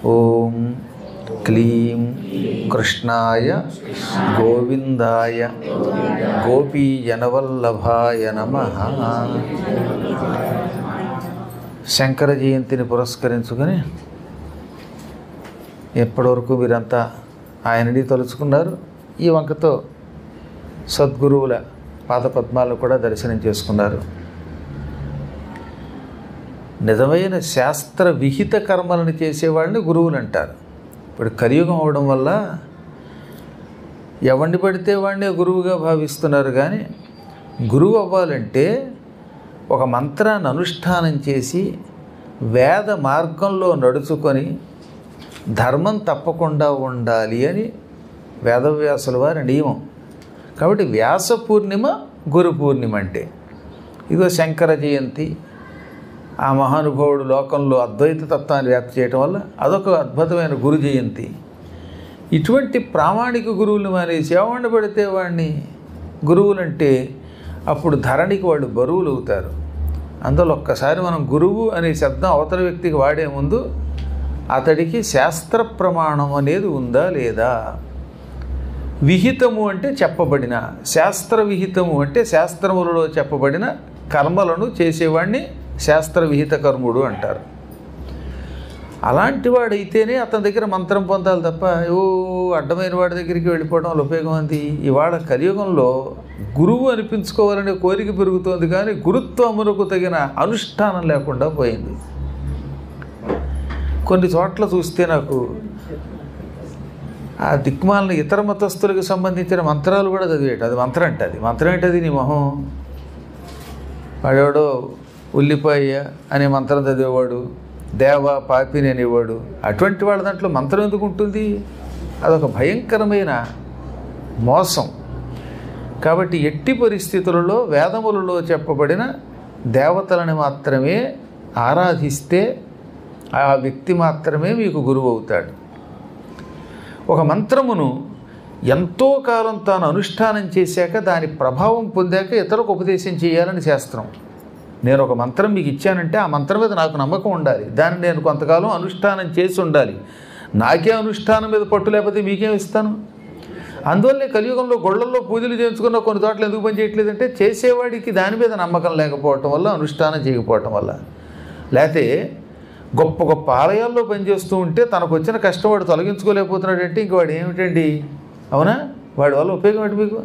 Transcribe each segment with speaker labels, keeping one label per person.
Speaker 1: ఓం క్లీం కృష్ణాయ గోవిందాయ గోపీజనవల్లభాయ నమ శంకర జయంతిని పురస్కరించుకొని ఎప్పటివరకు మీరంతా ఆయనని తలుచుకున్నారు ఈ వంకతో సద్గురువుల పాదపద్మాలను కూడా దర్శనం చేసుకున్నారు నిజమైన శాస్త్ర విహిత కర్మలను చేసేవాళ్ళని గురువులు అంటారు ఇప్పుడు కలియుగం అవడం వల్ల ఎవరిని పడితే వాడినే గురువుగా భావిస్తున్నారు కానీ గురువు అవ్వాలంటే ఒక మంత్రాన్ని అనుష్ఠానం చేసి వేద మార్గంలో నడుచుకొని ధర్మం తప్పకుండా ఉండాలి అని వేదవ్యాసుల వారి నియమం కాబట్టి వ్యాస పూర్ణిమ గురు పూర్ణిమ అంటే ఇదో శంకర జయంతి ఆ మహానుభావుడు లోకంలో అద్వైత తత్వాన్ని వ్యాప్తి చేయటం వల్ల అదొక అద్భుతమైన గురు జయంతి ఇటువంటి ప్రామాణిక గురువులు మానేసి ఎవరిని పడితే వాడిని గురువులంటే అప్పుడు ధరణికి వాళ్ళు బరువులు అవుతారు అందులో ఒక్కసారి మనం గురువు అనే శబ్దం అవతల వ్యక్తికి వాడే ముందు అతడికి శాస్త్ర ప్రమాణం అనేది ఉందా లేదా విహితము అంటే చెప్పబడిన శాస్త్ర విహితము అంటే శాస్త్రములలో చెప్పబడిన కర్మలను చేసేవాడిని శాస్త్ర విహిత కర్ముడు అంటారు అలాంటి వాడైతేనే అతని దగ్గర మంత్రం పొందాలి తప్ప ఓ అడ్డమైన వాడి దగ్గరికి వెళ్ళిపోవడం వల్ల ఉపయోగం ఉంది ఇవాళ కలియుగంలో గురువు అనిపించుకోవాలనే కోరిక పెరుగుతోంది కానీ గురుత్వమునకు తగిన అనుష్ఠానం లేకుండా పోయింది కొన్ని చోట్ల చూస్తే నాకు ఆ దిక్మాలను ఇతర మతస్థులకు సంబంధించిన మంత్రాలు కూడా చదివేట అది మంత్రం అంటే అది మంత్రం ఏంటది నీ మొహం వాడెవడో ఉల్లిపాయ అనే మంత్రం చదివేవాడు దేవ పాపిని అనేవాడు అటువంటి వాళ్ళ దాంట్లో మంత్రం ఎందుకు ఉంటుంది అదొక భయంకరమైన మోసం కాబట్టి ఎట్టి పరిస్థితులలో వేదములలో చెప్పబడిన దేవతలను మాత్రమే ఆరాధిస్తే ఆ వ్యక్తి మాత్రమే మీకు గురువు అవుతాడు ఒక మంత్రమును ఎంతో కాలం తాను అనుష్ఠానం చేశాక దాని ప్రభావం పొందాక ఇతరులకు ఉపదేశం చేయాలని శాస్త్రం నేను ఒక మంత్రం మీకు ఇచ్చానంటే ఆ మంత్రం మీద నాకు నమ్మకం ఉండాలి దాన్ని నేను కొంతకాలం అనుష్ఠానం చేసి ఉండాలి నాకే అనుష్ఠానం మీద పట్టు లేకపోతే మీకేం ఇస్తాను అందువల్లే కలియుగంలో గొళ్ళల్లో పూజలు చేయించుకున్న కొన్ని చోట్ల ఎందుకు పని చేయట్లేదంటే చేసేవాడికి దాని మీద నమ్మకం లేకపోవటం వల్ల అనుష్ఠానం చేయకపోవటం వల్ల లేకపోతే గొప్ప గొప్ప ఆలయాల్లో పనిచేస్తూ ఉంటే తనకు వచ్చిన కష్టం వాడు తొలగించుకోలేకపోతున్నాడంటే ఇంక వాడు ఏమిటండి అవునా వాడి వల్ల ఉపయోగం ఏంటి మీకు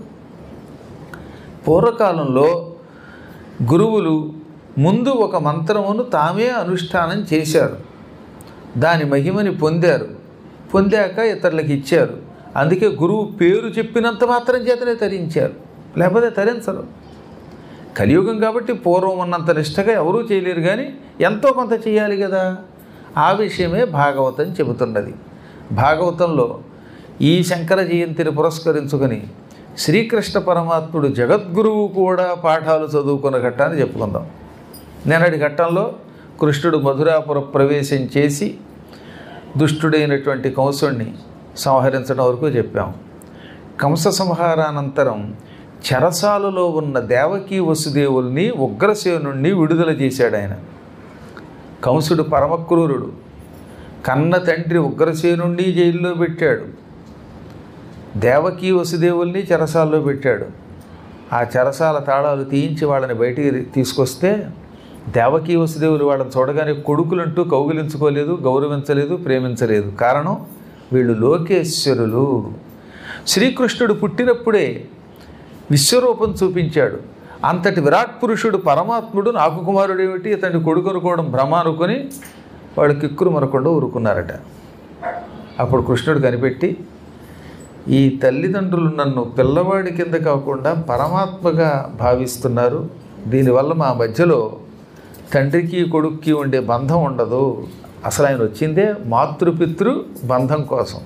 Speaker 1: పూర్వకాలంలో గురువులు ముందు ఒక మంత్రమును తామే అనుష్ఠానం చేశారు దాని మహిమని పొందారు పొందాక ఇతరులకు ఇచ్చారు అందుకే గురువు పేరు చెప్పినంత మాత్రం చేతనే తరించారు లేకపోతే తరించరు కలియుగం కాబట్టి పూర్వం ఉన్నంత నిష్టగా ఎవరూ చేయలేరు కానీ ఎంతో కొంత చేయాలి కదా ఆ విషయమే భాగవతం చెబుతున్నది భాగవతంలో ఈ శంకర జయంతిని పురస్కరించుకొని శ్రీకృష్ణ పరమాత్ముడు జగద్గురువు కూడా పాఠాలు చదువుకున్న ఘట్టాన్ని చెప్పుకుందాం నేనటి ఘట్టంలో కృష్ణుడు మధురాపుర ప్రవేశం చేసి దుష్టుడైనటువంటి కంసుణ్ణి సంహరించడం వరకు చెప్పాం కంస సంహారానంతరం చెరసాలలో ఉన్న దేవకీ వసుదేవుల్ని ఉగ్రసేనుణ్ణి విడుదల చేశాడు ఆయన కంసుడు పరమక్రూరుడు కన్న తండ్రి ఉగ్రసేనుణ్ణి జైల్లో పెట్టాడు దేవకీ వసుదేవుల్ని చెరసాల్లో పెట్టాడు ఆ చెరసాల తాళాలు తీయించి వాళ్ళని బయటికి తీసుకొస్తే దేవకీ వసుదేవులు వాళ్ళని చూడగానే కొడుకులంటూ కౌగిలించుకోలేదు గౌరవించలేదు ప్రేమించలేదు కారణం వీళ్ళు లోకేశ్వరులు శ్రీకృష్ణుడు పుట్టినప్పుడే విశ్వరూపం చూపించాడు అంతటి విరాట్ పురుషుడు పరమాత్ముడు నాకు కుమారుడు ఏమిటి ఇతని కొడుకు అనుకోవడం భ్రమ అనుకొని వాడు కిక్కురు మరకుండా ఊరుకున్నారట అప్పుడు కృష్ణుడు కనిపెట్టి ఈ తల్లిదండ్రులు నన్ను పిల్లవాడి కింద కాకుండా పరమాత్మగా భావిస్తున్నారు దీనివల్ల మా మధ్యలో తండ్రికి కొడుక్కి ఉండే బంధం ఉండదు అసలు ఆయన వచ్చిందే మాతృపితృ బంధం కోసం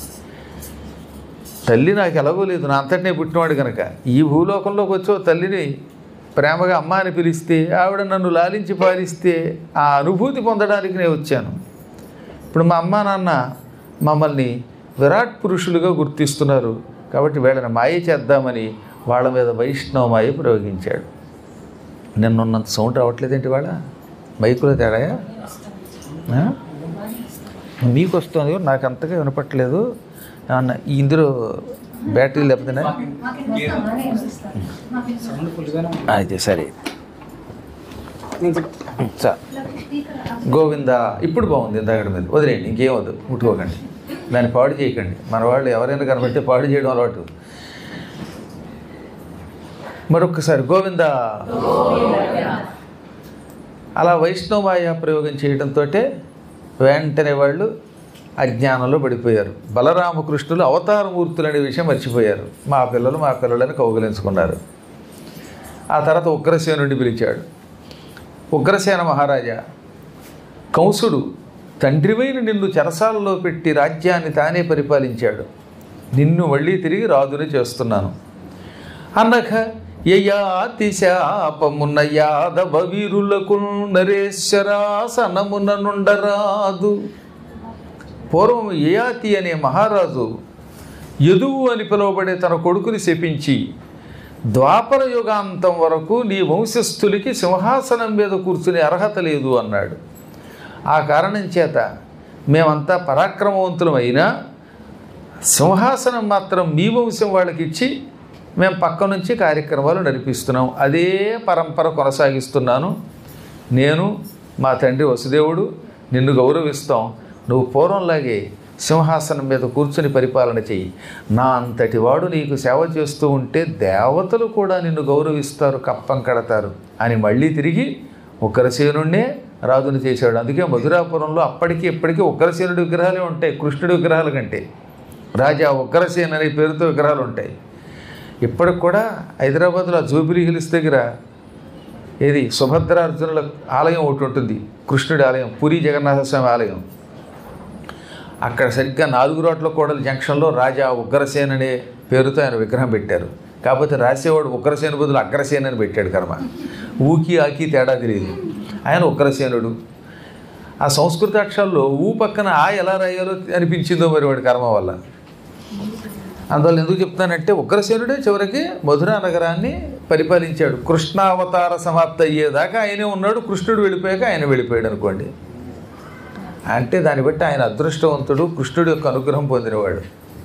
Speaker 1: తల్లి నాకు ఎలాగో లేదు నా అంతటినే పుట్టినవాడు కనుక ఈ భూలోకంలోకి వచ్చో తల్లిని ప్రేమగా అమ్మ అని పిలిస్తే ఆవిడ నన్ను లాలించి పాలిస్తే ఆ అనుభూతి పొందడానికి నేను వచ్చాను ఇప్పుడు మా అమ్మ నాన్న మమ్మల్ని విరాట్ పురుషులుగా గుర్తిస్తున్నారు కాబట్టి వీళ్ళని మాయ చేద్దామని వాళ్ళ మీద వైష్ణవ మాయ ప్రయోగించాడు నిన్నున్నంత సౌండ్ రావట్లేదేంటి వాళ్ళ మైకులో తేడాయా ఆ? మీకు వస్తుంది నాకు అంతగా వినపట్లేదు ఏమన్నా ఇందులో బ్యాటరీ లేకపోతేనే
Speaker 2: సౌండ్ ఫుల్గానే ఉంది.
Speaker 1: అయితే సరే
Speaker 2: నేను చెప్తా.
Speaker 1: సార్ గోవింద ఇప్పుడు బాగుంది ఇందాక మీద వదిలేయండి ఇంకేం వద్దు ముట్టుకోకండి దాన్ని పాడు చేయకండి మన వాళ్ళు ఎవరైనా కనబడితే పాడు చేయడం అలవాటు మరొకసారి గోవింద అలా వైష్ణవాయ ప్రయోగం చేయడంతో వెంటనే వాళ్ళు అజ్ఞానంలో పడిపోయారు బలరామకృష్ణులు అవతారమూర్తులు అనే విషయం మర్చిపోయారు మా పిల్లలు మా పిల్లలని కౌగలించుకున్నారు ఆ తర్వాత ఉగ్రసేనుడిని పిలిచాడు ఉగ్రసేన మహారాజా కంసుడు తండ్రివైన నిన్ను చెరసాలలో పెట్టి రాజ్యాన్ని తానే పరిపాలించాడు నిన్ను మళ్ళీ తిరిగి రాజుని చేస్తున్నాను అనఘ యయాతి శాపమున్న యాదవ వీరులకు నరేశ్వరాసనమున నుండరాదు పూర్వం యయాతి అనే మహారాజు యదువు అని పిలువబడే తన కొడుకుని శపించి ద్వాపర యుగాంతం వరకు నీ వంశస్థులకి సింహాసనం మీద కూర్చునే అర్హత లేదు అన్నాడు ఆ కారణం చేత మేమంతా పరాక్రమవంతులమైనా సింహాసనం మాత్రం మీ వంశం వాళ్ళకి ఇచ్చి మేము పక్క నుంచి కార్యక్రమాలు నడిపిస్తున్నాం అదే పరంపర కొనసాగిస్తున్నాను నేను మా తండ్రి వసుదేవుడు నిన్ను గౌరవిస్తాం నువ్వు పూర్వంలాగే సింహాసనం మీద కూర్చుని పరిపాలన చెయ్యి నా అంతటి వాడు నీకు సేవ చేస్తూ ఉంటే దేవతలు కూడా నిన్ను గౌరవిస్తారు కప్పం కడతారు అని మళ్ళీ తిరిగి ఉగ్రసేనుణ్ణే రాజుని చేశాడు అందుకే మధురాపురంలో అప్పటికి ఇప్పటికీ ఉగ్రసేనుడి విగ్రహాలే ఉంటాయి కృష్ణుడి విగ్రహాల కంటే రాజా ఉగ్రసేన్ అనే పేరుతో విగ్రహాలు ఉంటాయి ఇప్పటికి కూడా హైదరాబాద్లో ఆ జూబిలీ హిల్స్ దగ్గర ఏది సుభద్రార్జునుల ఆలయం ఒకటి ఉంటుంది కృష్ణుడి ఆలయం పూరి జగన్నాథ స్వామి ఆలయం అక్కడ సరిగ్గా నాలుగు రోడ్ల కోడల జంక్షన్లో రాజా ఉగ్రసేన్ అనే పేరుతో ఆయన విగ్రహం పెట్టారు కాకపోతే రాసేవాడు ఉగ్రసేన బదులు అగ్రసేన్ అని పెట్టాడు కర్మ ఊకి ఆకి తేడా తెలియదు ఆయన ఉగ్రసేనుడు ఆ సంస్కృత అక్షరాల్లో ఊ పక్కన ఆ ఎలా రాయాలో అనిపించిందో మరి వాడి కర్మ వల్ల అందువల్ల ఎందుకు చెప్తానంటే ఉగ్రసేనుడే చివరికి మధురా నగరాన్ని పరిపాలించాడు కృష్ణావతార సమాప్తి అయ్యేదాకా ఆయనే ఉన్నాడు కృష్ణుడు వెళ్ళిపోయాక ఆయన వెళ్ళిపోయాడు అనుకోండి అంటే దాన్ని బట్టి ఆయన అదృష్టవంతుడు కృష్ణుడి యొక్క అనుగ్రహం పొందినవాడు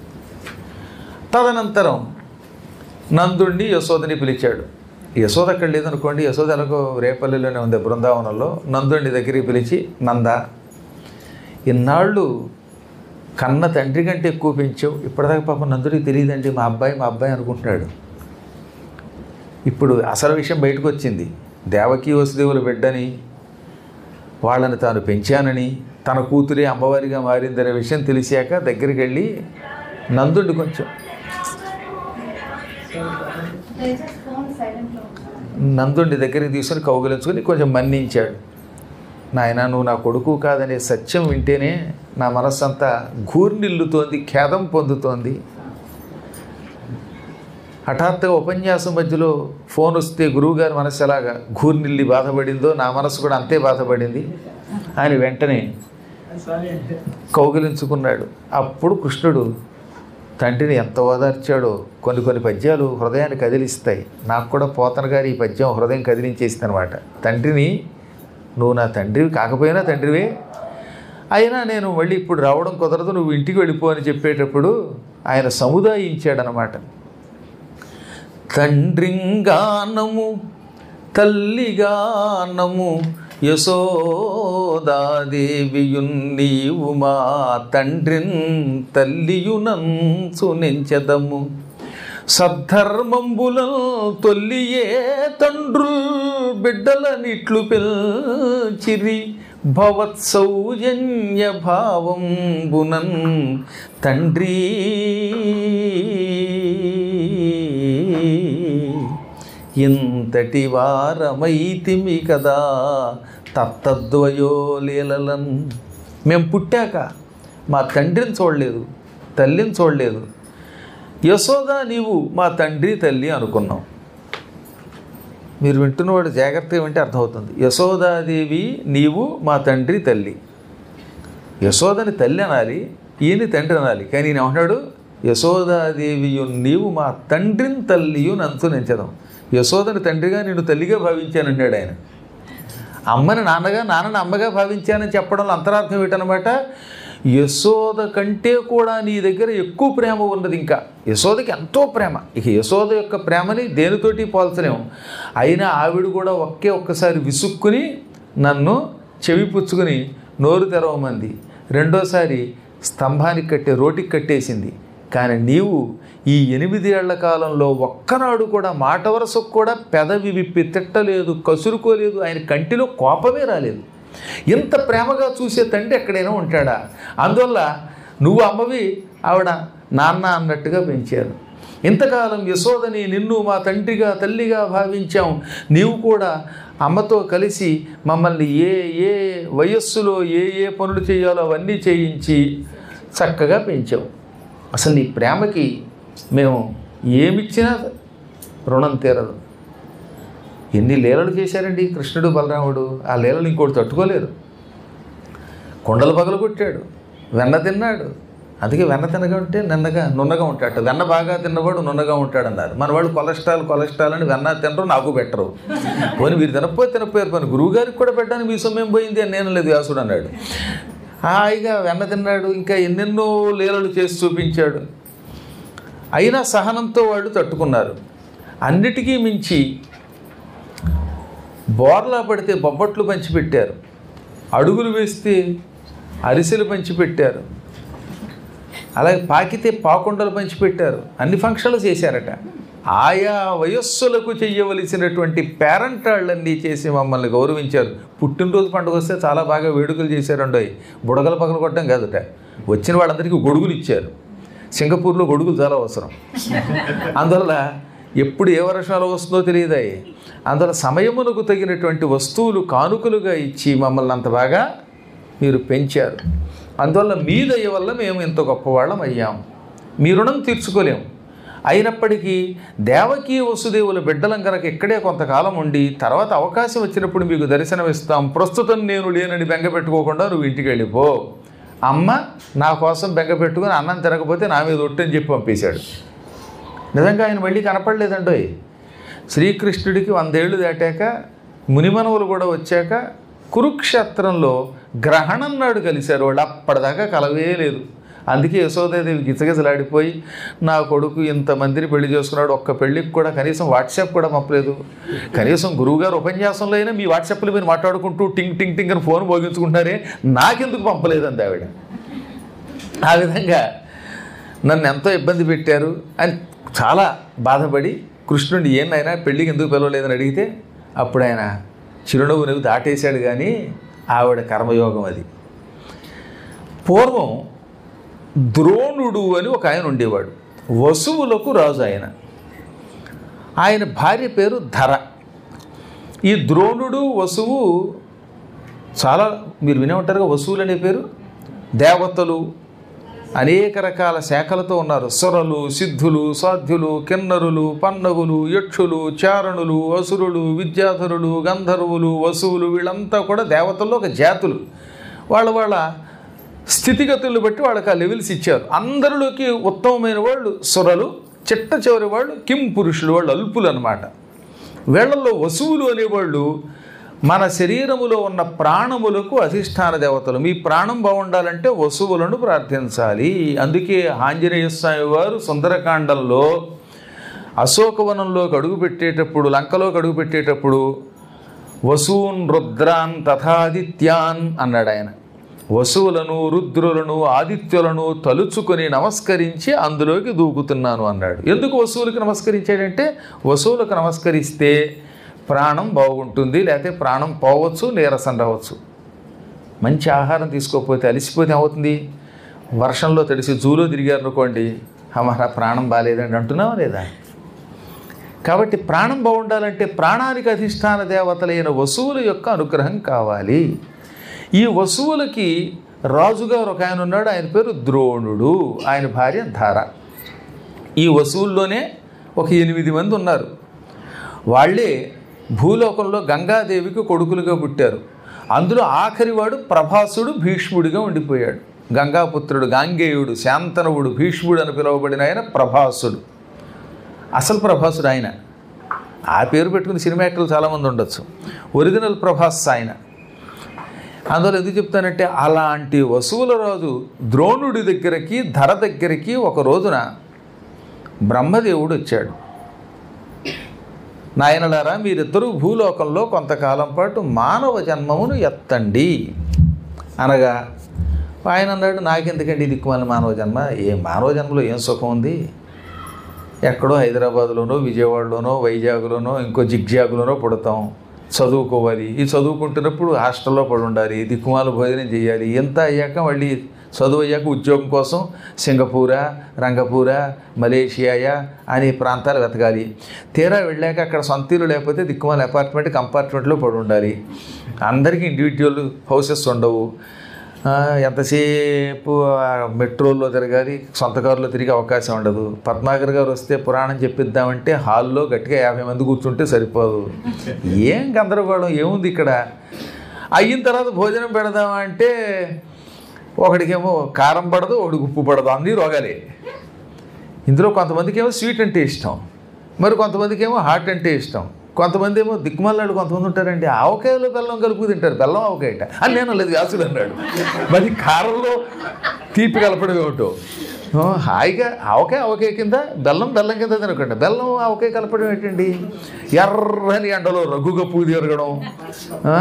Speaker 1: తదనంతరం నందుణ్ణి యశోదని పిలిచాడు యశోద అక్కడ లేదనుకోండి యశోద ఎలాగో రేపల్లిలోనే ఉంది బృందావనంలో నందుణ్ణి దగ్గరికి పిలిచి నంద ఇన్నాళ్ళు కన్న తండ్రి కంటే ఎక్కువ పెంచావు ఇప్పటిదాకా పాపం నందుడికి తెలియదండి మా అబ్బాయి మా అబ్బాయి అనుకుంటున్నాడు ఇప్పుడు అసలు విషయం బయటకు వచ్చింది దేవకీ వసుదేవుల బిడ్డని వాళ్ళని తాను పెంచానని తన కూతురే అమ్మవారిగా మారిందనే విషయం తెలిసాక దగ్గరికి వెళ్ళి నందుడిని కొంచెం నందుడిని దగ్గరికి తీసుకుని కౌగిలించుకొని కొంచెం మన్నించాడు నాయన నువ్వు నా కొడుకు కాదనే సత్యం వింటేనే నా మనస్సంతా గూర్నిల్లుతోంది ఖేదం పొందుతోంది హఠాత్తుగా ఉపన్యాసం మధ్యలో ఫోన్ వస్తే గురువుగారి మనసు ఎలాగా గూర్నిల్లి బాధపడిందో నా మనసు కూడా అంతే బాధపడింది ఆయన వెంటనే కౌగిలించుకున్నాడు అప్పుడు కృష్ణుడు తండ్రిని ఎంత ఓదార్చాడో కొన్ని కొన్ని పద్యాలు హృదయాన్ని కదిలిస్తాయి నాకు కూడా పోతన గారి ఈ పద్యం హృదయం కదిలించేసింది అనమాట తండ్రిని నువ్వు నా తండ్రివి కాకపోయినా తండ్రివే అయినా నేను మళ్ళీ ఇప్పుడు రావడం కుదరదు నువ్వు ఇంటికి వెళ్ళిపో అని చెప్పేటప్పుడు ఆయన సముదాయించాడనమాట తండ్రింగానము తల్లిగానము యశోదాదేవియున్ నీవు మా తండ్రిన్ తల్లియునంచు నెంచెదము సద్ధర్మంబులం తొల్లియే తండ్రుల్ బిడ్డలనిట్లు పిల్చిరి భవత్ సౌజన్య భావంబునన్ తండ్రి ఇంతటి వారమైతిమి కదా తత్తద్వయో లీలలన్ మేము పుట్టాక మా తండ్రిని చూడలేదు తల్లిని చూడలేదు యశోద నీవు మా తండ్రి తల్లి అనుకున్నాం మీరు వింటున్నవాడు జాగ్రత్తగా వింటే అర్థమవుతుంది యశోదాదేవి నీవు మా తండ్రి తల్లి యశోదని తల్లి అనాలి ఈయన తండ్రి అనాలి కానీ ఈయన ఏమంటున్నాడు యశోదాదేవియు నీవు మా తండ్రిని తల్లియు నంచు నెంచదాం యశోదని తండ్రిగా నేను తల్లిగా భావించానన్నాడు ఆయన అమ్మని నాన్నగా నాన్నని అమ్మగా భావించానని చెప్పడంలో అంతరార్థం ఏంటనమాట యశోద కంటే కూడా నీ దగ్గర ఎక్కువ ప్రేమ ఉన్నది ఇంకా యశోదకి ఎంతో ప్రేమ ఇక యశోద యొక్క ప్రేమని దేనితోటి పోల్చలేము అయినా ఆవిడ కూడా ఒకే ఒక్కసారి విసుక్కుని నన్ను చెవి పుచ్చుకుని నోరు తెరవమంది రెండోసారి స్తంభానికి కట్టే రోటికి కట్టేసింది కానీ నీవు ఈ ఎనిమిది ఏళ్ల కాలంలో ఒక్కనాడు కూడా మాట వరసకు కూడా పెదవి విప్పి తిట్టలేదు కసురుకోలేదు ఆయన కంటిలో కోపమే రాలేదు ఇంత ప్రేమగా చూసే తండ్రి ఎక్కడైనా ఉంటాడా అందువల్ల నువ్వు అమ్మవి ఆవిడ నాన్న అన్నట్టుగా పెంచారు ఇంతకాలం యశోదని నిన్ను మా తండ్రిగా తల్లిగా భావించాం నీవు కూడా అమ్మతో కలిసి మమ్మల్ని ఏ ఏ వయస్సులో ఏ ఏ పనులు చేయాలో అవన్నీ చేయించి చక్కగా పెంచావు అసలు నీ ప్రేమకి మేము ఏమిచ్చినా రుణం తీరదు ఎన్ని లీలలు చేశారండి కృష్ణుడు బలరాముడు ఆ లీలలు ఇంకోటి తట్టుకోలేరు కొండలు పగలు కొట్టాడు వెన్న తిన్నాడు అందుకే వెన్న తినగా ఉంటే నిన్నగా నున్నగా ఉంటాడు వెన్న బాగా తిన్నవాడు నున్నగా ఉంటాడు అన్నారు మన వాళ్ళు కొలెస్ట్రాల్ కొలెస్ట్రాల్ అని వెన్న తినరు నాకు పెట్టరు పోనీ మీరు తినకపోతే తినపోయారు పని గురువు గారికి కూడా పెట్టడానికి మీ సొమ్మేం పోయింది అని నేను లేదు వ్యాసుడు అన్నాడు హాయిగా వెన్న తిన్నాడు ఇంకా ఎన్నెన్నో లీలలు చేసి చూపించాడు అయినా సహనంతో వాళ్ళు తట్టుకున్నారు అన్నిటికీ మించి బోర్లా పడితే బొబ్బట్లు పంచిపెట్టారు అడుగులు వేస్తే అరిసెలు పంచిపెట్టారు అలాగే పాకితే పాకుండలు పంచిపెట్టారు అన్ని ఫంక్షన్లు చేశారట ఆయా వయస్సులకు చెయ్యవలసినటువంటి పేరెంటాళ్ళన్నీ చేసి మమ్మల్ని గౌరవించారు పుట్టినరోజు పండుగ వస్తే చాలా బాగా వేడుకలు చేశారండి బుడగలు పగలు కొట్టడం కాదుట వచ్చిన వాళ్ళందరికీ గొడుగులు ఇచ్చారు సింగపూర్లో గొడుగులు చాలా అవసరం అందువల్ల ఎప్పుడు ఏ వర్షాలు వస్తుందో తెలియదాయి అందువల్ల సమయమునకు తగినటువంటి వస్తువులు కానుకలుగా ఇచ్చి మమ్మల్ని అంత బాగా మీరు పెంచారు అందువల్ల మీ దయ వల్ల మేము ఇంత గొప్పవాళ్ళం అయ్యాం మీ రుణం తీర్చుకోలేము అయినప్పటికీ దేవకీ వసుదేవుల బిడ్డలం కనుక ఇక్కడే కొంతకాలం ఉండి తర్వాత అవకాశం వచ్చినప్పుడు మీకు దర్శనమిస్తాం ప్రస్తుతం నేను లేనని బెంగ పెట్టుకోకుండా నువ్వు ఇంటికి వెళ్ళిపో అమ్మ నా కోసం బెంగ పెట్టుకుని అన్నం తినకపోతే నా మీద ఒట్టని చెప్పి పంపేశాడు నిజంగా ఆయన మళ్ళీ కనపడలేదండోయ్ శ్రీకృష్ణుడికి వందేళ్లు దాటాక మునిమనవులు కూడా వచ్చాక కురుక్షేత్రంలో గ్రహణం నాడు కలిశారు వాళ్ళు అప్పటిదాకా కలవే లేదు అందుకే యశోదాదేవి గిజగిజలాడిపోయి నా కొడుకు ఇంతమందిని పెళ్లి చేసుకున్నాడు ఒక్క పెళ్ళికి కూడా కనీసం వాట్సాప్ కూడా పంపలేదు కనీసం గురువుగారు ఉపన్యాసంలో అయినా మీ వాట్సాప్లో మీరు మాట్లాడుకుంటూ టింగ్ టింగ్ టింగ్ అని ఫోన్ మోగించుకుంటున్నారే నాకెందుకు పంపలేదండి ఆవిడ ఆ విధంగా నన్ను ఎంతో ఇబ్బంది పెట్టారు అని చాలా బాధపడి కృష్ణుడిని ఏందైనా పెళ్ళికి ఎందుకు పిలవలేదని అడిగితే అప్పుడు ఆయన చిరునవ్వు నువ్వు దాటేశాడు కానీ ఆవిడ కర్మయోగం అది పూర్వం ద్రోణుడు అని ఒక ఆయన ఉండేవాడు వసువులకు రాజు ఆయన ఆయన భార్య పేరు ధర ఈ ద్రోణుడు వసువు చాలా మీరు వినే ఉంటారుగా వసువులు అనే పేరు దేవతలు అనేక రకాల శాఖలతో ఉన్నారు సురలు సిద్ధులు సాధ్యులు కిన్నరులు పన్నగులు యక్షులు చారణులు అసురులు విద్యాధరులు గంధర్వులు వసువులు వీళ్ళంతా కూడా దేవతల్లో ఒక జాతులు వాళ్ళ వాళ్ళ స్థితిగతులను బట్టి వాళ్ళకి ఆ లెవెల్స్ ఇచ్చారు అందరిలోకి ఉత్తమమైన వాళ్ళు సురలు చిట్ట చివరి వాళ్ళు కిం పురుషులు వాళ్ళు అల్పులు అనమాట వీళ్ళల్లో వసువులు అనేవాళ్ళు మన శరీరములో ఉన్న ప్రాణములకు అధిష్టాన దేవతలు మీ ప్రాణం బాగుండాలంటే వసువులను ప్రార్థించాలి అందుకే ఆంజనేయ స్వామి వారు సుందరకాండంలో అశోకవనంలోకి అడుగు పెట్టేటప్పుడు లంకలోకి అడుగు పెట్టేటప్పుడు వసూన్ రుద్రాన్ తథాదిత్యాన్ అన్నాడు ఆయన వసువులను రుద్రులను ఆదిత్యులను తలుచుకొని నమస్కరించి అందులోకి దూకుతున్నాను అన్నాడు ఎందుకు వసువులకు నమస్కరించాడంటే వసువులకు నమస్కరిస్తే ప్రాణం బాగుంటుంది లేకపోతే ప్రాణం పోవచ్చు నీరసం రావచ్చు మంచి ఆహారం తీసుకోకపోతే అలిసిపోతే ఏమవుతుంది వర్షంలో తడిసి జూలో తిరిగారు అనుకోండి అమ్మ ప్రాణం బాగాలేదండి అంటున్నావా లేదా కాబట్టి ప్రాణం బాగుండాలంటే ప్రాణానికి అధిష్టాన దేవతలైన వసువుల యొక్క అనుగ్రహం కావాలి ఈ వసువులకి రాజుగారు ఒక ఆయన ఉన్నాడు ఆయన పేరు ద్రోణుడు ఆయన భార్య ధార ఈ వసువుల్లోనే ఒక ఎనిమిది మంది ఉన్నారు వాళ్ళే భూలోకంలో గంగాదేవికి కొడుకులుగా పుట్టారు అందులో ఆఖరివాడు ప్రభాసుడు భీష్ముడిగా ఉండిపోయాడు గంగాపుత్రుడు గాంగేయుడు శాంతనవుడు భీష్ముడు అని పిలువబడిన ఆయన ప్రభాసుడు అసలు ప్రభాసుడు ఆయన ఆ పేరు పెట్టుకుని సినిమా యాక్టర్లు చాలామంది ఉండొచ్చు ఒరిజినల్ ప్రభాస్ ఆయన అందువల్ల ఎందుకు చెప్తానంటే అలాంటి వసువుల రాజు ద్రోణుడి దగ్గరికి ధర దగ్గరికి ఒక రోజున బ్రహ్మదేవుడు వచ్చాడు నాయనలారా మీరిద్దరూ భూలోకంలో కొంతకాలం పాటు మానవ జన్మమును ఎత్తండి అనగా ఆయన అన్నాడు నాకెందుకండి దిక్కుమాల మానవ జన్మ ఏ మానవ జన్మలో ఏం సుఖం ఉంది ఎక్కడో హైదరాబాద్లోనో విజయవాడలోనో వైజాగ్లోనో ఇంకో జిగ్జాగ్లోనో పుడతాం చదువుకోవాలి ఈ చదువుకుంటున్నప్పుడు హాస్టల్లో పడి ఉండాలి దిక్కుమాల భోజనం చేయాలి ఎంత అయ్యాక మళ్ళీ చదువు అయ్యాక ఉద్యోగం కోసం సింగపూరా రంగపూరా మలేషియాయా అనే ప్రాంతాలు వెతకాలి తీరా వెళ్ళాక అక్కడ సొంత ఇల్లు లేకపోతే దిక్కుమాల అపార్ట్మెంట్ కంపార్ట్మెంట్లో పడి ఉండాలి అందరికీ ఇండివిజువల్ హౌసెస్ ఉండవు ఆ, ఎంతసేపు ఆ మెట్రోల్లో తిరగాలి సొంత కారులో తిరిగే అవకాశం ఉండదు పద్మాకర్ గారు వస్తే పురాణం చెప్పిద్దామంటే హాల్లో గట్టిగా యాభై మంది కూర్చుంటే సరిపోదు ఏం గందరగోళం ఏముంది ఇక్కడ అయిన తర్వాత భోజనం పెడదామా అంటే ఒకడికేమో కారం పడదు ఒకడికి ఉప్పు పడదు అన్నీ రోగాలే ఇందులో కొంతమందికి ఏమో స్వీట్ అంటే ఇష్టం మరి కొంతమందికి ఏమో హాట్ అంటే ఇష్టం కొంతమంది ఏమో దిక్కుమల్లాడు కొంతమంది ఉంటారండి ఆవకాయలో బెల్లం కలుపు తింటారు బెల్లం ఆవకాయట అని నేను లేదు వ్యాసుడు అన్నాడు మరి కారంలో తీపి కలపడం ఏమిటో ఓ, హాయిగా ఆవకాయ ఆవకాయ కింద బెల్లం బెల్లం కింద తినకండి బెల్లం ఆవకాయ కలపడం ఏంటండి ఎర్రని ఎండలో రఘుగా పూ తిరగడం ఆ,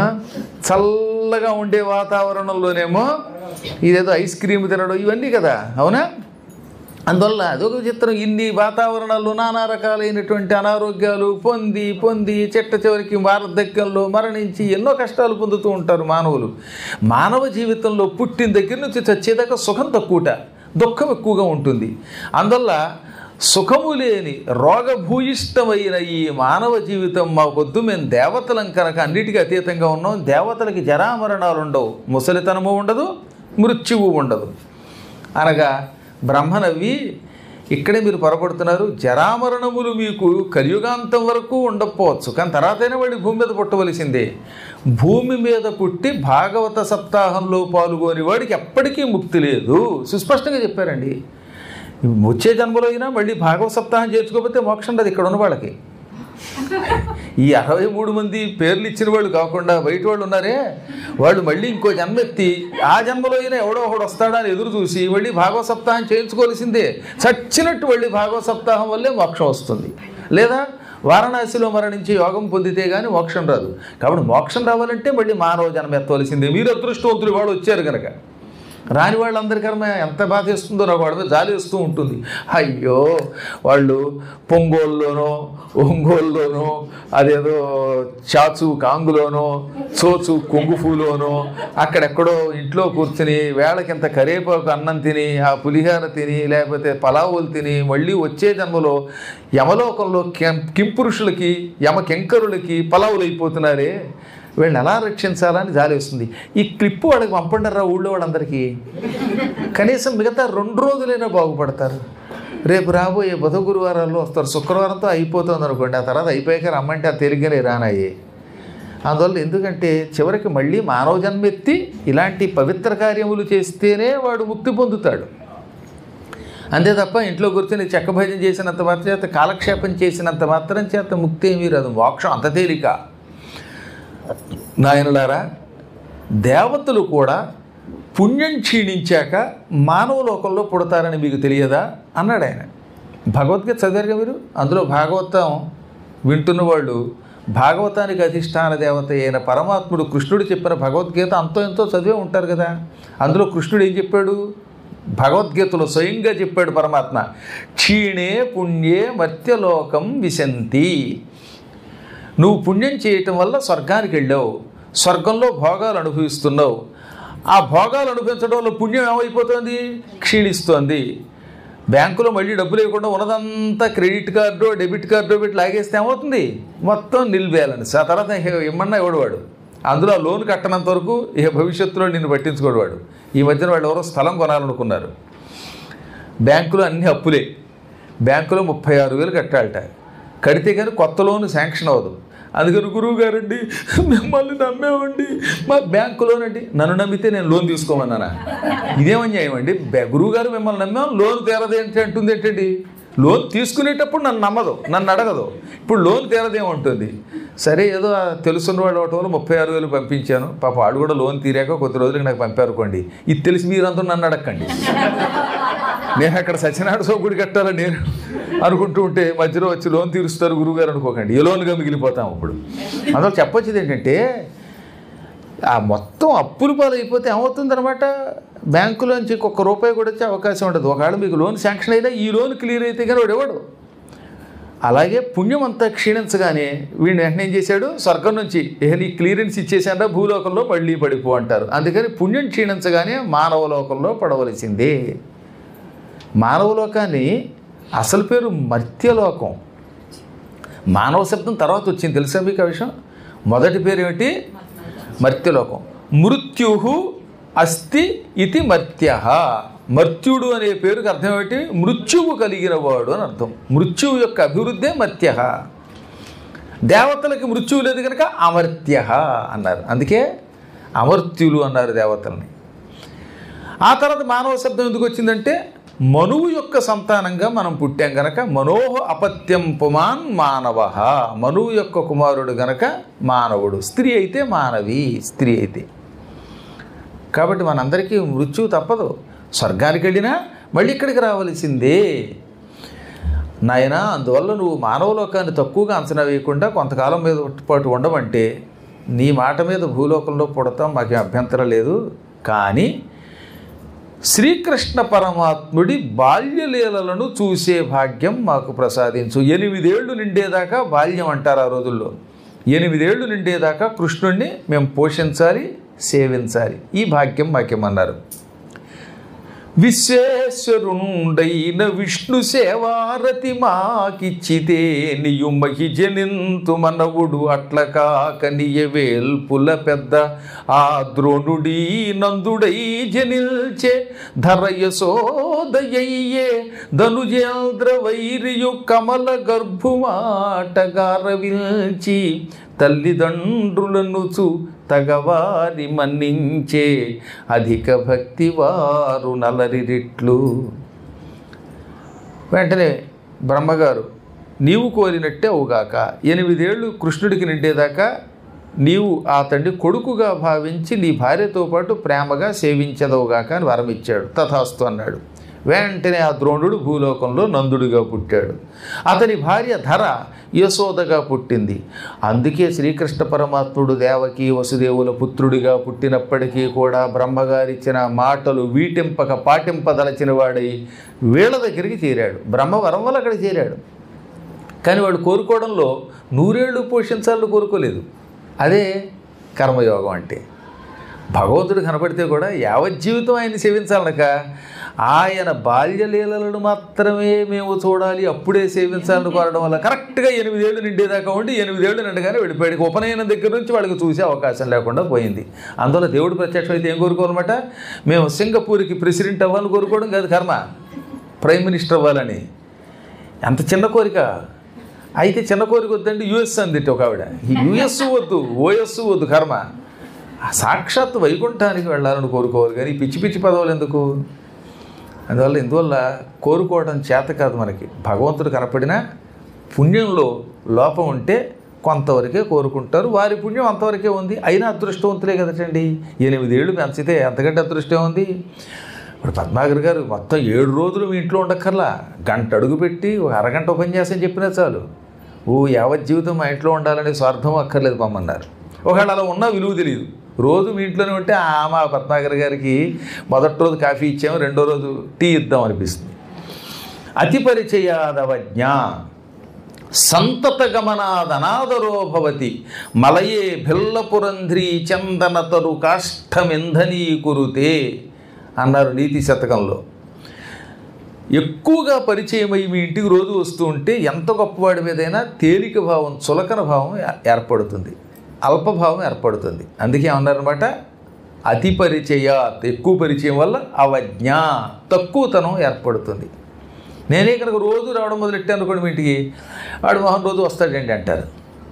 Speaker 1: చల్లగా ఉండే వాతావరణంలోనేమో ఇదేదో ఐస్ క్రీమ్ తినడం ఇవన్నీ కదా అవునా అందువల్ల అదొక చిత్రం ఇన్ని వాతావరణాల్లో నానా రకాలైనటువంటి అనారోగ్యాలు పొంది పొంది చెట్ట చివరికి వార్ధక్యంలో మరణించి ఎన్నో కష్టాలు పొందుతూ ఉంటారు మానవులు మానవ జీవితంలో పుట్టిన దగ్గర నుంచి చచ్చేదాకా సుఖం తక్కువట దుఃఖం ఎక్కువగా ఉంటుంది అందువల్ల సుఖము లేని రోగభూయిష్టమైన ఈ మానవ జీవితం మా పొద్దు మేము దేవతలం కనుక అన్నిటికీ అతీతంగా ఉన్నాం దేవతలకి జరామరణాలు ఉండవు ముసలితనము ఉండదు మృత్యువు ఉండదు అనగా బ్రహ్మనవ్వి ఇక్కడే మీరు పొరపడుతున్నారు జరామరణములు మీకు కలియుగాంతం వరకు ఉండకపోవచ్చు కానీ తర్వాతైనా వాడి భూమి మీద పుట్టవలసిందే భూమి మీద పుట్టి భాగవత సప్తాహంలో పాల్గొని వాడికి ఎప్పటికీ ముక్తి లేదు సుస్పష్టంగా చెప్పారండి వచ్చే జన్మలో అయినా మళ్ళీ భాగవత సప్తాహం చేర్చుకోకపోతే మోక్షం రాదు ఇక్కడ ఉన్న వాళ్ళకి ఈ అరవై మూడు మంది పేర్లు ఇచ్చిన వాళ్ళు కాకుండా బయట వాళ్ళు ఉన్నారే వాళ్ళు మళ్ళీ ఇంకో జన్మ ఎత్తి ఆ జన్మలో అయినా ఎవడో ఒకడు వస్తాడా అని ఎదురు చూసి మళ్ళీ భాగవత సప్తాహం చేయించుకోవాల్సిందే చచ్చినట్టు మళ్ళీ భాగవత సప్తాహం వల్లే మోక్షం వస్తుంది లేదా వారణాసిలో మరణించి యోగం పొందితే కానీ మోక్షం రాదు కాబట్టి మోక్షం రావాలంటే మళ్ళీ మానవ జన్మ ఎత్తవలసిందే మీరు అదృష్టవంతులు వాళ్ళు వచ్చారు కనుక రాని వాళ్ళందరి కర్మ ఎంత బాధ వేస్తుందో నాకు వాళ్ళ మీద జాలి వేస్తూ ఉంటుంది అయ్యో వాళ్ళు పొంగోల్లోనో ఒంగోల్లోనో అదేదో చాచు కాంగులోనో చోచు కొంగుఫూలోనో అక్కడెక్కడో ఇంట్లో కూర్చుని వేళకింత కరేపాకు అన్నం తిని ఆ పులిహార తిని లేకపోతే పలావులు తిని మళ్ళీ వచ్చే జన్మలో యమలోకంలో కెం కింపురుషులకి యమ కెంకరులకి పలావులు అయిపోతున్నారే వీళ్ళని ఎలా రక్షించాలని జాలి వస్తుంది ఈ క్లిప్పు వాళ్ళకి పంపండిరా ఊళ్ళో వాళ్ళందరికీ కనీసం మిగతా రెండు రోజులైనా బాగుపడతారు రేపు రాబోయే బుధ గురువారాల్లో వస్తారు శుక్రవారంతో అయిపోతుంది అనుకోండి ఆ తర్వాత అయిపోయాక రమ్మంటే ఆ తేలిగ్గానే రానాయి అందువల్ల ఎందుకంటే చివరికి మళ్ళీ మానవ జన్మెత్తి ఇలాంటి పవిత్ర కార్యములు చేస్తేనే వాడు ముక్తి పొందుతాడు అంతే తప్ప ఇంట్లో కూర్చొని చెక్క భజన చేసినంత మాత్రం చేత కాలక్షేపం చేసినంత మాత్రం చేత ముక్తి ఏమీ రాదు మోక్షం అంత తేలిక నాయనులారా దేవతలు కూడా పుణ్యం క్షీణించాక మానవ లోకంలో పుడతారని మీకు తెలియదా అన్నాడు ఆయన భగవద్గీత చదివారుగా మీరు అందులో భాగవతం వింటున్న వాళ్ళు భాగవతానికి అధిష్టాన దేవత అయిన పరమాత్ముడు కృష్ణుడు చెప్పిన భగవద్గీత అంతో ఎంతో చదివే ఉంటారు కదా అందులో కృష్ణుడు ఏం చెప్పాడు భగవద్గీతలో స్వయంగా చెప్పాడు పరమాత్మ క్షీణే పుణ్యే మర్త్యలోకం విశంతి నువ్వు పుణ్యం చేయటం వల్ల స్వర్గానికి వెళ్ళావు స్వర్గంలో భోగాలు అనుభవిస్తున్నావు ఆ భోగాలు అనుభవించడం వల్ల పుణ్యం ఏమైపోతుంది క్షీణిస్తోంది బ్యాంకులో మళ్ళీ డబ్బులు ఇవ్వకుండా ఉన్నదంతా క్రెడిట్ కార్డు డెబిట్ కార్డు పెట్టి లాగేస్తే ఏమవుతుంది మొత్తం నిల్ బ్యాలెన్స్ ఆ తర్వాత ఇక ఇమ్మన్నా ఇవ్వడవాడు అందులో ఆ లోన్ కట్టనంత వరకు ఇక భవిష్యత్తులో నిన్ను పట్టించుకోడు వాడు ఈ మధ్యన వాళ్ళు ఎవరో స్థలం కొనాలనుకున్నారు బ్యాంకులో అన్ని అప్పులే బ్యాంకులో ముప్పై ఆరు వేలు కట్టాలట కడితే కానీ కొత్త లోన్ శాంక్షన్ అవ్వదు అందుకని గురువు గారండి మిమ్మల్ని నమ్మేవండి మా బ్యాంకులోనండి నన్ను నమ్మితే నేను లోన్ తీసుకోమన్నానా ఇదేమన్యాయం అండి బ్యా- గురువు గారు మిమ్మల్ని నమ్మాం లోన్ తీరదేంటి అంటుంది ఏంటండి లోన్ తీసుకునేటప్పుడు నన్ను నమ్మదు నన్ను అడగదు ఇప్పుడు లోన్ తీరదేమంటుంది సరే ఏదో ఆ తెలుసున్న వాళ్ళు ఒకటి వల్ల ముప్పై ఆరు వేలు పంపించాను పాప వాళ్ళు కూడా లోన్ తీరాక కొద్ది రోజులకి నాకు పంపారు అనుకోండి ఇది తెలిసి మీరంతా నన్ను అడగండి నేను అక్కడ సత్యనారాయణ స్వామి గుడి కట్టాలని నేను అనుకుంటూ ఉంటే మధ్యలో వచ్చి లోన్ తీరుస్తారు గురువుగారు అనుకోకండి ఏ లోన్గా మిగిలిపోతాం ఇప్పుడు అందులో చెప్పొచ్చేది ఏంటంటే ఆ మొత్తం అప్పులు పాలైపోతే ఏమవుతుందన్నమాట బ్యాంకులోంచి ఒక్క రూపాయి కూడా వచ్చే అవకాశం ఉండదు ఒకవేళ మీకు లోన్ శాంక్షన్ అయినా ఈ లోన్ క్లియర్ అయితే కానీ వాడు ఇవ్వడు అలాగే పుణ్యం అంతా క్షీణించగానే వీడిని వెంటనే ఏం చేశాడు స్వర్గం నుంచి ఏ నీ క్లియరెన్స్ ఇచ్చేసాడా భూలోకంలో మళ్ళీ పడిపో అంటారు అందుకని పుణ్యం క్షీణించగానే మానవ లోకంలో పడవలసిందే మానవ లోకాన్ని అసలు పేరు మర్త్యలోకం మానవ శబ్దం తర్వాత వచ్చింది తెలుసా మీకు ఆ విషయం మొదటి పేరు ఏమిటి మర్త్యలోకం మృత్యు అస్తి ఇది మర్త్య మర్త్యుడు అనే పేరుకి అర్థం ఏమిటి మృత్యువు కలిగిన వాడు అని అర్థం మృత్యువు యొక్క అభివృద్ధే మర్త్య దేవతలకి మృత్యువు లేదు కనుక అమర్త్య అన్నారు అందుకే అమర్త్యులు అన్నారు దేవతల్ని ఆ తర్వాత మానవ శబ్దం ఎందుకు వచ్చిందంటే మనువు యొక్క సంతానంగా మనం పుట్టాం గనక మనోహ అపత్యం పుమాన్ మానవ మనువు యొక్క కుమారుడు గనక మానవుడు స్త్రీ అయితే మానవి స్త్రీ అయితే కాబట్టి మనందరికీ మృత్యువు తప్పదు స్వర్గానికి వెళ్ళినా మళ్ళీ ఇక్కడికి రావలసిందే నాయనా అందువల్ల నువ్వు మానవ లోకాన్ని తక్కువగా అంచనా వేయకుండా కొంతకాలం మీద పాటు ఉండమంటే నీ మాట మీద భూలోకంలో పుడతాం మాకేం అభ్యంతరం లేదు కానీ శ్రీకృష్ణ పరమాత్ముడి బాల్యలీలలను చూసే భాగ్యం మాకు ప్రసాదించు ఎనిమిదేళ్లు నిండేదాకా బాల్యం అంటారు ఆ రోజుల్లో ఎనిమిదేళ్లు నిండేదాకా కృష్ణుణ్ణి మేము పోషించాలి సేవించాలి ఈ భాగ్యం మాకేమన్నారు విశ్వేశ్వరుండైన విష్ణు సేవారతి మాకిచ్చితే నియుమహి జనింతు మనవుడు అట్ల కాక నియవేల్పుల పెద్ద ఆ ద్రోణుడీ నందుడై జనిల్చే ధరయసోదయ్యే ధనుజేంద్ర వైరియు కమల గర్భుమాటగారవిల్చి తల్లిదండ్రులను చూ తగవారి మన్నించే అధిక భక్తి వారు నలరిరిట్లు వెంటనే బ్రహ్మగారు నీవు కోరినట్టే అవుగాక ఎనిమిదేళ్ళు కృష్ణుడికి నిండేదాకా నీవు ఆ తండ్రి కొడుకుగా భావించి నీ భార్యతో పాటు ప్రేమగా సేవించదవుగాక అని వరం ఇచ్చాడు తథాస్తు అన్నాడు వెంటనే ఆ ద్రోణుడు భూలోకంలో నందుడిగా పుట్టాడు అతని భార్య ధర యశోదగా పుట్టింది అందుకే శ్రీకృష్ణ పరమాత్ముడు దేవకి వసుదేవుల పుత్రుడిగా పుట్టినప్పటికీ కూడా బ్రహ్మగారిచ్చిన మాటలు వీటింపక పాటింపదలచిన వాడై వీళ్ళ దగ్గరికి చేరాడు బ్రహ్మవరం వల్ల అక్కడ చేరాడు కానీ వాడు కోరుకోవడంలో నూరేళ్లు పోషించాలని కోరుకోలేదు అదే కర్మయోగం అంటే భగవంతుడు కనపడితే కూడా యావజ్జీవితం ఆయన సేవించాలనక ఆయన బాల్యలీలలను మాత్రమే మేము చూడాలి అప్పుడే సేవించాలని కోరడం వల్ల కరెక్ట్గా ఎనిమిదేళ్ళు నిండేదాకా ఉండి ఎనిమిదేళ్ళు నిండగానే వెళ్ళిపోయాడు ఉపనయనం దగ్గర నుంచి వాళ్ళకి చూసే అవకాశం లేకుండా పోయింది అందువల్ల దేవుడు ప్రత్యక్షం అయితే ఏం కోరుకోవాలన్నమాట మేము సింగపూర్కి ప్రెసిడెంట్ అవ్వాలని కోరుకోవడం కాదు కర్మ ప్రైమ్ మినిస్టర్ అవ్వాలని ఎంత చిన్న కోరిక అయితే చిన్న కోరిక వద్దండి యుఎస్ అందిట్టి ఒక ఆవిడ ఈ యుఎస్ వద్దు ఓఎస్ వద్దు కర్మ సాక్షాత్ వైకుంఠానికి వెళ్ళాలని కోరుకోవాలి కానీ ఈ పిచ్చి పిచ్చి పదవులు ఎందుకు అందువల్ల ఇందువల్ల కోరుకోవడం చేత కాదు మనకి భగవంతుడు కనపడినా పుణ్యంలో లోపం ఉంటే కొంతవరకే కోరుకుంటారు వారి పుణ్యం అంతవరకే ఉంది అయినా అదృష్టవంతులే కదటండి ఎనిమిదేళ్ళు పెంచితే ఎంతకంటే అదృష్టం ఉంది ఇప్పుడు పద్మాగర్ గారు మొత్తం ఏడు రోజులు మీ ఇంట్లో ఉండక్కర్లా గంట అడుగు పెట్టి ఒక అరగంట ఉపన్యాసం చెప్పినా చాలు ఓ యావత్ జీవితం మా ఇంట్లో ఉండాలనే స్వార్థం అక్కర్లేదు పమ్మన్నారు ఒకవేళ అలా ఉన్నా విలువ తెలియదు రోజు మీ ఇంట్లోనే ఉంటే ఆ మా పద్మాగర్ గారికి మొదటి రోజు కాఫీ ఇచ్చాము రెండో రోజు టీ ఇద్దాం అనిపిస్తుంది అతి పరిచయాదవజ్ఞ సంతత గమనాదనాదరో భవతి మలయే భిల్లపురంధ్రీ చందనతరు కాష్టమింధనీ కురుతే అన్నారు నీతి శతకంలో ఎక్కువగా పరిచయమై మీ ఇంటికి రోజు వస్తూ ఉంటే ఎంత గొప్పవాడి మీదైనా తేలిక భావం చులకన భావం ఏ- ఏర్పడుతుంది అల్పభావం ఏర్పడుతుంది అందుకే ఏమన్నారనమాట అతి పరిచయ ఎక్కువ పరిచయం వల్ల అవజ్ఞ తక్కువతనం ఏర్పడుతుంది నేనే కనుక రోజు రావడం మొదలెట్టాను అనుకోండి మీ ఇంటికి వాడు మొహం రోజు వస్తాడండి అంటారు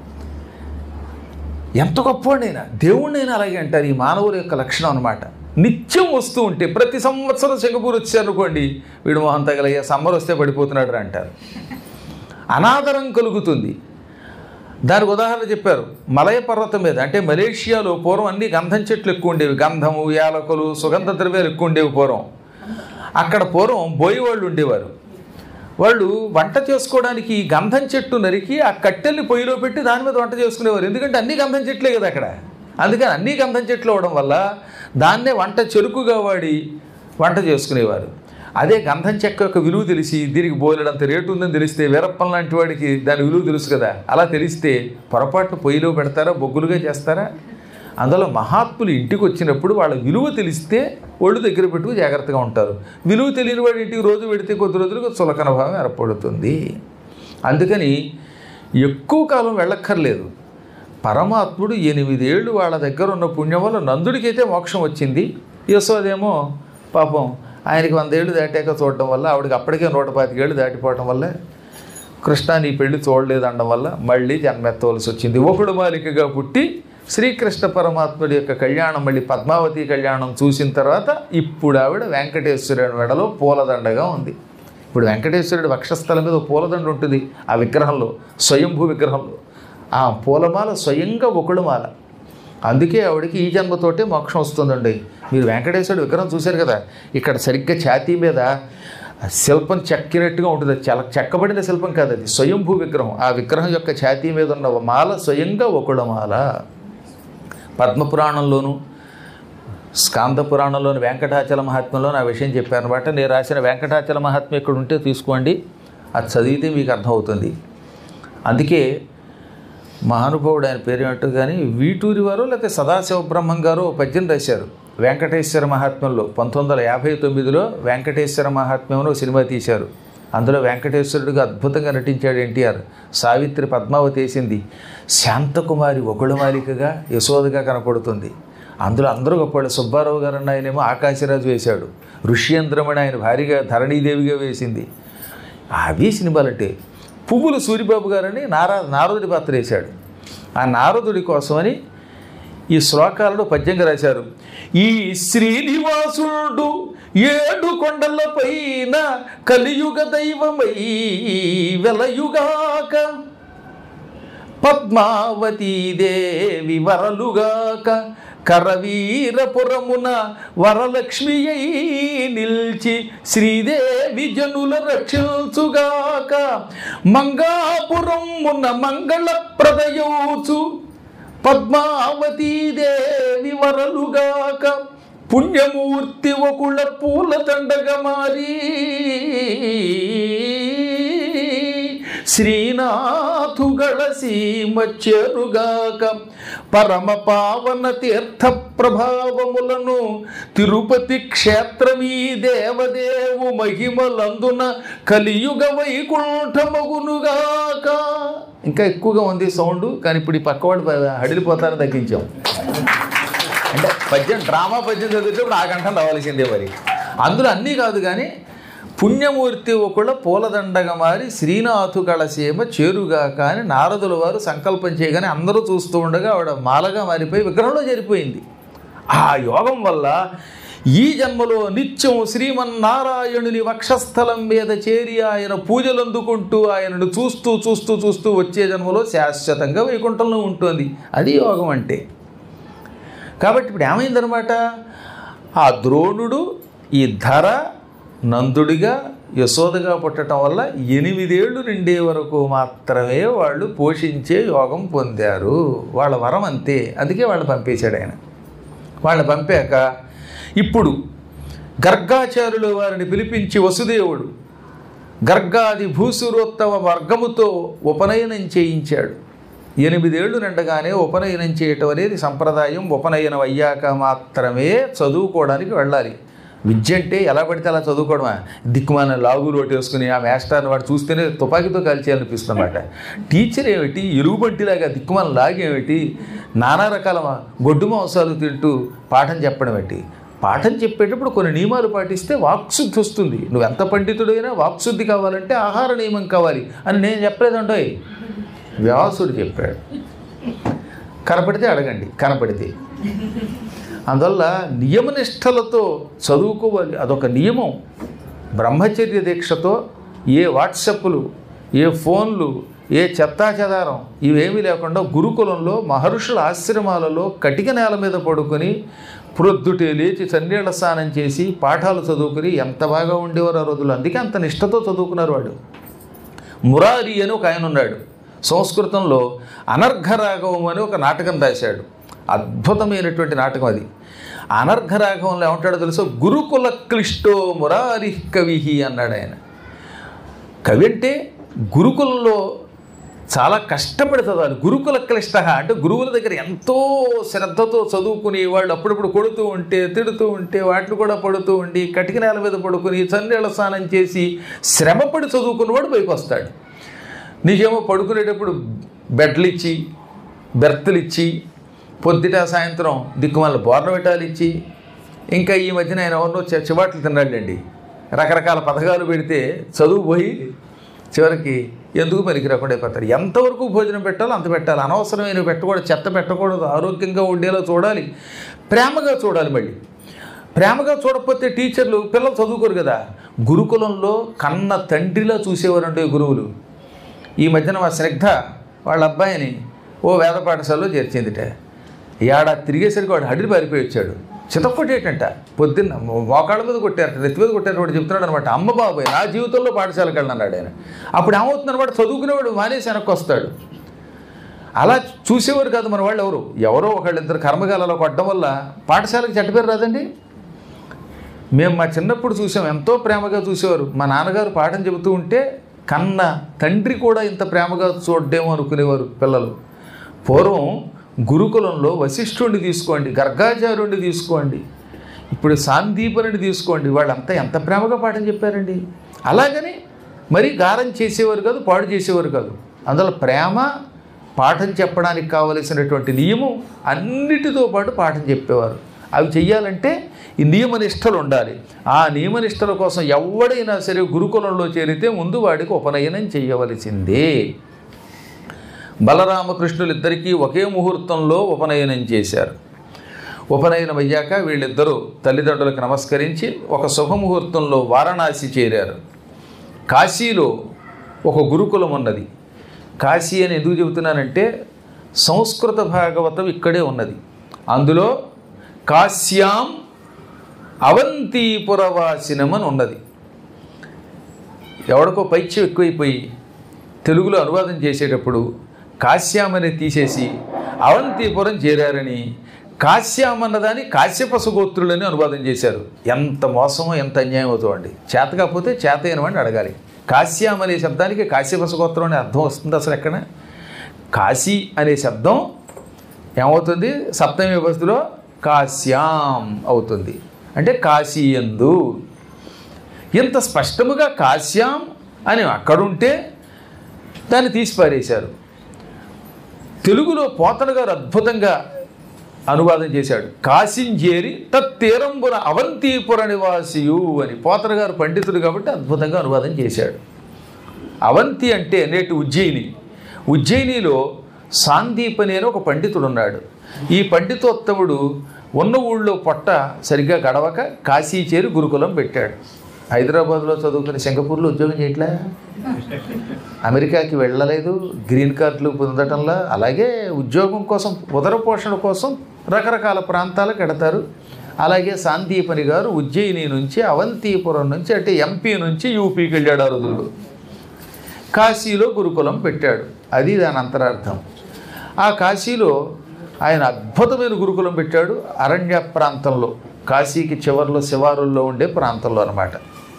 Speaker 1: ఎంత గొప్పవాడైనా దేవుణ్ణైనా అలాగే అంటారు ఈ మానవుల యొక్క లక్షణం అనమాట నిత్యం వస్తూ ఉంటే ప్రతి సంవత్సరం సింగపూర్ వచ్చారనుకోండి వీడు మొహం తగలయ్యా సమ్మర్ వస్తే పడిపోతున్నాడు రా అంటారు అనాదరం కలుగుతుంది దానికి ఉదాహరణ చెప్పారు మలయ పర్వతం మీద అంటే మలేషియాలో పూర్వం అన్ని గంధం చెట్లు ఎక్కువ ఉండేవి గంధము యాలకులు సుగంధ ద్రవ్యాలు ఎక్కువ ఉండేవి పూర్వం అక్కడ పూర్వం బోయి వాళ్ళు ఉండేవారు వాళ్ళు వంట చేసుకోవడానికి ఈ గంధం చెట్టు నరికి ఆ కట్టెల్ని పొయ్యిలో పెట్టి దాని మీద వంట చేసుకునేవారు ఎందుకంటే అన్ని గంధం చెట్లే కదా అక్కడ అందుకని అన్ని గంధం చెట్లు అవడం వల్ల దాన్నే వంట చెరుకుగా వాడి వంట చేసుకునేవారు అదే గంధం చెక్క యొక్క విలువ తెలిసి దీనికి బోలెడంత రేటు ఉందని తెలిస్తే వీరప్పన్ లాంటి వాడికి దాని విలువ తెలుసు కదా అలా తెలిస్తే పొరపాటున పొయ్యిలో పెడతారా బొగ్గులుగా చేస్తారా అందులో మహాత్ములు ఇంటికి వచ్చినప్పుడు వాళ్ళ విలువ తెలిస్తే ఒళ్ళు దగ్గర పెట్టుకు జాగ్రత్తగా ఉంటారు విలువ తెలియని వాడి ఇంటికి రోజు పెడితే కొద్ది రోజులకు చులకన భావం ఏర్పడుతుంది అందుకని ఎక్కువ కాలం వెళ్ళక్కర్లేదు పరమాత్ముడు ఎనిమిదేళ్ళు వాళ్ళ దగ్గర ఉన్న పుణ్యం వల్ల నందుడికైతే మోక్షం వచ్చింది యశోదేమో పాపం ఆయనకి వందేళ్ళు దాటాక చూడటం వల్ల ఆవిడకి అప్పటికే నూట పాతికేళ్ళు దాటిపోవటం వల్ల కృష్ణ నీ పెళ్లి చూడలేదు అనడం వల్ల మళ్ళీ జన్మెత్తవలసి వచ్చింది ఒకడు మాలికగా పుట్టి శ్రీకృష్ణ పరమాత్ముడి యొక్క కళ్యాణం మళ్ళీ పద్మావతి కళ్యాణం చూసిన తర్వాత ఇప్పుడు ఆవిడ వెంకటేశ్వరుడి మెడలో పూలదండగా ఉంది ఇప్పుడు వెంకటేశ్వరుడి వక్షస్థలం మీద ఒక పూలదండ ఉంటుంది ఆ విగ్రహంలో స్వయంభూ విగ్రహంలో ఆ పూలమాల స్వయంగా ఒకడుమాల అందుకే ఆవిడకి ఈ జన్మతోటే మోక్షం వస్తుందండి మీరు వెంకటేశ్వరుడు విగ్రహం చూశారు కదా ఇక్కడ సరిగ్గా ఛాతీ మీద శిల్పం చెక్కినట్టుగా ఉంటుంది అది చాలా చెక్కబడిన శిల్పం కాదు అది స్వయంభూ విగ్రహం ఆ విగ్రహం యొక్క ఛాతీ మీద ఉన్న మాల స్వయంగా ఒకడుమాల పద్మపురాణంలోను స్కాంద పురాణంలోని వెంకటాచల మహాత్మ్యంలో నా విషయం చెప్పారనమాట నేను రాసిన వెంకటాచల మహాత్మ్యం ఇక్కడ ఉంటే తీసుకోండి అది చదివితే మీకు అర్థమవుతుంది అందుకే మహానుభావుడు ఆయన పేరు ఏమిటో కానీ వీటూరి వారు లేకపోతే సదాశివ బ్రహ్మం గారు ఓ పద్యం రాశారు వెంకటేశ్వర మహాత్మ్యంలో పంతొమ్మిది వందల యాభై తొమ్మిదిలో వెంకటేశ్వర మహాత్మ్యంలో సినిమా తీశారు అందులో వెంకటేశ్వరుడిగా అద్భుతంగా నటించాడు ఎన్టీఆర్ సావిత్రి పద్మావతి వేసింది శాంతకుమారి ఒకడుమాలికగా యశోదగా కనపడుతుంది అందులో అందరూ గొప్పవాళ్ళు సుబ్బారావు గారు అన్న ఆయనేమో ఆకాశరాజు వేశాడు ఋష్యేంద్రమణి ఆయన భారీగా ధరణీదేవిగా వేసింది అవి సినిమాలంటే పువ్వులు సూరిబాబు గారని నారా నారదుడి పాత్ర వేశాడు ఆ నారదుడి కోసమని ఈ శ్లోకాలను పద్యంగా రాశారు ఈ శ్రీనివాసుడు ఏడు కొండల పైన కలియుగ దైవమై వెలయుగాక పద్మావతీదేవి వరలుగాక కరవీరపురమున వరలక్ష్మి అయి నిల్చి శ్రీదేవి జనుల రక్షించుగాక మంగాపురమున మంగళ ప్రదయోచు పద్మావతీదేవి వరలుగాక పుణ్యమూర్తి ఒకళ్ళ పూల దండగా మారి శ్రీనాథుగళ సీమ చేరుగాక పరమ పావన తీర్థ ప్రభావములను తిరుపతి క్షేత్రమీ దేవదేవు మహిమలందున కలియుగ వైకుంఠమగునుగాక ఇంకా ఎక్కువగా ఉంది సౌండ్ కానీ ఇప్పుడు ఈ పక్కవాడు హడిలిపోతారని తగ్గించాం అంటే పద్యం డ్రామా పద్యం చదివేటప్పుడు ఆ గంటలు రావాల్సిందే మరి అందులో అన్నీ కాదు కానీ పుణ్యమూర్తి ఒకళ్ళ పూలదండగా మారి శ్రీనాథు కళసీమ చేరుగాక అని నారదుల వారు సంకల్పం చేయగానే అందరూ చూస్తూ ఉండగా ఆవిడ మాలగా మారిపోయి విగ్రహంలో చేరిపోయింది ఆ యోగం వల్ల ఈ జన్మలో నిత్యం శ్రీమన్నారాయణుని వక్షస్థలం మీద చేరి ఆయన పూజలు అందుకుంటూ ఆయనను చూస్తూ చూస్తూ చూస్తూ వచ్చే జన్మలో శాశ్వతంగా వైకుంఠంలో ఉంటుంది అది యోగం అంటే కాబట్టి ఇప్పుడు ఏమైందనమాట ఆ ద్రోణుడు ఈ ధర నందుడిగా యశోదగా పుట్టడం వల్ల ఎనిమిదేళ్లు నిండే వరకు మాత్రమే వాళ్ళు పోషించే యోగం పొందారు వాళ్ళ వరం అంతే అందుకే వాళ్ళు పంపేశాడు ఆయన వాళ్ళని పంపాక ఇప్పుడు గర్గాచార్యులు వారిని పిలిపించి వసుదేవుడు గర్గాది భూసురోత్తమ వర్గముతో ఉపనయనం చేయించాడు ఎనిమిదేళ్లు నిండగానే ఉపనయనం చేయటం అనేది సంప్రదాయం ఉపనయనం అయ్యాక మాత్రమే చదువుకోవడానికి వెళ్ళాలి విద్య అంటే ఎలా పడితే అలా చదువుకోవడమా దిక్కుమాన లాగు రోటి వేసుకుని ఆ మేస్టర్ని వాడు చూస్తేనే తుపాకీతో కాల్చేయాలనిపిస్తుందన్నమాట టీచర్ ఏమిటి ఎలుగుబంటిలాగా దిక్కుమాన లాగేమిటి నానా రకాల గొడ్డు మాంసాలు తింటూ పాఠం చెప్పడం ఏంటి పాఠం చెప్పేటప్పుడు కొన్ని నియమాలు పాటిస్తే వాక్శుద్ధి వస్తుంది నువ్వు ఎంత పండితుడైనా వాక్శుద్ధి కావాలంటే ఆహార నియమం కావాలి అని నేను చెప్పలేదండోయ్ వ్యాసుడు చెప్పాడు కనపడితే అడగండి కనపడితే అందువల్ల నియమనిష్టలతో చదువుకోవాలి అదొక నియమం బ్రహ్మచర్య దీక్షతో ఏ వాట్సప్లు ఏ ఫోన్లు ఏ చెత్తా చెదారం ఇవేమీ లేకుండా గురుకులంలో మహర్షుల ఆశ్రమాలలో కటిక నేల మీద పడుకొని ప్రొద్దుటే లేచి చన్నీళ్ళ స్నానం చేసి పాఠాలు చదువుకుని ఎంత బాగా ఉండేవారు ఆ రోజుల్లో అందుకే అంత నిష్టతో చదువుకున్నారు వాళ్ళు మురారి అని ఒక ఆయన ఉన్నాడు సంస్కృతంలో అనర్ఘరాఘవం అని ఒక నాటకం రాశాడు అద్భుతమైనటువంటి నాటకం అది అనర్ఘరాఘవంలో ఏమంటాడో తెలుసో గురుకుల క్లిష్టో మురారి కవి అన్నాడు ఆయన కవి అంటే గురుకులంలో చాలా కష్టపడి చదవాలి గురుకుల క్లిష్ట అంటే గురువుల దగ్గర ఎంతో శ్రద్ధతో చదువుకుని వాళ్ళు అప్పుడప్పుడు కొడుతూ ఉంటే తిడుతూ ఉంటే వాటిని కూడా పడుతూ ఉండి కటిక నేల మీద పడుకుని చన్నీళ్ళ స్నానం చేసి శ్రమపడి చదువుకున్నవాడు పైకి వస్తాడు నీకేమో పడుకునేటప్పుడు బెడ్లు ఇచ్చి బెర్తులు ఇచ్చి పొద్దుట సాయంత్రం దిక్కుమాల బోర్నవెటాలు ఇచ్చి ఇంకా ఈ మధ్యన ఆయన ఎవరినో చి- చివాట్లు తిన్నాడండి రకరకాల పథకాలు పెడితే చదువు పోయి చివరికి ఎందుకు పనికి రాకుండా అయిపోతారు ఎంతవరకు భోజనం పెట్టాలో అంత పెట్టాలి అనవసరమైన పెట్టకూడదు చెత్త పెట్టకూడదు ఆరోగ్యంగా ఉండేలా చూడాలి ప్రేమగా చూడాలి మళ్ళీ ప్రేమగా చూడకపోతే టీచర్లు పిల్లలు చదువుకోరు కదా గురుకులంలో కన్న తండ్రిలా చూసేవారండి గురువులు ఈ మధ్యన మా శ్రద్ధ వాళ్ళ అబ్బాయిని ఓ వేద పాఠశాలలో చేర్చిందిట ఏడాది తిరిగేసరికి వాడు హడిరి పారిపోయి వచ్చాడు చితక్కొట్టేటంట పొద్దున్న మోకాళ్ళ మీద కొట్టారు నెత్తి మీద కొట్టారు వాడు చెప్తున్నాడు అనమాట అమ్మ బాబాయ్ నా జీవితంలో పాఠశాలకు వెళ్ళన్నాడు ఆయన అప్పుడు ఏమవుతుంది అనమాట చదువుకునేవాడు మానేసి వెనక్కి వస్తాడు అలా చూసేవారు కాదు మన వాళ్ళు ఎవరు ఎవరో ఒకళ్ళిద్దరు కర్మగాలలో కొట్టడం వల్ల పాఠశాలకు చెడ్డ పేరు రాదండి మేము మా చిన్నప్పుడు చూసాం ఎంతో ప్రేమగా చూసేవారు మా నాన్నగారు పాఠం చెబుతూ ఉంటే కన్న తండ్రి కూడా ఇంత ప్రేమగా చూడడేమో అనుకునేవారు పిల్లలు పూర్వం గురుకులంలో వశిష్ఠుడిని తీసుకోండి గర్గాచార్యుడిని తీసుకోండి ఇప్పుడు సాందీపనుడిని తీసుకోండి వాళ్ళంతా ఎంత ప్రేమగా పాఠం చెప్పారండి అలాగని మరీ గారం చేసేవారు కాదు పాడు చేసేవారు కాదు అందులో ప్రేమ పాఠం చెప్పడానికి కావలసినటువంటి నియమం అన్నిటితో పాటు పాఠం చెప్పేవారు అవి చెయ్యాలంటే ఈ నియమనిష్టలు ఉండాలి ఆ నియమనిష్టల కోసం ఎవడైనా సరే గురుకులంలో చేరితే ముందు వాడికి ఉపనయనం చేయవలసిందే బలరామకృష్ణులు ఇద్దరికీ ఒకే ముహూర్తంలో ఉపనయనం చేశారు ఉపనయనం అయ్యాక వీళ్ళిద్దరూ తల్లిదండ్రులకు నమస్కరించి ఒక శుభముహూర్తంలో వారణాసి చేరారు కాశీలో ఒక గురుకులం ఉన్నది కాశీ అని ఎందుకు చెబుతున్నానంటే సంస్కృత భాగవతం ఇక్కడే ఉన్నది అందులో కాశ్యాం అవంతిపురవాసినం అని ఉన్నది ఎవడికో పైచ్యం ఎక్కువైపోయి తెలుగులో అనువాదం చేసేటప్పుడు కాశ్యామని తీసేసి అవంతిపురం చేరారని కాశ్యాం అన్నదాన్ని కాశ్యప సుగోత్రులని అనువాదం చేశారు ఎంత మోసమో ఎంత అన్యాయం అవుతుందండి చేత కాకపోతే చేత అయినవాడిని అడగాలి కాశ్యాం అనే శబ్దానికి కాశ్యప సుగోత్రం అనే అర్థం వస్తుంది అసలు ఎక్కడ కాశీ అనే శబ్దం ఏమవుతుంది సప్తమి విభక్తిలో కాశ్యాం అవుతుంది అంటే కాశీయందు ఇంత స్పష్టముగా కాశ్యాం అని అక్కడుంటే దాన్ని తీసి పారేశారు తెలుగులో పోతన గారు అద్భుతంగా అనువాదం చేశాడు కాశింజేరి తత్తీరంబున అవంతిపుర నివాసియు అని పోతన గారు పండితుడు కాబట్టి అద్భుతంగా అనువాదం చేశాడు అవంతి అంటే నేటి ఉజ్జయిని ఉజ్జయినిలో సాందీపని అని ఒక పండితుడు ఉన్నాడు ఈ పండితోత్తముడు ఉన్న ఊళ్ళో పొట్ట సరిగ్గా గడవక కాశీ చేరి గురుకులం పెట్టాడు హైదరాబాద్లో చదువుకుని సింగపూర్లో ఉద్యోగం చేయట్లే అమెరికాకి వెళ్ళలేదు గ్రీన్ కార్డులు పొందటంలో అలాగే ఉద్యోగం కోసం ఉదర పోషణ కోసం రకరకాల ప్రాంతాలకు ఎడతారు అలాగే శాంతిపని గారు ఉజ్జయిని నుంచి అవంతిపురం నుంచి అంటే ఎంపీ నుంచి యూపీకి వెళ్ళాడు ఆ రోజుల్లో కాశీలో గురుకులం పెట్టాడు అది దాని అంతరార్థం ఆ కాశీలో ఆయన అద్భుతమైన గురుకులం పెట్టాడు అరణ్య ప్రాంతంలో కాశీకి చివరిలో శివారుల్లో ఉండే ప్రాంతంలో అన్నమాట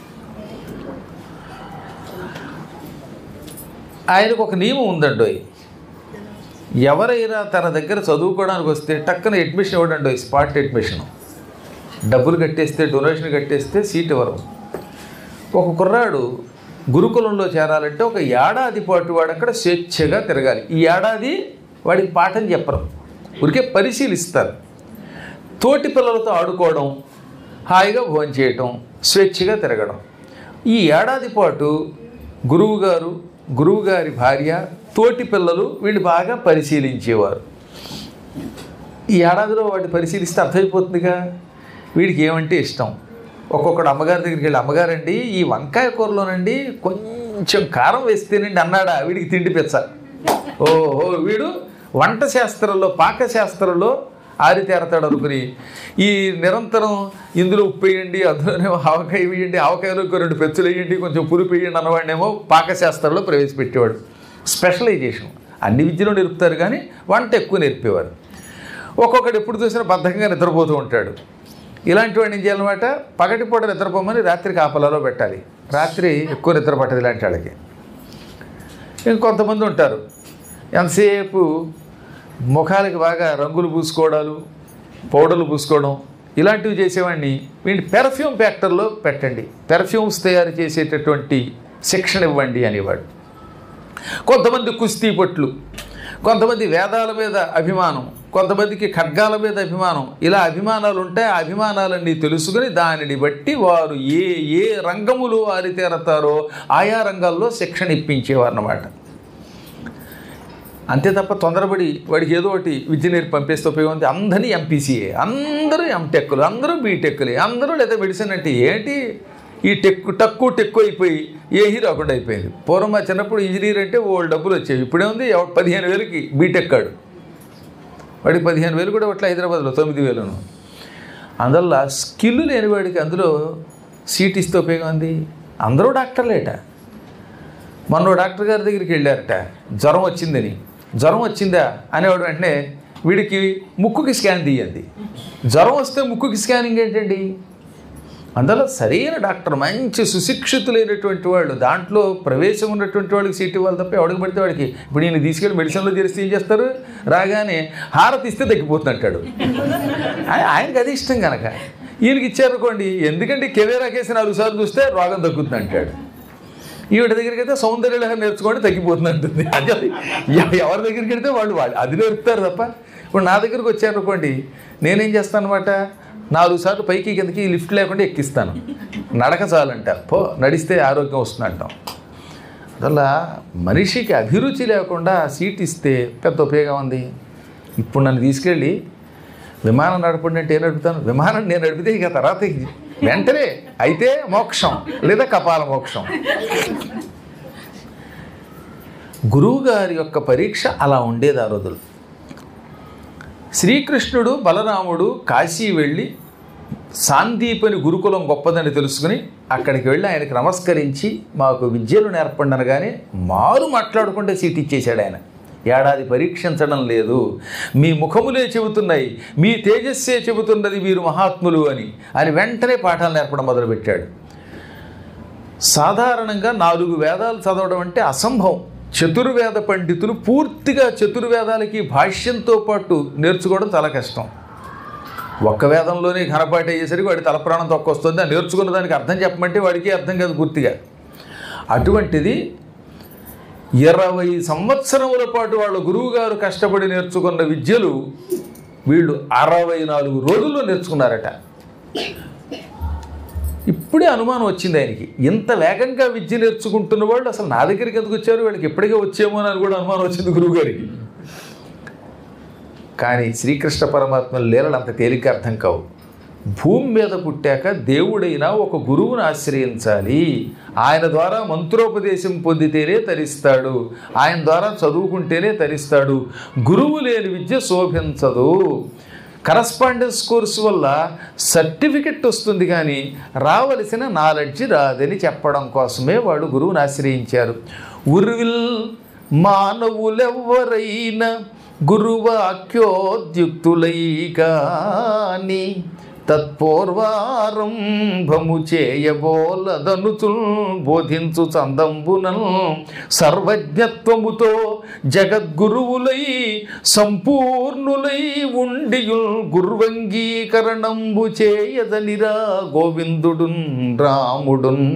Speaker 1: ఆయనకు ఒక నియమం ఉందండి ఎవరైనా తన దగ్గర చదువుకోవడానికి వస్తే టక్కన అడ్మిషన్ ఇవ్వడండి స్పాట్ అడ్మిషన్ డబ్బులు కట్టేస్తే డొనేషన్ కట్టేస్తే సీట్ ఇవ్వరు ఒక కుర్రాడు గురుకులంలో చేరాలంటే ఒక ఏడాది పాటు వాడు అక్కడ స్వేచ్ఛగా తిరగాలి ఈ ఏడాది వాడికి పాఠం చెప్పరు ఊరికే పరిశీలిస్తారు తోటి పిల్లలతో ఆడుకోవడం హాయిగా భోజనం చేయటం స్వేచ్ఛగా తిరగడం ఈ ఏడాది పాటు గురువుగారు గురువుగారి భార్య తోటి పిల్లలు వీళ్ళు బాగా పరిశీలించేవారు ఈ ఏడాదిలో వాడిని పరిశీలిస్తే అర్థమైపోతుందిగా వీడికి ఏమంటే ఇష్టం ఒక్కొక్కడు అమ్మగారి దగ్గరికి వెళ్ళి అమ్మగారండి ఈ వంకాయ కూరలోనండి కొంచెం కొంచెం కారం వేస్తేనండి అన్నాడా వీడికి తిండి పెచ్చ ఓహో వీడు వంట శాస్త్రంలో పాక శాస్త్రంలో ఆరితేరతాడు అనుకుని ఈ నిరంతరం ఇందులో ఉప్పు వేయండి అందులోనేమో ఆవకాయ వేయండి ఆవకాయలో ఒక రెండు పెచ్చులు వేయండి కొంచెం పులుపు వేయండి అన్నవాడినేమో పాకశాస్త్రంలో ప్రవేశపెట్టేవాడు స్పెషలైజేషన్ అన్ని విద్యలో నేర్పుతారు కానీ వంట ఎక్కువ నేర్పేవారు ఒక్కొక్కడు ఎప్పుడు చూసినా బద్ధకంగా నిద్రపోతూ ఉంటాడు ఇలాంటి వాడిని ఏం చేయాలన్నమాట పగటిపూట నిద్రపోమని రాత్రి కాపలాలో పెట్టాలి రాత్రి ఎక్కువ నిద్ర పట్టదు ఇలాంటి వాళ్ళకి ఇంకొంతమంది ఉంటారు ఎంతసేపు ముఖాలకి బాగా రంగులు పూసుకోవడాలు పౌడర్లు పూసుకోవడం ఇలాంటివి చేసేవాడిని వీడిని పెర్ఫ్యూమ్ ఫ్యాక్టర్లో పెట్టండి పెర్ఫ్యూమ్స్ తయారు చేసేటటువంటి శిక్షణ ఇవ్వండి అనేవాడు కొంతమంది కుస్తీ పట్లు కొంతమంది వేదాల మీద అభిమానం కొంతమందికి ఖడ్గాల మీద అభిమానం ఇలా అభిమానాలు ఉంటాయి ఆ అభిమానాలన్నీ తెలుసుకుని దానిని బట్టి వారు ఏ ఏ రంగములో ఆరితేరతారో ఆయా రంగాల్లో శిక్షణ ఇప్పించేవారు అన్నమాట అంతే తప్ప తొందరపడి వాడికి ఏదో ఒకటి విద్య నేర్పి పంపిస్తే ఉపయోగం ఉంది అందరినీ ఎంపీసీఏ అందరూ ఎంటెక్కులు అందరూ బీటెక్కులే అందరూ లేదా మెడిసిన్ అంటే ఏంటి ఈ టెక్కు తక్కువ టెక్కు అయిపోయి ఏహీ రాకుండా అయిపోయింది పూర్వం మా చిన్నప్పుడు ఇంజనీర్ అంటే ఓ డబ్బులు వచ్చేవి ఇప్పుడేముంది ఎవ- పదిహేను వేలకి బీటెక్కాడు వాడికి పదిహేను వేలు కూడా అట్లా హైదరాబాద్లో తొమ్మిది వేలను అందువల్ల స్కిల్ లేని వాడికి అందులో సీట్ ఇస్తే ఉపయోగం ఉంది అందరూ డాక్టర్లేట మొన్న ఓ డాక్టర్ గారి దగ్గరికి వెళ్ళారట జ్వరం వచ్చిందని జ్వరం వచ్చిందా అనేవాడు వెంటనే వీడికి ముక్కుకి స్కాన్ తీయండి జ్వరం వస్తే ముక్కుకి స్కానింగ్ ఏంటండి అందులో సరైన డాక్టర్ మంచి సుశిక్షితులైనటువంటి వాళ్ళు దాంట్లో ప్రవేశం ఉన్నటువంటి వాళ్ళకి సీట్ ఇవ్వాలి తప్ప ఎవడికి పడితే వాడికి ఇప్పుడు ఈయన తీసుకెళ్ళి మెడిసిన్లో చేస్తే ఏం చేస్తారు రాగానే హారతి ఇస్తే తగ్గిపోతుంది అంటాడు ఆయ- ఆయనకి అది ఇష్టం కనుక ఈయనకి ఇచ్చారనుకోండి ఎందుకంటే కెమెరా కేసు నాలుగు సార్లు చూస్తే రోగం తగ్గుతుంది అంటాడు ఈవిడ దగ్గరికి అయితే సౌందర్యలహరి నేర్చుకోండి తగ్గిపోతుంది అంటుంది అంటే అది ఎవ- ఎవరి దగ్గరికి వెళ్తే వాళ్ళు వాళ్ళు అది నేర్పుతారు తప్ప ఇప్పుడు నా దగ్గరికి వచ్చారనుకోండి నేనేం చేస్తాను అనమాట నాలుగు సార్లు పైకి కిందకి లిఫ్ట్ లేకుండా ఎక్కిస్తాను నడక చాలంట పో నడిస్తే ఆరోగ్యం వస్తుంది అంటాం అందువల్ల మనిషికి అభిరుచి లేకుండా సీట్ ఇస్తే పెద్ద ఉపయోగం ఉంది ఇప్పుడు నన్ను తీసుకెళ్ళి విమానం నడపండి అంటే ఏం నడుపుతాను విమానం నేను నడిపితే ఇక తర్వాత వెంటనే అయితే మోక్షం లేదా కపాల మోక్షం గురువు గారి యొక్క పరీక్ష అలా ఉండేది ఆ రోజులు శ్రీకృష్ణుడు బలరాముడు కాశీ వెళ్ళి సాందీపని గురుకులం గొప్పదని తెలుసుకుని అక్కడికి వెళ్ళి ఆయనకి నమస్కరించి మాకు విద్యలు నేర్పండి అనగానే మారు మాట్లాడుకుంటే సీట్ ఇచ్చేశాడు ఆయన ఏడాది పరీక్షించడం లేదు మీ ముఖములే చెబుతున్నాయి మీ తేజస్సే చెబుతున్నది వీరు మహాత్ములు అని అని వెంటనే పాఠాలు నేర్పడం మొదలుపెట్టాడు సాధారణంగా నాలుగు వేదాలు చదవడం అంటే అసంభవం చతుర్వేద పండితులు పూర్తిగా చతుర్వేదాలకి భాష్యంతో పాటు నేర్చుకోవడం చాలా కష్టం ఒక్క వేదంలోనే ఘనపాటి అయ్యేసరికి వాడి తలప్రాణం తొక్కొస్తుంది ఆ నేర్చుకున్న దానికి అర్థం చెప్పమంటే వాడికి అర్థం కాదు పూర్తిగా అటువంటిది ఇరవై సంవత్సరముల పాటు వాళ్ళ గురువుగారు కష్టపడి నేర్చుకున్న విద్యలు వీళ్ళు అరవై నాలుగు రోజుల్లో నేర్చుకున్నారట ఇప్పుడే అనుమానం వచ్చింది ఆయనకి ఇంత వేగంగా విద్య నేర్చుకుంటున్న వాళ్ళు అసలు నా దగ్గరికి ఎందుకు వచ్చారు వీళ్ళకి ఎప్పటికే వచ్చేమో అని కూడా అనుమానం వచ్చింది గురువుగారికి కానీ శ్రీకృష్ణ పరమాత్మ లీలలు అంత తేలిక అర్థం కావు భూమి మీద పుట్టాక దేవుడైనా ఒక గురువును ఆశ్రయించాలి ఆయన ద్వారా మంత్రోపదేశం పొందితేనే తరిస్తాడు ఆయన ద్వారా చదువుకుంటేనే తరిస్తాడు గురువు లేని విద్య శోభించదు కరస్పాండెన్స్ కోర్సు వల్ల సర్టిఫికెట్ వస్తుంది కానీ రావలసిన నాలెడ్జ్ రాదని చెప్పడం కోసమే వాళ్ళు గురువుని ఆశ్రయించారు ఉర్విల్ మానవులెవ్వరైనా గురువాక్యోద్యుక్తులై కాని తత్పూర్వారంభము చేయబోలదనుతుల్ బోధించు చందంబునల్ సర్వజ్ఞత్వముతో జగద్గురువులై సంపూర్ణులై ఉండియుల్ గుర్వంగీకరణంబు చేయదనిరా గోవిందుడున్ రాముడున్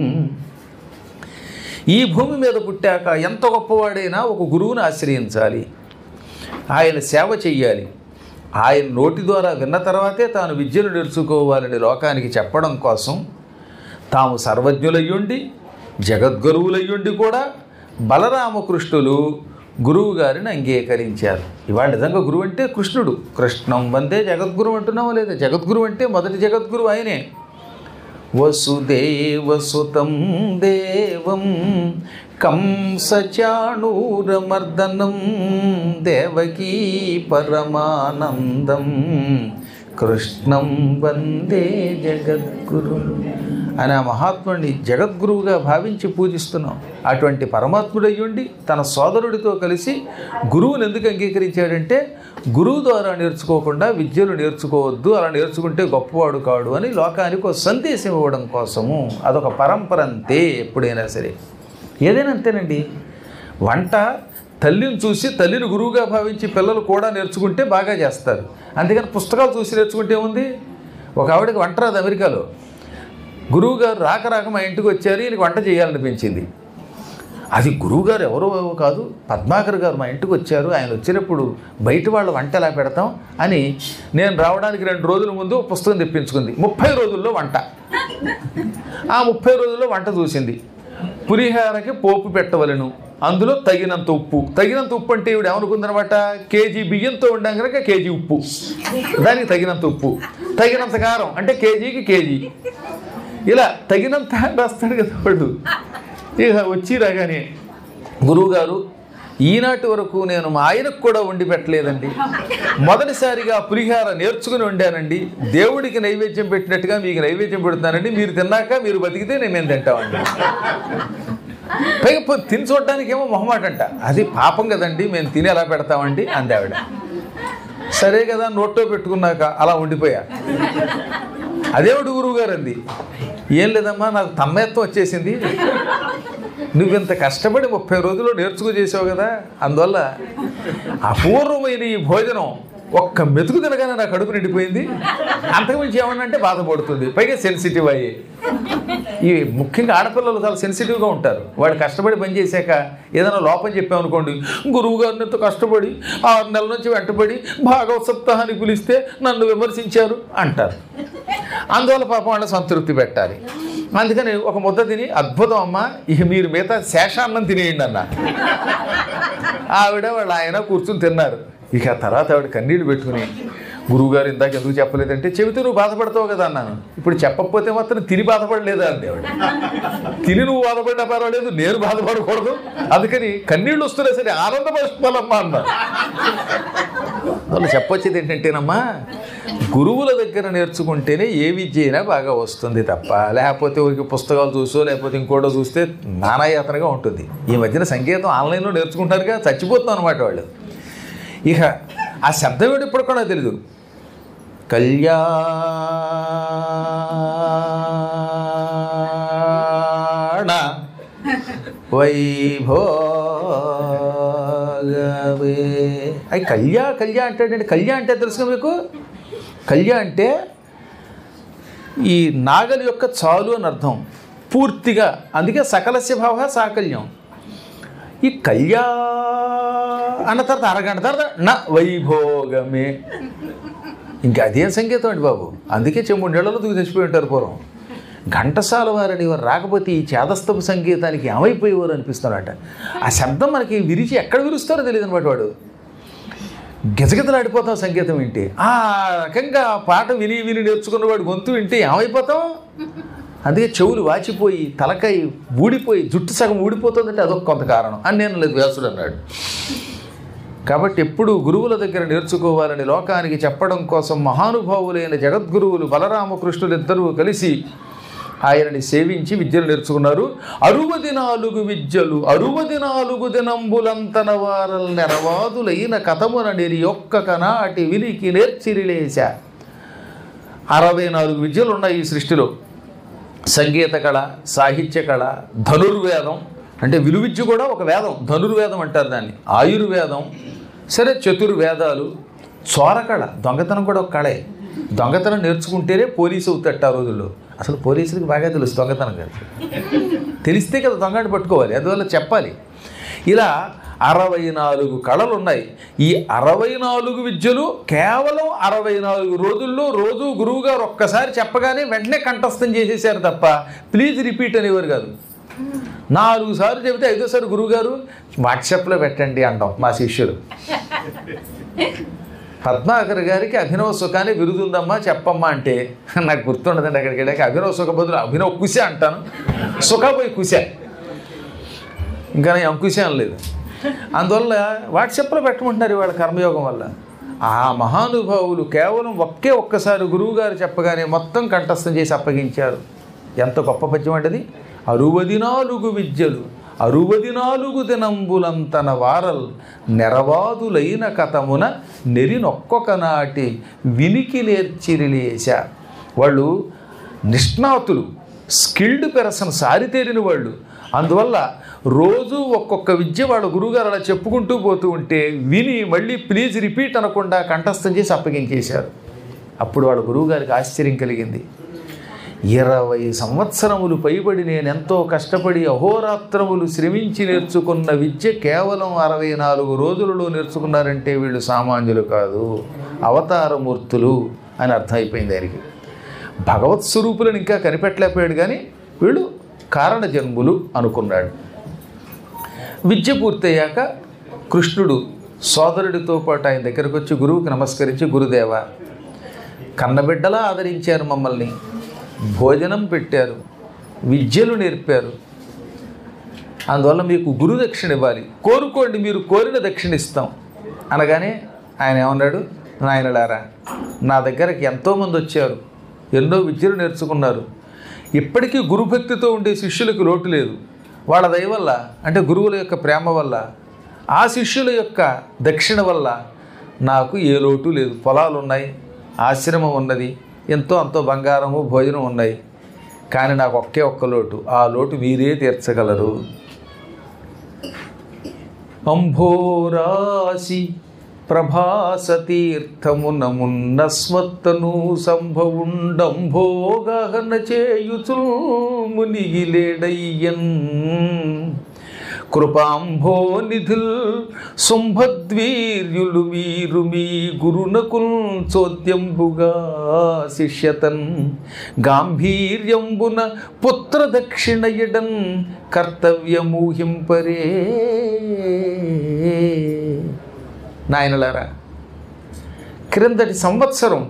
Speaker 1: ఈ భూమి మీద పుట్టాక ఎంత గొప్పవాడైనా ఒక గురువుని ఆశ్రయించాలి ఆయన సేవ చెయ్యాలి ఆయన నోటి ద్వారా విన్న తర్వాతే తాను విద్యను నేర్చుకోవాలని లోకానికి చెప్పడం కోసం తాము సర్వజ్ఞులయ్యుండి జగద్గురువులయ్యుండి కూడా బలరామకృష్ణులు గురువు గారిని అంగీకరించారు ఇవాళ నిజంగా గురువు అంటే కృష్ణుడు కృష్ణం వందే జగద్గురు అంటున్నామో లేదా జగద్గురు అంటే మొదటి జగద్గురు ఆయనే వసుదేవసుతం దేవం కంసచాణూరమర్దనం దేవకీ పరమానందం కృష్ణం వందే జగద్గురు అని ఆ మహాత్ముడిని జగద్గురువుగా భావించి పూజిస్తున్నాం అటువంటి పరమాత్ముడయ్యుండి తన సోదరుడితో కలిసి గురువుని ఎందుకు అంగీకరించాడంటే గురువు ద్వారా నేర్చుకోకుండా విద్యలు నేర్చుకోవద్దు అలా నేర్చుకుంటే గొప్పవాడు కాడు అని లోకానికి ఒక సందేశం ఇవ్వడం కోసము అదొక పరంపర అంతే ఎప్పుడైనా సరే ఏదైనా అంతేనండి వంట తల్లిని చూసి తల్లిని గురువుగా భావించి పిల్లలు కూడా నేర్చుకుంటే బాగా చేస్తారు అందుకని పుస్తకాలు చూసి నేర్చుకుంటే ఏముంది ఒక ఆవిడకి వంట రాదు అమెరికాలో గురువు గారు రాక రాక మా ఇంటికి వచ్చారు ఈయనకి వంట చేయాలనిపించింది అది గురువుగారు ఎవరో కాదు పద్మాకర్ గారు మా ఇంటికి వచ్చారు ఆయన వచ్చినప్పుడు బయట వాళ్ళ వంట ఎలా పెడతాం అని నేను రావడానికి రెండు రోజుల ముందు ఒక పుస్తకం తెప్పించుకుంది ముప్పై రోజుల్లో వంట ఆ ముప్పై రోజుల్లో వంట చూసింది పులిహారకి పోపు పెట్టవలను అందులో తగినంత ఉప్పు తగినంత ఉప్పు అంటే ఇవిడ ఏమనుకుందనమాట కేజీ బియ్యంతో ఉండాం కనుక కేజీ ఉప్పు దానికి తగినంత ఉప్పు తగినంత కారం అంటే కేజీకి కేజీ ఇలా తగినంత రాస్తాడు కదా వాడు ఇక వచ్చి రాగానే గురువుగారు ఈనాటి వరకు నేను మా ఆయనకు కూడా వండి పెట్టలేదండి మొదటిసారిగా పులిహార నేర్చుకుని వండానండి దేవుడికి నైవేద్యం పెట్టినట్టుగా మీకు నైవేద్యం పెడుతున్నానండి మీరు తిన్నాక మీరు బతికితే నేను మేము తింటామండి పైగా పో- తిని చూడడానికి ఏమో మొహమాట అంట అది పాపం కదండి మేము తిని ఎలా పెడతామండి అంది ఆవిడ సరే కదా నోట్లో పెట్టుకున్నాక అలా ఉండిపోయా అదేవిడు గురువు గారు అంది ఏం లేదమ్మా నాకు తమ్మయత్వం వచ్చేసింది నువ్వింత కష్టపడి ముప్పై రోజుల్లో నేర్చుకు చేసావు కదా అందువల్ల అపూర్వమైన ఈ భోజనం ఒక్క మెతుకు తినగానే నాకు కడుపు నిండిపోయింది అంతకుమించి ఏమన్నంటే బాధపడుతుంది పైగా సెన్సిటివ్ అయ్యి ఈ ముఖ్యంగా ఆడపిల్లలు చాలా సెన్సిటివ్గా ఉంటారు వాడు కష్టపడి పని చేశాక ఏదైనా లోపం చెప్పామనుకోండి గురువు గారిని ఎంతో కష్టపడి ఆరు నెలల నుంచి వెంటబడి భాగవత సప్తాహాన్ని పిలిస్తే నన్ను విమర్శించారు అంటారు అందువల్ల పాపం వాళ్ళ సంతృప్తి పెట్టాలి అందుకని ఒక ముద్ద తిని అద్భుతం అమ్మ ఇక మీరు మిగతా శేషాన్నం తినేయండి అన్న ఆవిడ వాళ్ళ ఆయన కూర్చుని తిన్నారు ఇక ఆ తర్వాత ఆవిడ కన్నీళ్ళు పెట్టుకుని గురువుగారు ఇందాక ఎందుకు చెప్పలేదంటే చెబితే నువ్వు బాధపడతావు కదా అన్నాను ఇప్పుడు చెప్పకపోతే మాత్రం తిని బాధపడలేదా అండి ఆవిడ తిని నువ్వు బాధపడినా పర్వాలేదు నేను బాధపడకూడదు అందుకని కన్నీళ్ళు వస్తున్నా సరే ఆనందపరుస్తానమ్మా అన్నా వాళ్ళు చెప్పొచ్చేది ఏంటంటేనమ్మా గురువుల దగ్గర నేర్చుకుంటేనే ఏ విద్య అయినా బాగా వస్తుంది తప్ప లేకపోతే ఊరికి పుస్తకాలు చూసో లేకపోతే ఇంకోటో చూస్తే నానాయాతనగా ఉంటుంది ఈ మధ్యన సంగీతం ఆన్లైన్లో నేర్చుకుంటారుగా చచ్చిపోతాం అనమాట వాళ్ళు ఇక ఆ శబ్దం ఏంటి ఇప్పుడు కూడా తెలీదు కళ్యాణ వైభోగవే అవి కళ్యా కళ్యా అంటే కళ్యా అంటే తెలుసు మీకు కళ్యా అంటే ఈ నాగలి యొక్క చాలు అని అర్థం పూర్తిగా అందుకే సకలస్య భావ సాకల్యం ఈ కళ్యా అన్న తర్వాత అరగంట తర్వాత నా వైభోగమే ఇంకా అదేం సంగీతం అండి బాబు అందుకే చెమ్ముండేళ్లలో దూకి చచ్చిపోయి ఉంటారు పూర్వం ఘంటసాల వారని వారు రాకపోతే ఈ చేదస్తపు సంగీతానికి ఏమైపోయేవారు అనిపిస్తున్నారట ఆ శబ్దం మనకి విరిచి ఎక్కడ విరుస్తారో తెలియదు అనమాట వాడు గిజగిజలాడిపోతాం సంగీతం వింటే ఆ రకంగా పాట విని విని నేర్చుకున్నవాడు గొంతు వింటే ఏమైపోతాం అందుకే చెవులు వాచిపోయి తలకాయ ఊడిపోయి జుట్టు సగం ఊడిపోతుందంటే అదొక కొంత కారణం అని నేను లేదు వ్యాసుడు అన్నాడు కాబట్టి ఎప్పుడు గురువుల దగ్గర నేర్చుకోవాలని లోకానికి చెప్పడం కోసం మహానుభావులైన జగద్గురువులు బలరామకృష్ణులు ఇద్దరూ కలిసి ఆయనని సేవించి విద్యలు నేర్చుకున్నారు అరువది నాలుగు విద్యలు అరువది నాలుగు దినంబులంతన వారల్ నెరవాదులైన కథమున నిరి ఒక్క కనాటి వినికి నేర్చిరిలేశ అరవై నాలుగు విద్యలు ఉన్నాయి ఈ సృష్టిలో సంగీత కళ సాహిత్య కళ ధనుర్వేదం అంటే విలువిద్య కూడా ఒక వేదం ధనుర్వేదం అంటారు దాన్ని ఆయుర్వేదం సరే చతుర్వేదాలు చోరకళ దొంగతనం కూడా ఒక కళే దొంగతనం నేర్చుకుంటేనే పోలీసు అవుతాడు ఆ రోజుల్లో అసలు పోలీసులకు బాగా తెలుసు దొంగతనం కాదు తెలిస్తే కదా దొంగని పట్టుకోవాలి అందువల్ల చెప్పాలి ఇలా అరవై నాలుగు కళలు ఉన్నాయి ఈ అరవై నాలుగు విద్యలు కేవలం అరవై నాలుగు రోజుల్లో రోజు గురువు గారు ఒక్కసారి చెప్పగానే వెంటనే కంఠస్థం చేసేసారు తప్ప ప్లీజ్ రిపీట్ అనేవారు కాదు నాలుగు సార్లు చెబితే ఐదోసారి గురువుగారు వాట్సాప్లో పెట్టండి అంటాం మా శిష్యులు పద్మాకర్ గారికి అభినవ సుఖాన్ని విరుదుందమ్మా చెప్పమ్మా అంటే నాకు గుర్తుండదండి అక్కడికి వెళ్ళాక అభినవ సుఖ బదులు అభినవ కుశ అంటాను సుఖ పోయి కుశ ఇంకా నేను అంకుశం లేదు అందువల్ల వాట్సాప్లో పెట్టమంటున్నారు వాళ్ళ కర్మయోగం వల్ల ఆ మహానుభావులు కేవలం ఒకే ఒక్కసారి గురువుగారు చెప్పగానే మొత్తం కంఠస్థం చేసి అప్పగించారు ఎంత గొప్ప పద్యం అంటది అరువది నాలుగు విద్యలు అరువది నాలుగు దినంబులంతన వారల్ నెరవాదులైన కథమున నెరినొక్కొక్క నాటి వినికి నేర్చిరిలేశ వాళ్ళు నిష్ణాతులు స్కిల్డ్ పెర్సన్ సారితేరిన వాళ్ళు అందువల్ల రోజు ఒక్కొక్క విద్య వాళ్ళ గురువుగారు అలా చెప్పుకుంటూ పోతూ ఉంటే విని మళ్ళీ ప్లీజ్ రిపీట్ అనకుండా కంఠస్థం చేసి అప్పగించేశారు అప్పుడు వాళ్ళ గురువుగారికి ఆశ్చర్యం కలిగింది ఇరవై సంవత్సరములు పైబడి నేను ఎంతో కష్టపడి అహోరాత్రములు శ్రమించి నేర్చుకున్న విద్య కేవలం అరవై నాలుగు రోజులలో నేర్చుకున్నారంటే వీళ్ళు సామాన్యులు కాదు అవతారమూర్తులు అని అర్థమైపోయింది ఆయనకి భగవత్ స్వరూపులను ఇంకా కనిపెట్టలేకపోయాడు కానీ వీళ్ళు కారణ జన్ములు అనుకున్నాడు విద్య పూర్తయ్యాక కృష్ణుడు సోదరుడితో పాటు ఆయన దగ్గరకు వచ్చి గురువుకి నమస్కరించి గురుదేవ కన్నబిడ్డలా ఆదరించారు మమ్మల్ని భోజనం పెట్టారు విద్యలు నేర్పారు అందువల్ల మీకు గురు దక్షిణ ఇవ్వాలి కోరుకోండి మీరు కోరిన దక్షిణ ఇస్తాం అనగానే ఆయన ఏమన్నాడు నాయనలారా నా దగ్గరకు ఎంతోమంది వచ్చారు ఎన్నో విద్యలు నేర్చుకున్నారు ఇప్పటికీ గురుభక్తితో ఉండే శిష్యులకు లోటు లేదు వాళ్ళ దయ వల్ల అంటే గురువుల యొక్క ప్రేమ వల్ల ఆ శిష్యుల యొక్క దక్షిణ వల్ల నాకు ఏ లోటు లేదు పొలాలు ఉన్నాయి ఆశ్రమం ఉన్నది ఎంతో అంతో బంగారము భోజనం ఉన్నాయి కానీ నాకు ఒకే ఒక్క లోటు ఆ లోటు మీరే తీర్చగలరు అంభోరాశి ప్రభాసతీర్థమునమున్న స్మత్తను సంభవుండంభోగహన చేయుచు మునిగిలేడయ్యన్ కృపాంభో నిధుల్ శుంభద్వీర్యులు మీరు మీ గురునకుల్ చోద్యంబుగా శిష్యతన్ గాంభీర్యంబున పుత్ర దక్షిణయడన్ కర్తవ్యమూహింపరే నాయనలారా క్రిందటి సంవత్సరం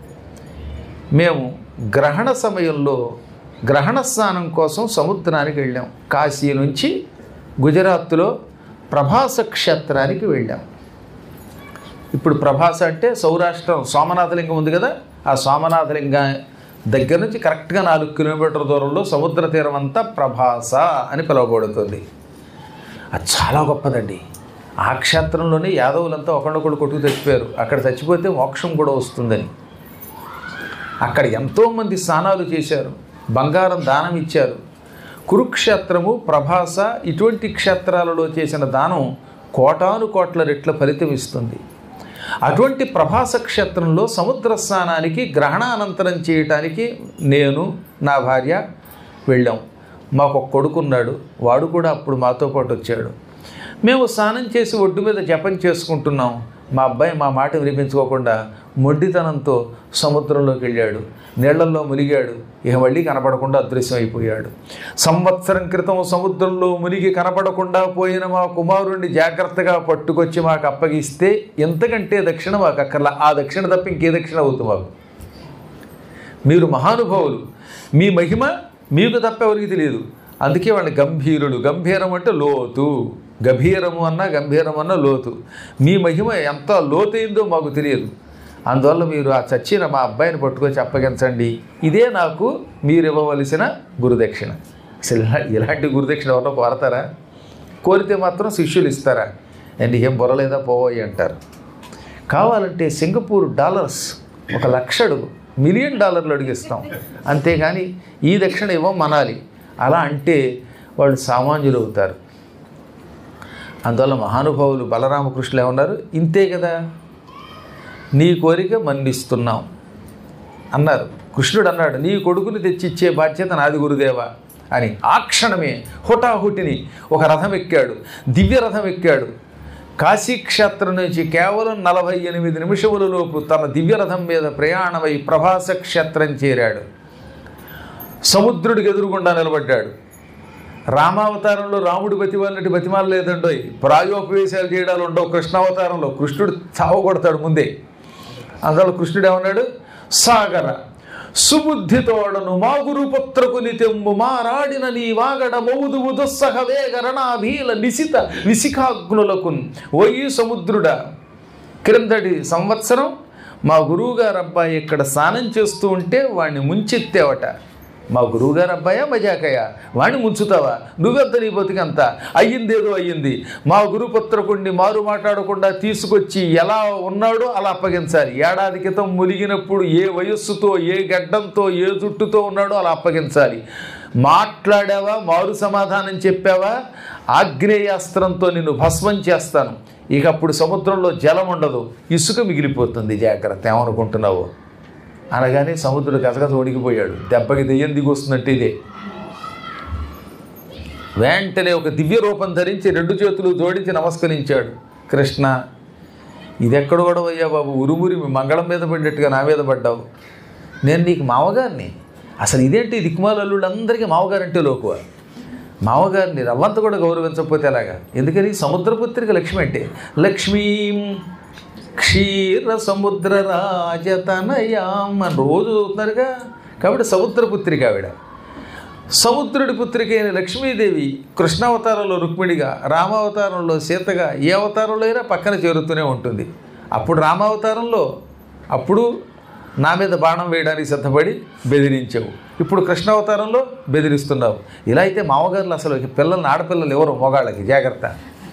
Speaker 1: మేము గ్రహణ సమయంలో గ్రహణ స్నానం కోసం సముద్రానికి వెళ్ళాం కాశీ నుంచి గుజరాత్లో ప్రభాస క్షేత్రానికి వెళ్ళాం ఇప్పుడు ప్రభాస అంటే సౌరాష్ట్రం సోమనాథలింగం ఉంది కదా ఆ సోమనాథలింగ దగ్గర నుంచి కరెక్ట్గా నాలుగు కిలోమీటర్ల దూరంలో సముద్ర తీరం అంతా ప్రభాస అని పిలువబడుతుంది అది చాలా గొప్పదండి ఆ క్షేత్రంలోనే యాదవులంతా ఒకళ్ళొకళ్ళు కొట్టుకు చచ్చిపోయారు అక్కడ చచ్చిపోతే మోక్షం కూడా వస్తుందని అక్కడ ఎంతోమంది స్నానాలు చేశారు బంగారం దానం ఇచ్చారు కురుక్షేత్రము ప్రభాస ఇటువంటి క్షేత్రాలలో చేసిన దానం కోటాను కోట్ల రెట్ల ఫలితం ఇస్తుంది అటువంటి ప్రభాస క్షేత్రంలో సముద్ర స్నానానికి గ్రహణానంతరం చేయటానికి నేను నా భార్య వెళ్ళాం మాకు ఒక కొడుకున్నాడు వాడు కూడా అప్పుడు మాతో పాటు వచ్చాడు మేము స్నానం చేసి ఒడ్డు మీద జపం చేసుకుంటున్నాం మా అబ్బాయి మా మాట వినిపించుకోకుండా మొండితనంతో సముద్రంలోకి వెళ్ళాడు నీళ్లలో మునిగాడు ఇక మళ్ళీ కనపడకుండా అదృశ్యం అయిపోయాడు సంవత్సరం క్రితం సముద్రంలో మునిగి కనపడకుండా పోయిన మా కుమారుణ్ణి జాగ్రత్తగా పట్టుకొచ్చి మాకు అప్పగిస్తే ఎంతకంటే దక్షిణ మాకు అక్కర్లా ఆ దక్షిణ తప్ప ఇంకే దక్షిణ అవుతుంది మాకు మీరు మహానుభావులు మీ మహిమ మీకు తప్ప ఎవరికి తెలియదు అందుకే వాళ్ళని గంభీరులు గంభీరం అంటే లోతు గభీరము అన్న గంభీరం అన్న లోతు మీ మహిమ ఎంత లోతైందో మాకు తెలియదు అందువల్ల మీరు ఆ చచ్చిన మా అబ్బాయిని పట్టుకొచ్చి అప్పగించండి ఇదే నాకు మీరు ఇవ్వవలసిన గురుదక్షిణ అసలు ఇలా- ఇలాంటి గురుదక్షిణ ఎవరో కోరతారా కోరితే మాత్రం శిష్యులు ఇస్తారా అండ్ ఏం బొరలేదా పోవయ్యి అంటారు కావాలంటే సింగపూర్ డాలర్స్ ఒక లక్ష అడుగు మిలియన్ డాలర్లు అడిగిస్తాం అంతేగాని ఈ దక్షిణ ఇవ్వం మనాలి అలా అంటే వాళ్ళు సామాన్యులు అవుతారు అందువల్ల మహానుభావులు బలరామకృష్ణులు ఏమన్నారు ఇంతే కదా నీ కోరిక మన్నిస్తున్నాం అన్నారు కృష్ణుడు అన్నాడు నీ కొడుకుని తెచ్చిచ్చే బాధ్యత నాది గురుదేవా అని ఆ క్షణమే హుటాహుటిని ఒక రథం ఎక్కాడు దివ్య రథం ఎక్కాడు కాశీక్షేత్రం నుంచి కేవలం నలభై ఎనిమిది నిమిషముల లోపు తన దివ్య రథం మీద ప్రయాణమై ప్రభాస క్షేత్రం చేరాడు సముద్రుడికి ఎదురుగుండా నిలబడ్డాడు రామావతారంలో రాముడు బతిమాలినట్టు బతిమాల లేదండోయ్ ప్రాయోపవేశాలు చేయడాలు ఉండవు కృష్ణావతారంలో కృష్ణుడు చావ కొడతాడు ముందే అందులో కృష్ణుడు ఏమన్నాడు సాగర సుబుద్ధితోడను మా గురుపుత్రకు నితెంబు మారాడిన నీ వాగడ మౌదువు దుస్సహ వేగ రణాభీల నిశిత నిశిఖాగ్నులకు ఓయి సముద్రుడా క్రిందటి సంవత్సరం మా గురువుగారు అబ్బాయి ఇక్కడ స్నానం చేస్తూ ఉంటే వాడిని ముంచెత్తేవట మా గురువుగారు అబ్బాయా మజాకయ్య వాడిని ముంచుతావా నువ్వెంత నీ బతికంత అయ్యిందేదో అయ్యింది మా గురుపుత్రకుడిని మారు మాట్లాడకుండా తీసుకొచ్చి ఎలా ఉన్నాడో అలా అప్పగించాలి ఏడాది క్రితం మునిగినప్పుడు ఏ వయస్సుతో ఏ గడ్డంతో ఏ జుట్టుతో ఉన్నాడో అలా అప్పగించాలి మాట్లాడావా మారు సమాధానం చెప్పావా ఆగ్నేయాస్త్రంతో నిన్ను భస్మం చేస్తాను ఇక అప్పుడు సముద్రంలో జలం ఉండదు ఇసుక మిగిలిపోతుంది జాగ్రత్త ఏమనుకుంటున్నావు అనగానే సముద్రుడు గజగజ ఒడిగిపోయాడు దెబ్బకి దెయ్యం దిగొస్తున్నట్టు ఇదే వెంటనే ఒక దివ్య రూపం ధరించి రెండు చేతులు జోడించి నమస్కరించాడు కృష్ణ ఇదెక్కడ కూడా అయ్యా బాబు ఉరుమురి మంగళం మీద పడినట్టుగా నా మీద పడ్డావు నేను నీకు మామగారిని అసలు ఇదేంటి దిక్మాల అల్లుళ్ళందరికీ మామగారంటే లోకువ మామగారిని రవ్వంత కూడా గౌరవించకపోతే ఎలాగా ఎందుకని సముద్రపుత్రిక లక్ష్మి అంటే లక్ష్మీం క్షీర సముద్ర రాజతనయాం అని రోజు చదువుతున్నారుగా కాబట్టి సముద్రపుత్రిక ఆవిడ సముద్రుడి పుత్రిక అయిన లక్ష్మీదేవి కృష్ణావతారంలో రుక్మిణిగా రామావతారంలో సీతగా ఏ అవతారంలో అయినా పక్కన చేరుతూనే ఉంటుంది అప్పుడు రామావతారంలో అప్పుడు నా మీద బాణం వేయడానికి సిద్ధపడి బెదిరించావు ఇప్పుడు కృష్ణావతారంలో బెదిరిస్తున్నావు ఇలా అయితే మామగారులు అసలు పిల్లల్ని ఆడపిల్లలు ఎవరు మొగాళ్ళకి జాగ్రత్త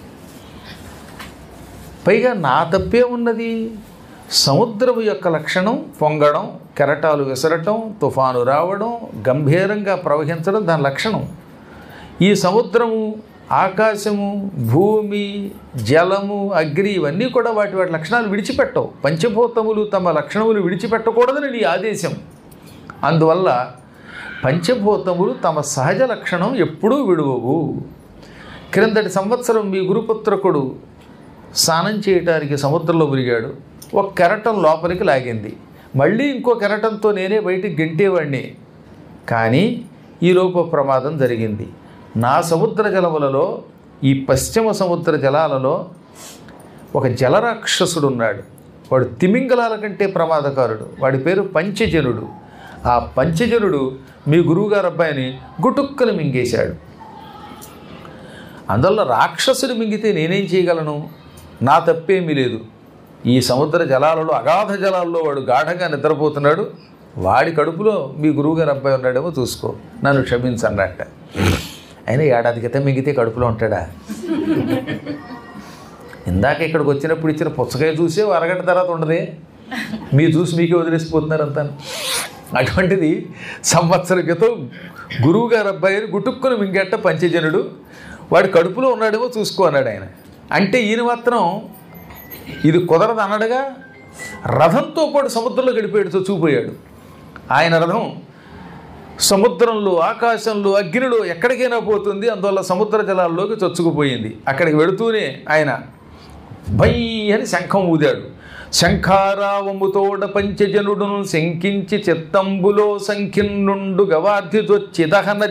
Speaker 1: పైగా నా తప్పే ఉన్నది సముద్రము యొక్క లక్షణం పొంగడం కెరటాలు విసరటం తుఫాను రావడం గంభీరంగా ప్రవహించడం దాని లక్షణం ఈ సముద్రము ఆకాశము భూమి జలము అగ్ని ఇవన్నీ కూడా వాటి వాటి లక్షణాలు విడిచిపెట్టవు పంచభూతములు తమ లక్షణములు విడిచిపెట్టకూడదని నీ ఆదేశం అందువల్ల పంచభూతములు తమ సహజ లక్షణం ఎప్పుడూ విడువవు క్రిందటి సంవత్సరం మీ గురుపుత్రకుడు స్నానం చేయటానికి సముద్రంలో మురిగాడు ఒక కెరటం లోపలికి లాగింది మళ్ళీ ఇంకో కెరటంతో నేనే బయటికి గెంటేవాడిని కానీ ఈలోపు ప్రమాదం జరిగింది నా సముద్ర జలములలో ఈ పశ్చిమ సముద్ర జలాలలో ఒక జలరాక్షసుడు ఉన్నాడు వాడు తిమింగలాల కంటే ప్రమాదకారుడు వాడి పేరు పంచజనుడు ఆ పంచజనుడు మీ గురువుగారు అబ్బాయిని గుటుక్కలు మింగేశాడు అందువల్ల రాక్షసుడు మింగితే నేనేం చేయగలను నా తప్పేమీ లేదు ఈ సముద్ర జలాలలో అగాధ జలాల్లో వాడు గాఢంగా నిద్రపోతున్నాడు వాడి కడుపులో మీ గురువుగారు అబ్బాయి ఉన్నాడేమో చూసుకో నన్ను క్షమించన్నట్ట అయినా ఏడాది క్రితం మింగితే కడుపులో ఉంటాడా ఇందాక ఇక్కడికి వచ్చినప్పుడు ఇచ్చిన పుచ్చకాయ చూసే అరగంట తర్వాత ఉండదే మీరు చూసి మీకే వదిలేసిపోతున్నారు అంతా అటువంటిది సంవత్సరం క్రితం గురువు గారు అబ్బాయిని గుటుక్కుని మింగేట పంచజనుడు వాడి కడుపులో ఉన్నాడేమో చూసుకో అన్నాడు ఆయన అంటే ఈయన మాత్రం ఇది కుదరదు అన్నాడుగా రథంతో పాటు సముద్రంలో గడిపోయాడు చూపోయాడు ఆయన రథం సముద్రంలో ఆకాశంలో అగ్నిలో ఎక్కడికైనా పోతుంది అందువల్ల సముద్ర జలాల్లోకి చొచ్చుకుపోయింది అక్కడికి వెళుతూనే ఆయన భై అని శంఖం ఊదాడు శంఖారావముతోడ పంచజనుడును శంకించి చిత్తంబులో సంఖ్యన్నుండు గవార్ధితొచ్చి దహన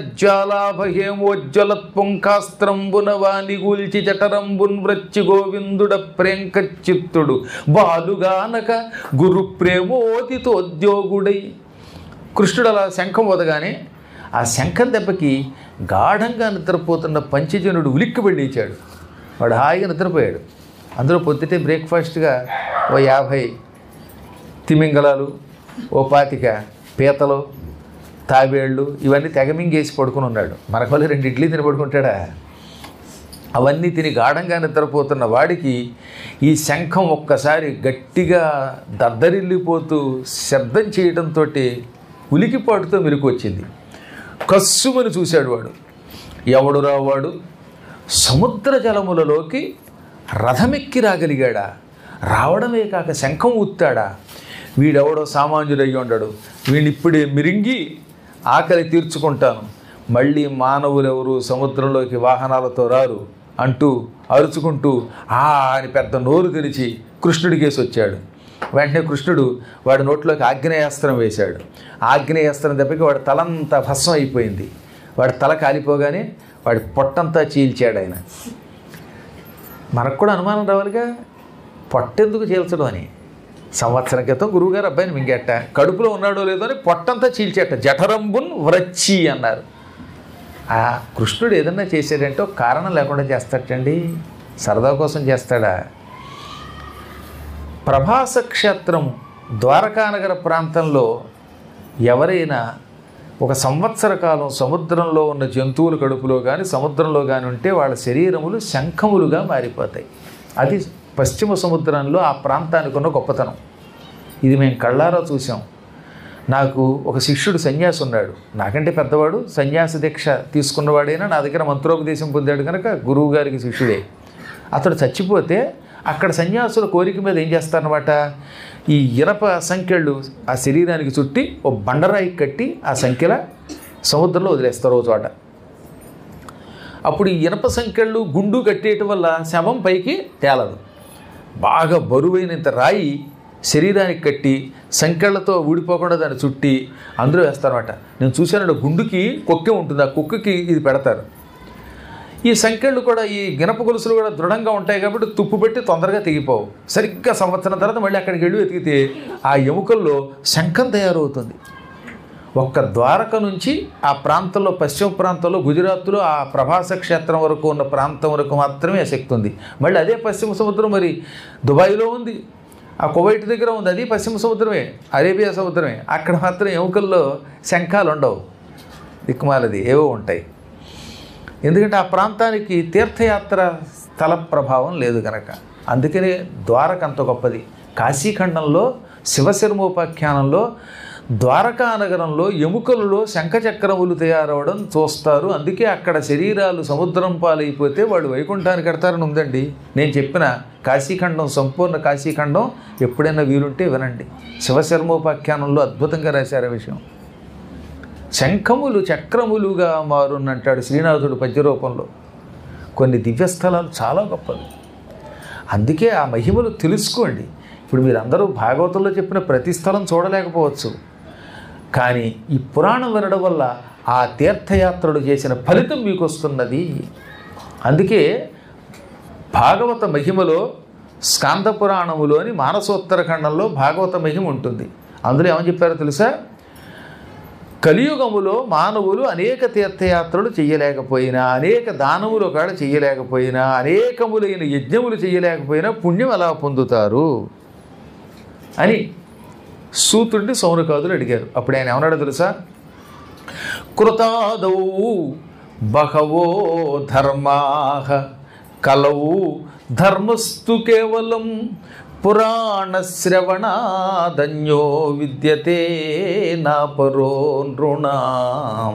Speaker 1: జ్వాలాభహేమోజ్వలత్పుంకాస్త్రంబున వాని గూల్చి జఠరంబున్ వ్రచ్చి గోవిందుడ ప్రేంకచిత్తుడు బాలుగానక గురు ప్రేమోదితోద్యోగుడై కృష్ణుడు అలా శంఖం వదగానే ఆ శంఖం దెబ్బకి గాఢంగా నిద్రపోతున్న పంచజనుడు ఉలిక్కి వెళ్ళించాడు వాడు హాయిగా నిద్రపోయాడు అందులో పొద్దుటే బ్రేక్ఫాస్ట్గా ఓ యాభై తిమింగలాలు ఓ పాతిక పీతలు తాబేళ్ళు ఇవన్నీ తెగమింగేసి పడుకుని ఉన్నాడు మనకు వల్ల రెండు ఇడ్లీ తిని పడుకుంటాడా అవన్నీ తిని గాఢంగా నిద్రపోతున్న వాడికి ఈ శంఖం ఒక్కసారి గట్టిగా దద్దరిల్లిపోతూ శబ్దం చేయడంతో ఉలికిపాటుతో మెలకు వచ్చింది కస్సుమని చూశాడు వాడు ఎవడురా వాడు సముద్ర జలములలోకి రథమెక్కి రాగలిగాడా రావడమే కాక శంఖం ఊత్తాడా వీడెవడో సామాన్యుడయ్యి ఉండడు వీడిని ఇప్పుడే మిరింగి ఆకలి తీర్చుకుంటాను మళ్ళీ మానవులెవరు సముద్రంలోకి వాహనాలతో రారు అంటూ అరుచుకుంటూ ఆ అని పెద్ద నోరు తెరిచి కృష్ణుడి కేసి వచ్చాడు వెంటనే కృష్ణుడు వాడి నోట్లోకి ఆగ్నేయాస్త్రం వేశాడు ఆగ్నేయాస్త్రం దెబ్బకి వాడి తలంతా భస్మం అయిపోయింది వాడి తల కాలిపోగానే వాడి పొట్టంతా చీల్చాడు ఆయన మనకు కూడా అనుమానం రావాలిగా పొట్టెందుకు చీల్చడం అని సంవత్సరం క్రితం గురువుగారు అబ్బాయిని మింగేట కడుపులో ఉన్నాడో లేదో అని పొట్టంతా చీల్చేట జఠరంబున్ వ్రచ్చి అన్నారు ఆ కృష్ణుడు ఏదన్నా చేశాడంటే ఒక కారణం లేకుండా చేస్తాటండి సరదా కోసం చేస్తాడా ప్రభాస క్షేత్రం ద్వారకానగర ప్రాంతంలో ఎవరైనా ఒక సంవత్సర కాలం సముద్రంలో ఉన్న జంతువుల కడుపులో కానీ సముద్రంలో కానీ ఉంటే వాళ్ళ శరీరములు శంఖములుగా మారిపోతాయి అది పశ్చిమ సముద్రంలో ఆ ప్రాంతానికి ఉన్న గొప్పతనం ఇది మేము కళ్ళారా చూసాం నాకు ఒక శిష్యుడు సన్యాసి ఉన్నాడు నాకంటే పెద్దవాడు సన్యాసి దీక్ష తీసుకున్నవాడైనా నా దగ్గర మంత్రోపదేశం పొందాడు కనుక గురువు గారికి శిష్యుడే అతడు చచ్చిపోతే అక్కడ సన్యాసుల కోరిక మీద ఏం చేస్తారనమాట ఈ ఇనప సంఖ్యలు ఆ శరీరానికి చుట్టి ఓ బండరాయి కట్టి ఆ సంఖ్యల సముద్రంలో వదిలేస్తారు ఓ చోట అప్పుడు ఈ ఇనప సంఖ్యలు గుండు కట్టేయటం వల్ల శవం పైకి తేలదు బాగా బరువైనంత రాయి శరీరానికి కట్టి సంకెళ్లతో ఊడిపోకుండా దాన్ని చుట్టి అందులో వేస్తారన్నమాట నేను చూశాను గుండుకి కుక్కె ఉంటుంది ఆ కుక్కకి ఇది పెడతారు ఈ సంఖ్యలు కూడా ఈ గినప గొలుసులు కూడా దృఢంగా ఉంటాయి కాబట్టి తుప్పు పెట్టి తొందరగా తెగిపోవు సరిగ్గా సంవత్సరం తర్వాత మళ్ళీ అక్కడికి వెళ్ళి వెతికితే ఆ ఎముకల్లో శంఖం తయారవుతుంది ఒక్క ద్వారక నుంచి ఆ ప్రాంతంలో పశ్చిమ ప్రాంతంలో గుజరాత్లో ఆ ప్రభాస క్షేత్రం వరకు ఉన్న ప్రాంతం వరకు మాత్రమే ఆ శక్తి ఉంది మళ్ళీ అదే పశ్చిమ సముద్రం మరి దుబాయ్లో ఉంది ఆ కువైట్ దగ్గర ఉంది అది పశ్చిమ సముద్రమే అరేబియా సముద్రమే అక్కడ మాత్రం ఎముకల్లో శంఖాలు ఉండవు దిక్కుమాలది ఏవో ఉంటాయి ఎందుకంటే ఆ ప్రాంతానికి తీర్థయాత్ర స్థల ప్రభావం లేదు కనుక అందుకనే ద్వారక అంత గొప్పది కాశీఖండంలో శివశర్మోపాఖ్యానంలో ద్వారకా నగరంలో ఎముకలలో శంఖచక్రములు తయారవడం చూస్తారు అందుకే అక్కడ శరీరాలు సముద్రం పాలైపోతే వాళ్ళు వైకుంఠానికి కడతారని ఉందండి నేను చెప్పిన కాశీఖండం సంపూర్ణ కాశీఖండం ఎప్పుడైనా వీలుంటే వినండి శివశర్మోపాఖ్యానంలో అద్భుతంగా రాశారు ఆ విషయం శంఖములు చక్రములుగా మారునంటాడు శ్రీనాథుడు పద్యరూపంలో కొన్ని దివ్యస్థలాలు చాలా గొప్పవి అందుకే ఆ మహిమలు తెలుసుకోండి ఇప్పుడు మీరందరూ భాగవతంలో చెప్పిన ప్రతి స్థలం చూడలేకపోవచ్చు కానీ ఈ పురాణం వినడం వల్ల ఆ తీర్థయాత్రలు చేసిన ఫలితం మీకు వస్తున్నది అందుకే భాగవత మహిమలో స్కాంద పురాణములోని మానసోత్తరఖండంలో భాగవత మహిమ ఉంటుంది అందులో ఏమని చెప్పారో తెలుసా కలియుగములో మానవులు అనేక తీర్థయాత్రలు చేయలేకపోయినా అనేక దానములు ఒకవేళ చేయలేకపోయినా అనేకములైన యజ్ఞములు చేయలేకపోయినా పుణ్యం ఎలా పొందుతారు అని సూతుడిని సౌనకాదులు అడిగారు అప్పుడు ఆయన ఏమన్నాడో తెలుసా కృతాదౌ బహవో ధర్మాహ కలవు ధర్మస్తు కేవలం పురాణ శ్రవణాదన్యో విద్యతే నా పరో నృణాం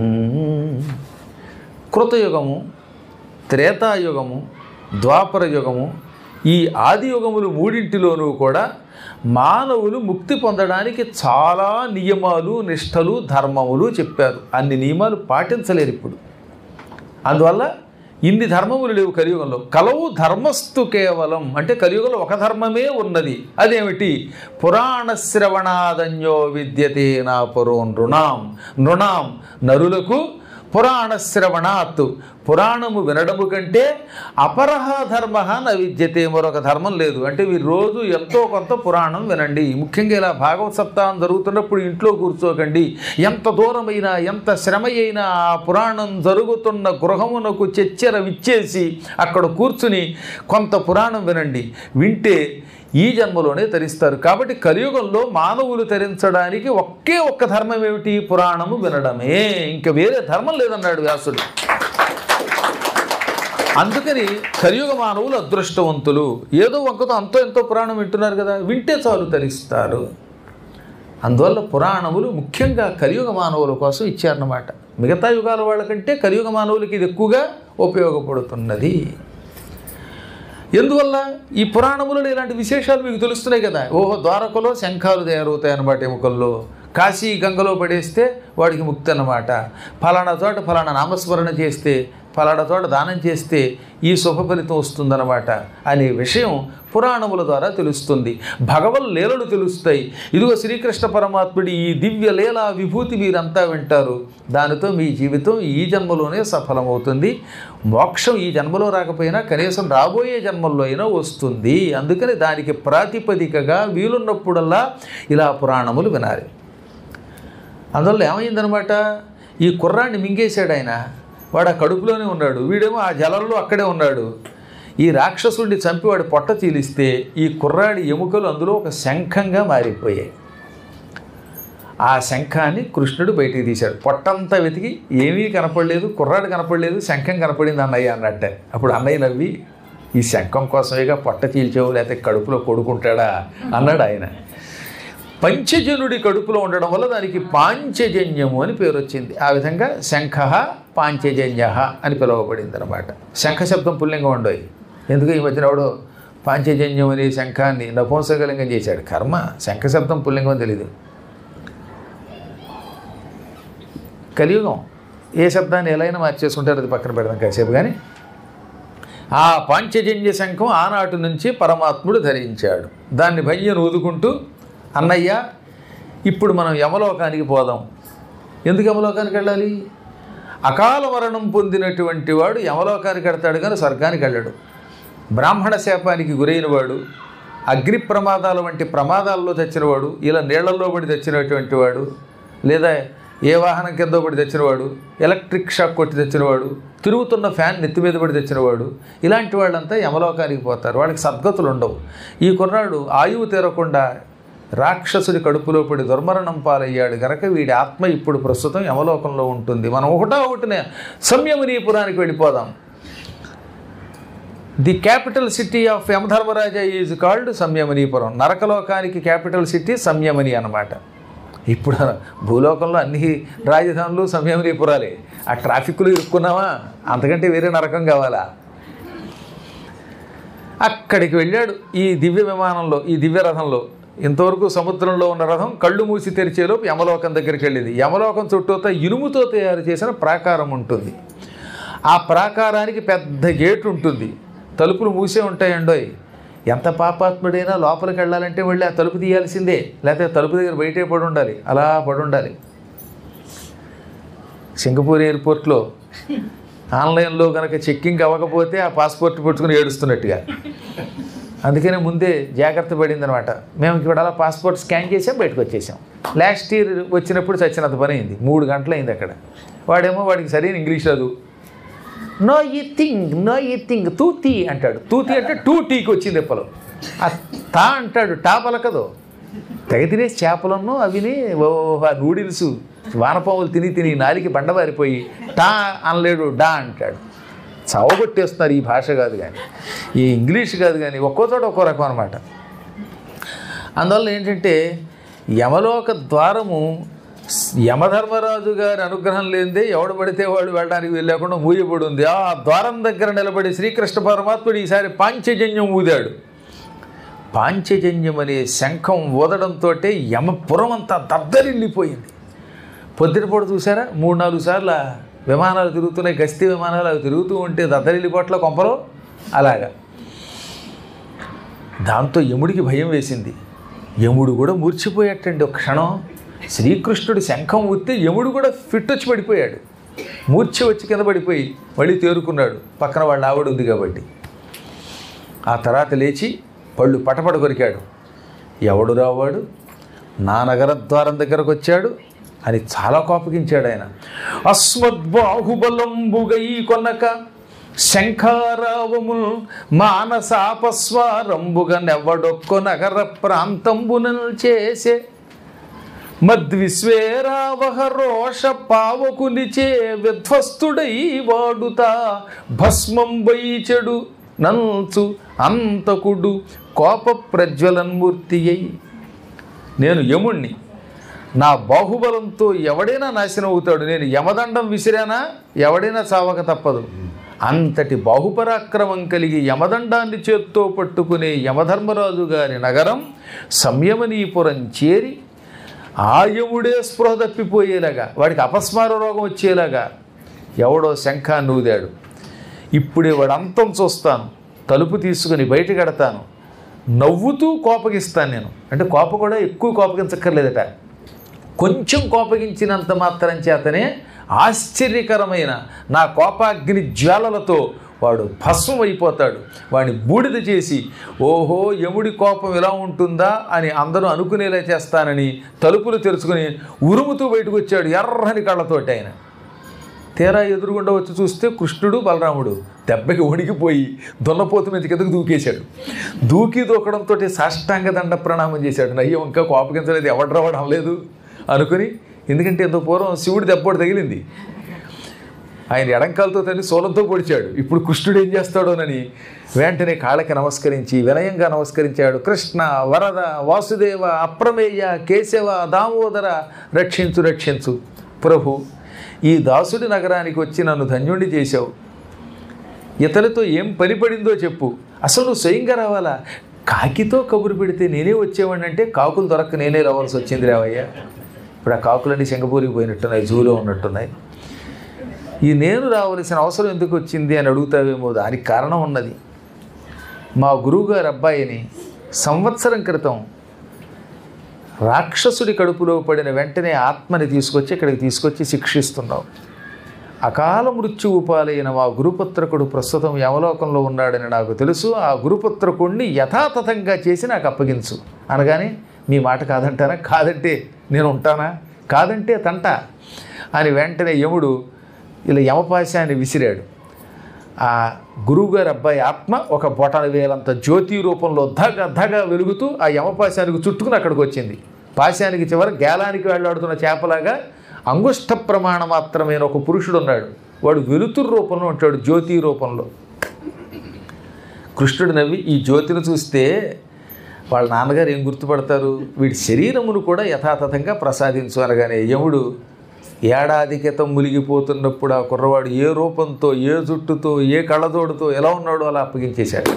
Speaker 1: కృతయుగము త్రేతాయుగము ద్వాపర యుగము ఈ ఆది యుగములు మూడింటిలోనూ కూడా మానవులు ముక్తి పొందడానికి చాలా నియమాలు నిష్టలు ధర్మములు చెప్పారు అన్ని నియమాలు పాటించలేరు ఇప్పుడు అందువల్ల ఇన్ని ధర్మములు లేవు కలియుగంలో కలవు ధర్మస్తు కేవలం అంటే కలియుగంలో ఒక ధర్మమే ఉన్నది అదేమిటి పురాణ శ్రవణాదన్యో విద్యతే నా పురో నృణాం నృణాం నరులకు పురాణ శ్రవణాత్ పురాణము వినడము కంటే అపరహ ధర్మ న విద్యతే మరొక ధర్మం లేదు అంటే మీరు రోజు ఎంతో కొంత పురాణం వినండి ముఖ్యంగా ఇలా భాగవత సప్తాహం జరుగుతున్నప్పుడు ఇంట్లో కూర్చోకండి ఎంత దూరమైనా ఎంత శ్రమ అయినా ఆ పురాణం జరుగుతున్న గృహమునకు చెచ్చెర విచ్చేసి అక్కడ కూర్చుని కొంత పురాణం వినండి వింటే ఈ జన్మలోనే తరిస్తారు కాబట్టి కలియుగంలో మానవులు తరించడానికి ఒకే ఒక్క ధర్మం ఏమిటి పురాణము వినడమే ఇంకా వేరే ధర్మం లేదన్నాడు వ్యాసుడు అందుకని కలియుగ మానవులు అదృష్టవంతులు ఏదో వంకతో అంతో ఎంతో పురాణం వింటున్నారు కదా వింటే చాలు తరిస్తారు అందువల్ల పురాణములు ముఖ్యంగా కలియుగ మానవుల కోసం ఇచ్చారన్నమాట మిగతా యుగాల వాళ్ళకంటే కలియుగ మానవులకి ఇది ఎక్కువగా ఉపయోగపడుతున్నది ఎందువల్ల ఈ పురాణములలో ఇలాంటి విశేషాలు మీకు తెలుస్తున్నాయి కదా ఓహో ద్వారకలో శంఖాలు తయారవుతాయి అన్నమాట ఎముకల్లో కాశీ గంగలో పడేస్తే వాడికి ముక్తి అన్నమాట ఫలానా చోట ఫలానా నామస్మరణ చేస్తే ఫలానా చోట దానం చేస్తే ఈ శుభ ఫలితం వస్తుందన్నమాట అనే విషయం పురాణముల ద్వారా తెలుస్తుంది భగవల్ లీలలు తెలుస్తాయి ఇదిగో శ్రీకృష్ణ పరమాత్ముడి ఈ దివ్య లీలా విభూతి మీరంతా వింటారు దానితో మీ జీవితం ఈ జన్మలోనే సఫలమవుతుంది మోక్షం ఈ జన్మలో రాకపోయినా కనీసం రాబోయే జన్మల్లో అయినా వస్తుంది అందుకని దానికి ప్రాతిపదికగా వీలున్నప్పుడల్లా ఇలా పురాణములు వినాలి అందువల్ల ఏమైందనమాట ఈ కుర్రాన్ని మింగేశాడు ఆయన వాడు ఆ కడుపులోనే ఉన్నాడు వీడేమో ఆ జలంలో అక్కడే ఉన్నాడు ఈ రాక్షసుడిని చంపి వాడి పొట్ట చీలిస్తే ఈ కుర్రాడి ఎముకలు అందులో ఒక శంఖంగా మారిపోయాయి ఆ శంఖాన్ని కృష్ణుడు బయటికి తీశాడు పొట్టంతా వెతికి ఏమీ కనపడలేదు కుర్రాడు కనపడలేదు శంఖం కనపడింది అన్నయ్య అన్నట్టే అప్పుడు అన్నయ్య నవ్వి ఈ శంఖం కోసమేగా పొట్ట చీల్చావు లేకపోతే కడుపులో కొడుకుంటాడా అన్నాడు ఆయన పంచజనుడి కడుపులో ఉండడం వల్ల దానికి పాంచజన్యము అని పేరు వచ్చింది ఆ విధంగా శంఖ పాంచజన్య అని పిలువబడింది అనమాట శంఖ శబ్దం పుల్లింగం ఉండవు ఎందుకు ఈ మధ్యన ఎవడో పాంచజన్యం అనే శంఖాన్ని నపుంసకలింగం చేశాడు కర్మ శంఖ శబ్దం పుల్లింగం అని తెలీదు కలియుగం ఏ శబ్దాన్ని ఎలా అయినా మార్చేసుకుంటారు అది పక్కన పెడదాం కాసేపు కానీ ఆ పాంచజన్య శంఖం ఆనాటి నుంచి పరమాత్ముడు ధరించాడు దాన్ని భయ్యను ఊదుకుంటూ అన్నయ్య ఇప్పుడు మనం యమలోకానికి పోదాం ఎందుకు యమలోకానికి వెళ్ళాలి అకాల మరణం పొందినటువంటి వాడు యమలోకానికి వెడతాడు కానీ స్వర్గానికి వెళ్ళడు బ్రాహ్మణ శాపానికి గురైన వాడు అగ్ని ప్రమాదాల వంటి ప్రమాదాల్లో తెచ్చినవాడు ఇలా నీళ్లలో పడి తెచ్చినటువంటి వాడు లేదా ఏ వాహనం కింద పడి తెచ్చినవాడు ఎలక్ట్రిక్ షాక్ కొట్టి తెచ్చినవాడు తిరుగుతున్న ఫ్యాన్ నెత్తి మీద పడి తెచ్చినవాడు ఇలాంటి వాళ్ళంతా యమలోకానికి పోతారు వాళ్ళకి సద్గతులు ఉండవు ఈ కుర్రాడు ఆయువు తీరకుండా రాక్షసుడి కడుపులో పడి దుర్మరణం పాలయ్యాడు గనక వీడి ఆత్మ ఇప్పుడు ప్రస్తుతం యమలోకంలో ఉంటుంది మనం ఒకటో ఒకటినే సంయమనీపురానికి వెళ్ళిపోదాం the capital city of Yamadharmaraja is called Samyamanipuram నరకలోకానికి క్యాపిటల్ సిటీ సంయమని అన్నమాట ఇప్పుడు భూలోకంలో అన్ని రాజధానులు సంయమనీపురాలే ఆ ట్రాఫిక్లో ఇరుక్కున్నావా అంతకంటే వేరే నరకం కావాలా అక్కడికి వెళ్ళాడు ఈ దివ్య విమానంలో ఈ దివ్య రథంలో ఇంతవరకు సముద్రంలో ఉన్న రథం కళ్ళు మూసి తెరిచేలోపు యమలోకం దగ్గరికి వెళ్ళింది యమలోకం చుట్టూతో ఇనుముతో తయారు చేసిన ప్రాకారం ఉంటుంది ఆ ప్రాకారానికి పెద్ద గేట్ ఉంటుంది తలుపులు మూసే ఉంటాయండోయ్ ఎంత పాపాత్ముడైనా లోపలికి వెళ్ళాలంటే వెళ్ళి ఆ తలుపు తీయాల్సిందే లేకపోతే తలుపు దగ్గర బయటే పడి ఉండాలి అలా పడి ఉండాలి సింగపూర్ ఎయిర్పోర్ట్లో ఆన్లైన్లో కనుక చెక్కింగ్ అవ్వకపోతే ఆ పాస్పోర్ట్ పట్టుకుని ఏడుస్తున్నట్టుగా అందుకనే ముందే జాగ్రత్త పడింది అనమాట మేము ఇక్కడ అలా పాస్పోర్ట్ స్కాన్ చేసాం బయటకు వచ్చేసాం లాస్ట్ ఇయర్ వచ్చినప్పుడు చచ్చినంత పని అయింది మూడు గంటలు అయింది అక్కడ వాడేమో వాడికి సరైన ఇంగ్లీష్ రాదు nothing nothing తూతి అంటాడు తూతి అంటే టూ టీకి వచ్చింది ఎప్పలు ఆ తా అంటాడు టా పలకదు తెగ తినేసి చేపలను అవిని ఓ ఆ నూడిల్స్ వానపాములు తిని తిని నాలికి బండబారిపోయి టా అనలేడు డా అంటాడు చవగొట్టేస్తున్నారు ఈ భాష కాదు కానీ ఈ ఇంగ్లీష్ కాదు కానీ ఒక్కో చోట ఒక్కో రకం అనమాట అందువల్ల ఏంటంటే యమలోక ద్వారము స్- యమధర్మరాజు గారి అనుగ్రహం లేనిదే ఎవడు పడితే వాడు వెళ్ళడానికి వెళ్ళకుండా మూయబడి ఉంది ఆ ద్వారం దగ్గర నిలబడి శ్రీకృష్ణ పరమాత్ముడు ఈసారి పాంచజన్యం ఊదాడు పాంచజన్యం అనే శంఖం ఊదడంతో యమపురం అంతా దద్దరిల్లిపోయింది పొద్దునపూట చూసారా మూడు నాలుగు సార్లు ఆ విమానాలు తిరుగుతున్నాయి గస్తీ విమానాలు అవి తిరుగుతూ ఉంటే దద్దరిల్లిపోట్ల కొంపలో అలాగా దాంతో యముడికి భయం వేసింది యముడు కూడా మూర్చిపోయాటండి ఒక క్షణం శ్రీకృష్ణుడు శంఖం ఊస్తే యముడు కూడా ఫిట్ వచ్చి పడిపోయాడు మూర్ఛ వచ్చి కింద పడిపోయి మళ్ళీ తేరుకున్నాడు పక్కన వాళ్ళ ఆవిడ ఉంది కాబట్టి ఆ తర్వాత లేచి పళ్ళు పటపట కొరికాడు ఎవడు రావాడు నా నగర ద్వారం దగ్గరకు వచ్చాడు అని చాలా కోపగించాడు ఆయన అస్మద్బాహుబలంబుగై కొనక శంఖారావముల్ మానసాపస్వారంబుగ నెవ్వడొక్క నగర ప్రాంతంబునల్ చేసే మద్విశ్వేరావహ రోష పావకునిచే విధ్వస్తుడై వాడుతా భస్మంబై చెడు నంచు అంతకుడు కోప ప్రజ్వలన్మూర్తి అయి నేను యముణ్ణి నా బాహుబలంతో ఎవడైనా నాశనం అవుతాడు నేను యమదండం విసిరానా ఎవడైనా చావక తప్పదు అంతటి బాహుపరాక్రమం కలిగి యమదండాన్ని చేత్తో పట్టుకునే యమధర్మరాజు గారి నగరం సంయమనీపురం చేరి ఆయముడే స్పృహ తప్పిపోయేలాగా వాడికి అపస్మార రోగం వచ్చేలాగా ఎవడో శంఖాన్ని ఊదాడు ఇప్పుడే వాడు అంతం చూస్తాను తలుపు తీసుకుని బయటకెడతాను నవ్వుతూ కోపగిస్తాను నేను అంటే కోప కూడా ఎక్కువ కోపగించక్కర్లేదట కొంచెం కోపగించినంత మాత్రం చేతనే ఆశ్చర్యకరమైన నా కోపాగ్ని జ్వాలలతో వాడు భస్మం అయిపోతాడు వాడిని బూడిద చేసి ఓహో యముడి కోపం ఇలా ఉంటుందా అని అందరూ అనుకునేలా చేస్తానని తలుపులు తెరుచుకుని ఉరుముతూ బయటకు వచ్చాడు ఎర్రని కళ్ళతోటి ఆయన తీరా ఎదురుగుండా వచ్చి చూస్తే కృష్ణుడు బలరాముడు దెబ్బకి వణికిపోయి దున్నపోతు మీద కిందకు దూకేశాడు దూకి దూకడంతో సాష్టాంగ దండ ప్రణామం చేశాడు నయ్యం ఇంకా కోపగించలేదు ఎవడు రావడం లేదు అనుకుని ఎందుకంటే ఎంతో పూర్వం శివుడి దెబ్బడు తగిలింది ఆయన ఎడంకాలతో తల్లి సోలంతో పొడిచాడు ఇప్పుడు కృష్ణుడు ఏం చేస్తాడోనని వెంటనే కాళ్ళకి నమస్కరించి వినయంగా నమస్కరించాడు కృష్ణ వరద వాసుదేవ అప్రమేయ కేశవ దామోదర రక్షించు రక్షించు ప్రభు ఈ దాసుడి నగరానికి వచ్చి నన్ను ధన్యుణ్ణి చేశావు ఇతనితో ఏం పని పడిందో చెప్పు అసలు నువ్వు స్వయంగా రావాలా కాకితో కబురు పెడితే నేనే వచ్చేవాడిని అంటే కాకులు దొరక్క నేనే రావాల్సి వచ్చింది రావయ్య ఇప్పుడు ఆ కాకులన్నీ సింగపూర్కి పోయినట్టున్నాయి జూలో ఉన్నట్టున్నాయి ఈ నేను రావలసిన అవసరం ఎందుకు వచ్చింది అని అడుగుతావేమో దానికి కారణం ఉన్నది మా గురువుగారు అబ్బాయిని సంవత్సరం క్రితం రాక్షసుడి కడుపులో పడిన వెంటనే ఆత్మని తీసుకొచ్చి ఇక్కడికి తీసుకొచ్చి శిక్షిస్తున్నావు అకాల మృత్యువు పాలైన మా గురుపుత్రకుడు ప్రస్తుతం యమలోకంలో ఉన్నాడని నాకు తెలుసు ఆ గురుపుత్రకుడిని యథాతథంగా చేసి నాకు అప్పగించు అనగానే మీ మాట కాదంటారా కాదంటే నేను ఉంటానా కాదంటే తంట అని వెంటనే యముడు ఇలా యమపాశాన్ని విసిరాడు ఆ గురువుగారి అబ్బాయి ఆత్మ ఒక బొటన వేలంత జ్యోతి రూపంలో ధగ ధగ వెలుగుతూ ఆ యమపాశానికి చుట్టుకుని అక్కడికి వచ్చింది పాశానికి చివర గేలానికి వెళ్ళాడుతున్న చేపలాగా అంగుష్ట ప్రమాణ మాత్రమైన ఒక పురుషుడు ఉన్నాడు వాడు వెలుతురు రూపంలో ఉంటాడు జ్యోతి రూపంలో కృష్ణుడు నవ్వి ఈ జ్యోతిని చూస్తే వాళ్ళ నాన్నగారు ఏం గుర్తుపడతారు వీడి శరీరమును కూడా యథాతథంగా ప్రసాదించు అనగానే యముడు ఏడాది క్రితం మునిగిపోతున్నప్పుడు ఆ కుర్రవాడు ఏ రూపంతో ఏ జుట్టుతో ఏ కళ్ళజోడుతో ఎలా ఉన్నాడో అలా అప్పగించేశాడు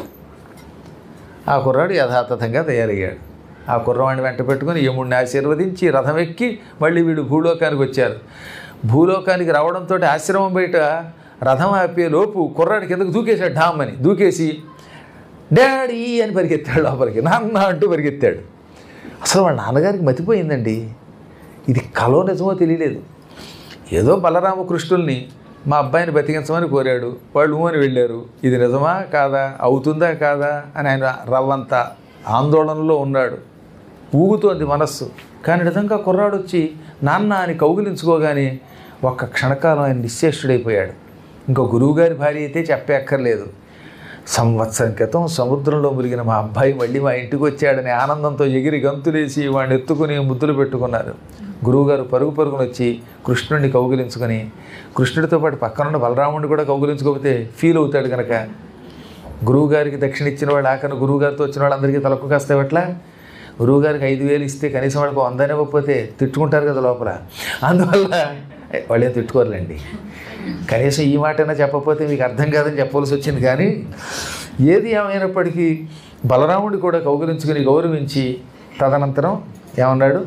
Speaker 1: ఆ కుర్రాడు యథాతథంగా తయారయ్యాడు ఆ కుర్రవాడిని వెంట పెట్టుకుని యముడిని ఆశీర్వదించి రథం ఎక్కి మళ్ళీ వీడు భూలోకానికి వచ్చారు భూలోకానికి రావడంతో ఆశ్రమం బయట రథం ఆపే లోపు కుర్రాడి కిందకు దూకేశాడు ఢామ్ అని దూకేసి డాడీ అని పరిగెత్తాడు లోపలికి నాన్న అంటూ పరిగెత్తాడు అసలు వాళ్ళ నాన్నగారికి మతిపోయిందండి ఇది కలో నిజమో తెలియలేదు ఏదో బలరామకృష్ణుల్ని మా అబ్బాయిని బతికించమని కోరాడు వాళ్ళు ఊ అని వెళ్ళారు ఇది నిజమా కాదా అవుతుందా కాదా అని ఆయన రవ్వంత ఆందోళనలో ఉన్నాడు ఊగుతోంది మనస్సు కానీ నిజంగా కుర్రాడు వచ్చి నాన్న అని కౌగిలించుకోగానే ఒక్క క్షణకాలం ఆయన నిశ్చేష్టుడైపోయాడు ఇంకా గురువుగారి భార్య అయితే చెప్పే అక్కర్లేదు సంవత్సరం క్రితం సముద్రంలో మునిగిన మా అబ్బాయి మళ్ళీ మా ఇంటికి వచ్చాడని ఆనందంతో ఎగిరి గంతులేసి వాడిని ఎత్తుకుని ముద్దులు పెట్టుకున్నారు గురువుగారు పరుగు పరుగున వచ్చి కృష్ణుడిని కౌగిలించుకొని కృష్ణుడితో పాటు పక్కనున్న బలరాముడిని కూడా కౌగిలించుకోకపోతే ఫీల్ అవుతాడు కనుక గురువుగారికి దక్షిణ ఇచ్చిన వాళ్ళు ఆకని గురువుగారితో వచ్చిన వాళ్ళందరికీ తలకు కాస్తే ఎట్లా గురువుగారికి ఐదు వేలు ఇస్తే కనీసం వాళ్ళకి వందనే ఇవ్వకపోతే తిట్టుకుంటారు కదా లోపల అందువల్ల వాళ్ళు ఏం తిట్టుకోరులేండి కనీసం ఈ మాటైనా చెప్పకపోతే మీకు అర్థం కాదని చెప్పవలసి వచ్చింది కానీ ఏది ఏమైనప్పటికీ బలరాముడి కూడా కౌగిలించుకుని గౌరవించి తదనంతరం ఏమన్నాడు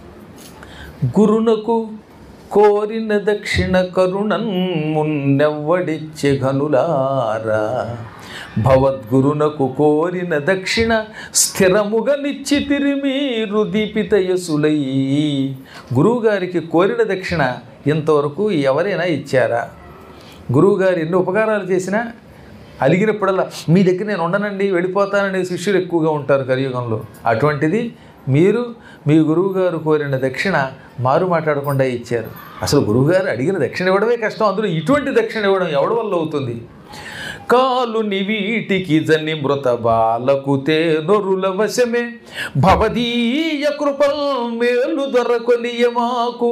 Speaker 1: గురునకు కోరిన దక్షిణ కరుణన్ మున్నెవ్వడిచ్చే ఘనులారా భవద్గురునకు కోరిన దక్షిణ స్థిరముగా నిచ్చి తిరిమీరు దీపిత యసులై గురువుగారికి కోరిన దక్షిణ ఇంతవరకు ఎవరైనా ఇచ్చారా గురువుగారు ఎన్ని ఉపకారాలు చేసినా అలిగినప్పుడల్లా మీ దగ్గర నేను ఉండనండి వెళ్ళిపోతాననే శిష్యులు ఎక్కువగా ఉంటారు కలియుగంలో అటువంటిది మీరు మీ గురువుగారు కోరిన దక్షిణ మారు మాట్లాడకుండా ఇచ్చారు అసలు గురువుగారు అడిగిన దక్షిణ ఇవ్వడమే కష్టం అందులో ఇటువంటి దక్షిణ ఇవ్వడం ఎవడి వల్ల అవుతుంది కాలు నివీటికి జని మృత బాలకుతే నొరుల వశమే భవదీయ కృపల్ మేలు దొరకొలియ మాకు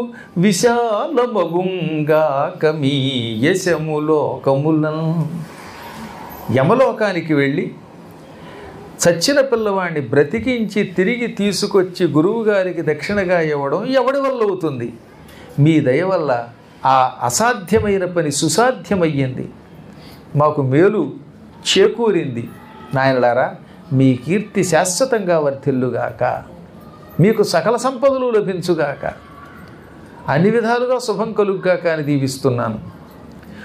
Speaker 1: విశాలమగుంగా కమీ యశములోకములను యమలోకానికి వెళ్ళి చచ్చిన పిల్లవాడిని బ్రతికించి తిరిగి తీసుకొచ్చి గురువుగారికి దక్షిణగా ఇవ్వడం ఎవడి వల్ల అవుతుంది మీ దయ వల్ల ఆ అసాధ్యమైన పని సుసాధ్యమయ్యింది మాకు మేలు చేకూరింది నాయనలారా మీ కీర్తి శాశ్వతంగా వర్ధిల్లుగాక మీకు సకల సంపదలు లభించుగాక అన్ని విధాలుగా శుభం కలుగ్గాక అని దీవిస్తున్నాను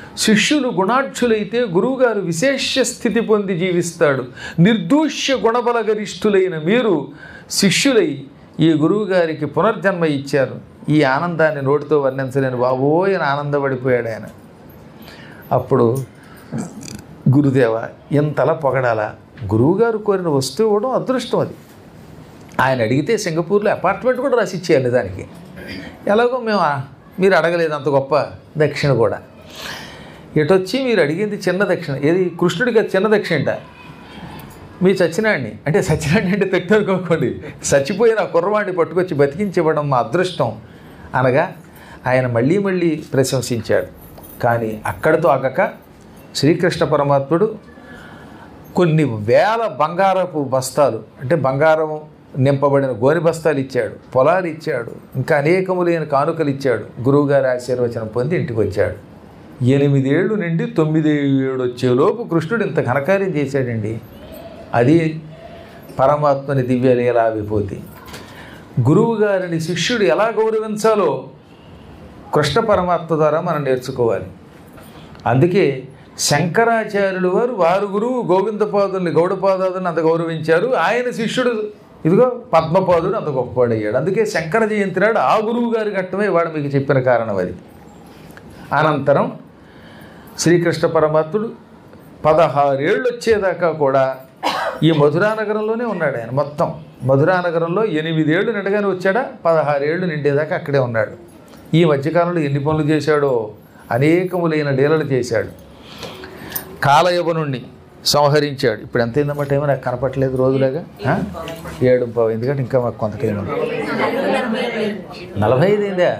Speaker 1: శిష్యులు గుణాఢ్యులైతే గురువుగారు విశేష స్థితి పొంది జీవిస్తాడు నిర్దూష్య గుణబలగరిష్ఠులైన మీరు శిష్యులై ఈ గురువుగారికి పునర్జన్మ ఇచ్చారు ఈ ఆనందాన్ని నోటితో వర్ణించలేని బాబోయ్ అని ఆనందపడిపోయాడు ఆయన అప్పుడు గురుదేవ ఎంతలా పొగడాలా గురువుగారు కోరిన వస్తువు ఇవ్వడం అదృష్టం అది ఆయన అడిగితే సింగపూర్లో అపార్ట్మెంట్ కూడా రాసి ఇచ్చేయాలి దానికి ఎలాగో మేము ఆ- మీరు అడగలేదు అంత గొప్ప దక్షిణ కూడా ఎటొచ్చి మీరు అడిగింది చిన్న దక్షిణ ఏది కృష్ణుడికి అది చిన్న దక్షిణట మీ సత్యనాడిని అంటే సత్యనాడిని అంటే తెట్టు అనుకోకండి చచ్చిపోయిన ఆ కుర్రవాడిని పట్టుకొచ్చి బతికించివ్వడం మా అదృష్టం అనగా ఆయన మళ్ళీ మళ్ళీ ప్రశంసించాడు కానీ అక్కడితో ఆగక శ్రీకృష్ణ పరమాత్ముడు కొన్ని వేల బంగారపు బస్తాలు అంటే బంగారం నింపబడిన గోని బస్తాలు ఇచ్చాడు పొలాలు ఇచ్చాడు ఇంకా అనేకములైన కానుకలు ఇచ్చాడు గురువుగారి ఆశీర్వచనం పొంది ఇంటికి వచ్చాడు ఎనిమిదేళ్ళు నుండి తొమ్మిది ఏడు వచ్చేలోపు కృష్ణుడు ఇంత ఘనకార్యం చేశాడండి అది పరమాత్మని దివ్య లీలా విభూతి గురువు గారిని శిష్యుడు ఎలా గౌరవించాలో కృష్ణ పరమాత్మ ద్వారా మనం నేర్చుకోవాలి అందుకే శంకరాచార్యులు వారు వారు గురువు గోవిందపాదుల్ని గౌడపాదాదుని అంత గౌరవించారు ఆయన శిష్యుడు ఇదిగో పద్మపాదుడు అంత గొప్పవాడయ్యాడు అందుకే శంకర జయంతి నాడు ఆ గురువు గారి ఘట్టమే వాడు మీకు చెప్పిన కారణం అది అనంతరం శ్రీకృష్ణ పరమాత్ముడు పదహారేళ్ళు వచ్చేదాకా కూడా ఈ మధురానగరంలోనే ఉన్నాడు ఆయన మొత్తం మధురానగరంలో ఎనిమిదేళ్ళు నిండగానే వచ్చాడా పదహారేళ్ళు నిండేదాకా అక్కడే ఉన్నాడు ఈ మధ్యకాలంలో ఎన్ని పనులు చేశాడో అనేకములైన లీలలు చేశాడు కాలయవనుణ్ణి సంహరించాడు ఇప్పుడు ఎంత అయిందమ్మా టైం నాకు కనపట్లేదు రోజులాగా ఆ? ఏడు పావు ఎందుకంటే ఇంకా మాకు కొంత టైం ఉంది నలభై ఐదు అయిందా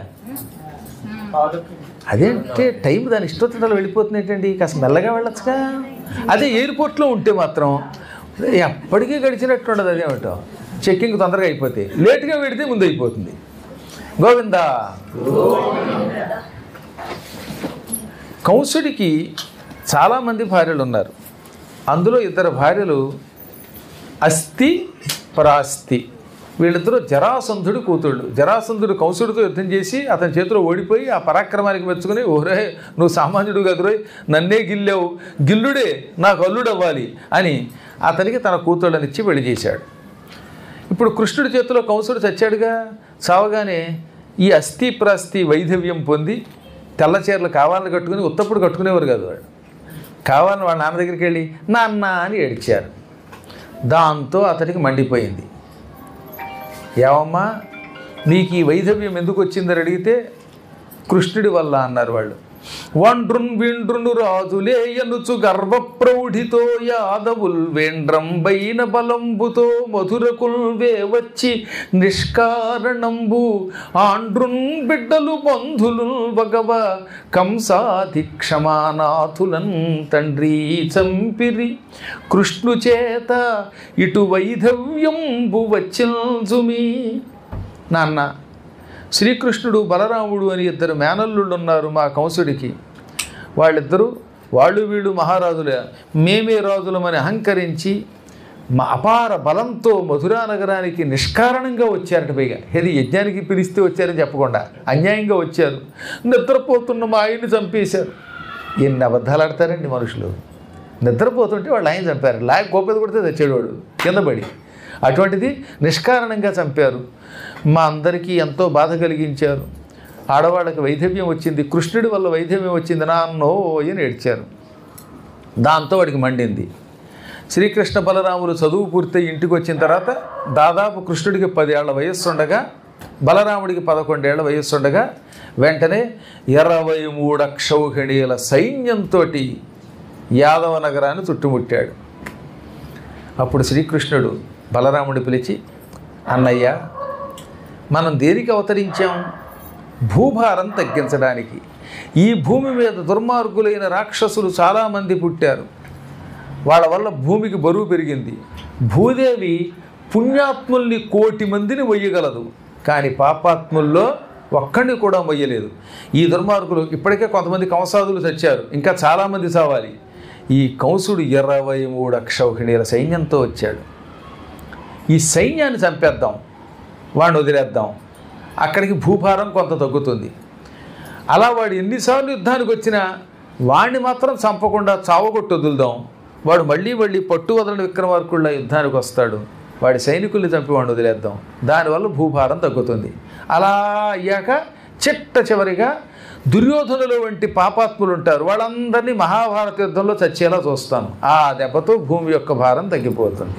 Speaker 1: అదేంటే టైం దాని ఇష్టం వెళ్ళిపోతుంది ఏంటండి కాస్త మెల్లగా వెళ్ళొచ్చుగా అదే ఎయిర్పోర్ట్లో ఉంటే మాత్రం ఎప్పటికీ గడిచినట్టు ఉండదు అదేమిటో చెక్కింగ్ తొందరగా అయిపోతాయి లేట్గా పెడితే ముందు అయిపోతుంది గోవిందా కంసుడికి చాలామంది భార్యలు ఉన్నారు అందులో ఇద్దరు భార్యలు అస్థి పరాస్తి వీళ్ళిద్దరూ జరాసంధుడు కూతుళ్ళు జరాసంధుడు కంసుడితో యుద్ధం చేసి అతని చేతిలో ఓడిపోయి ఆ పరాక్రమానికి మెచ్చుకుని ఓరే నువ్వు సామాన్యుడు కదురోయ్ నన్నే గిల్లావు గిల్లుడే నాకు అల్లుడు అవ్వాలి అని అతనికి తన కూతుళ్ళనిచ్చి పెళ్లి చేశాడు ఇప్పుడు కృష్ణుడి చేతిలో కంసుడు చచ్చాడుగా చావగానే ఈ అస్థి ప్రాస్తి వైధవ్యం పొంది తెల్ల చీరలు కావాలని కట్టుకుని ఉత్తప్పుడు కట్టుకునేవారు కాదు వాడు కావాలని వాళ్ళ నాన్న దగ్గరికి వెళ్ళి నాన్న అని ఏడ్చారు దాంతో అతడికి మండిపోయింది ఏమమ్మా నీకు ఈ వైధవ్యం ఎందుకు వచ్చిందని అడిగితే కృష్ణుడి వల్ల అన్నారు వాళ్ళు వండ్రున్ విండ్రును రాజులే ఎనుచు గర్వ ప్రౌఢితో యాదవుల్ వేండ్రంబైన బలంబుతో మధురకుల్ వచ్చి నిష్కారణంబు ఆండ్రున్ బిడ్డలు బంధులు వగవ కంసాది క్షమానాథులన్ తండ్రి చంపిరి కృష్ణు చేత ఇటు వైధవ్యంబు వచ్చిల్జుమి నాన్న శ్రీకృష్ణుడు బలరాముడు అని ఇద్దరు మేనల్లుళ్ళు ఉన్నారు మా కంసుడికి వాళ్ళిద్దరూ వాళ్ళు వీళ్ళు మహారాజులే మేమే రాజులమని అహంకరించి మా అపార బలంతో మధురా నగరానికి నిష్కారణంగా వచ్చారట పైగా ఇది యజ్ఞానికి పిలిస్తే వచ్చారని చెప్పకుండా అన్యాయంగా వచ్చారు నిద్రపోతున్న మా ఆయన్ని చంపేశారు ఎన్ని అబద్ధాలు ఆడతారండి మనుషులు నిద్రపోతుంటే వాళ్ళు ఆయన చంపారు లాగ్ కోపేది కొడితే తెచ్చేవాడు కింద పడి అటువంటిది నిష్కారణంగా చంపారు మా అందరికీ ఎంతో బాధ కలిగించారు ఆడవాళ్ళకి వైధవ్యం వచ్చింది కృష్ణుడి వల్ల వైధవ్యం వచ్చింది నాన్నో అని ఏడ్చారు దాంతో వాడికి మండింది శ్రీకృష్ణ బలరాములు చదువు పూర్తయి ఇంటికి వచ్చిన తర్వాత దాదాపు కృష్ణుడికి పదేళ్ల వయస్సు ఉండగా బలరాముడికి పదకొండేళ్ల వయస్సు ఉండగా వెంటనే ఇరవై మూడు అక్షౌహిణీల సైన్యంతో యాదవ నగరాన్ని చుట్టుముట్టాడు అప్పుడు శ్రీకృష్ణుడు బలరాముడు పిలిచి అన్నయ్య మనం దేనికి అవతరించాం భూభారం తగ్గించడానికి ఈ భూమి మీద దుర్మార్గులైన రాక్షసులు చాలామంది పుట్టారు వాళ్ళ వల్ల భూమికి బరువు పెరిగింది భూదేవి పుణ్యాత్ముల్ని కోటి మందిని మొయ్యగలదు కానీ పాపాత్ముల్లో ఒక్కడిని కూడా మొయ్యలేదు ఈ దుర్మార్గులు ఇప్పటికే కొంతమంది కంసాదులు చచ్చారు ఇంకా చాలామంది చావాలి ఈ కంసుడు ఇరవై మూడు అక్షౌహిణీల సైన్యంతో వచ్చాడు ఈ సైన్యాన్ని చంపేద్దాం వాడిని వదిలేద్దాం అక్కడికి భూభారం కొంత తగ్గుతుంది అలా వాడు ఎన్నిసార్లు యుద్ధానికి వచ్చినా వాణ్ణి మాత్రం చంపకుండా చావగొట్టు వదులుదాం వాడు మళ్ళీ మళ్ళీ పట్టు వదలని విక్రమార్కుళ్ళ యుద్ధానికి వస్తాడు వాడి సైనికుల్ని చంపి వాడిని వదిలేద్దాం దానివల్ల భూభారం తగ్గుతుంది అలా అయ్యాక చిట్ట చివరిగా దుర్యోధనులు వంటి పాపాత్ములు ఉంటారు వాళ్ళందరినీ మహాభారత యుద్ధంలో చచ్చేలా చూస్తాను ఆ దెబ్బతో భూమి యొక్క భారం తగ్గిపోతుంది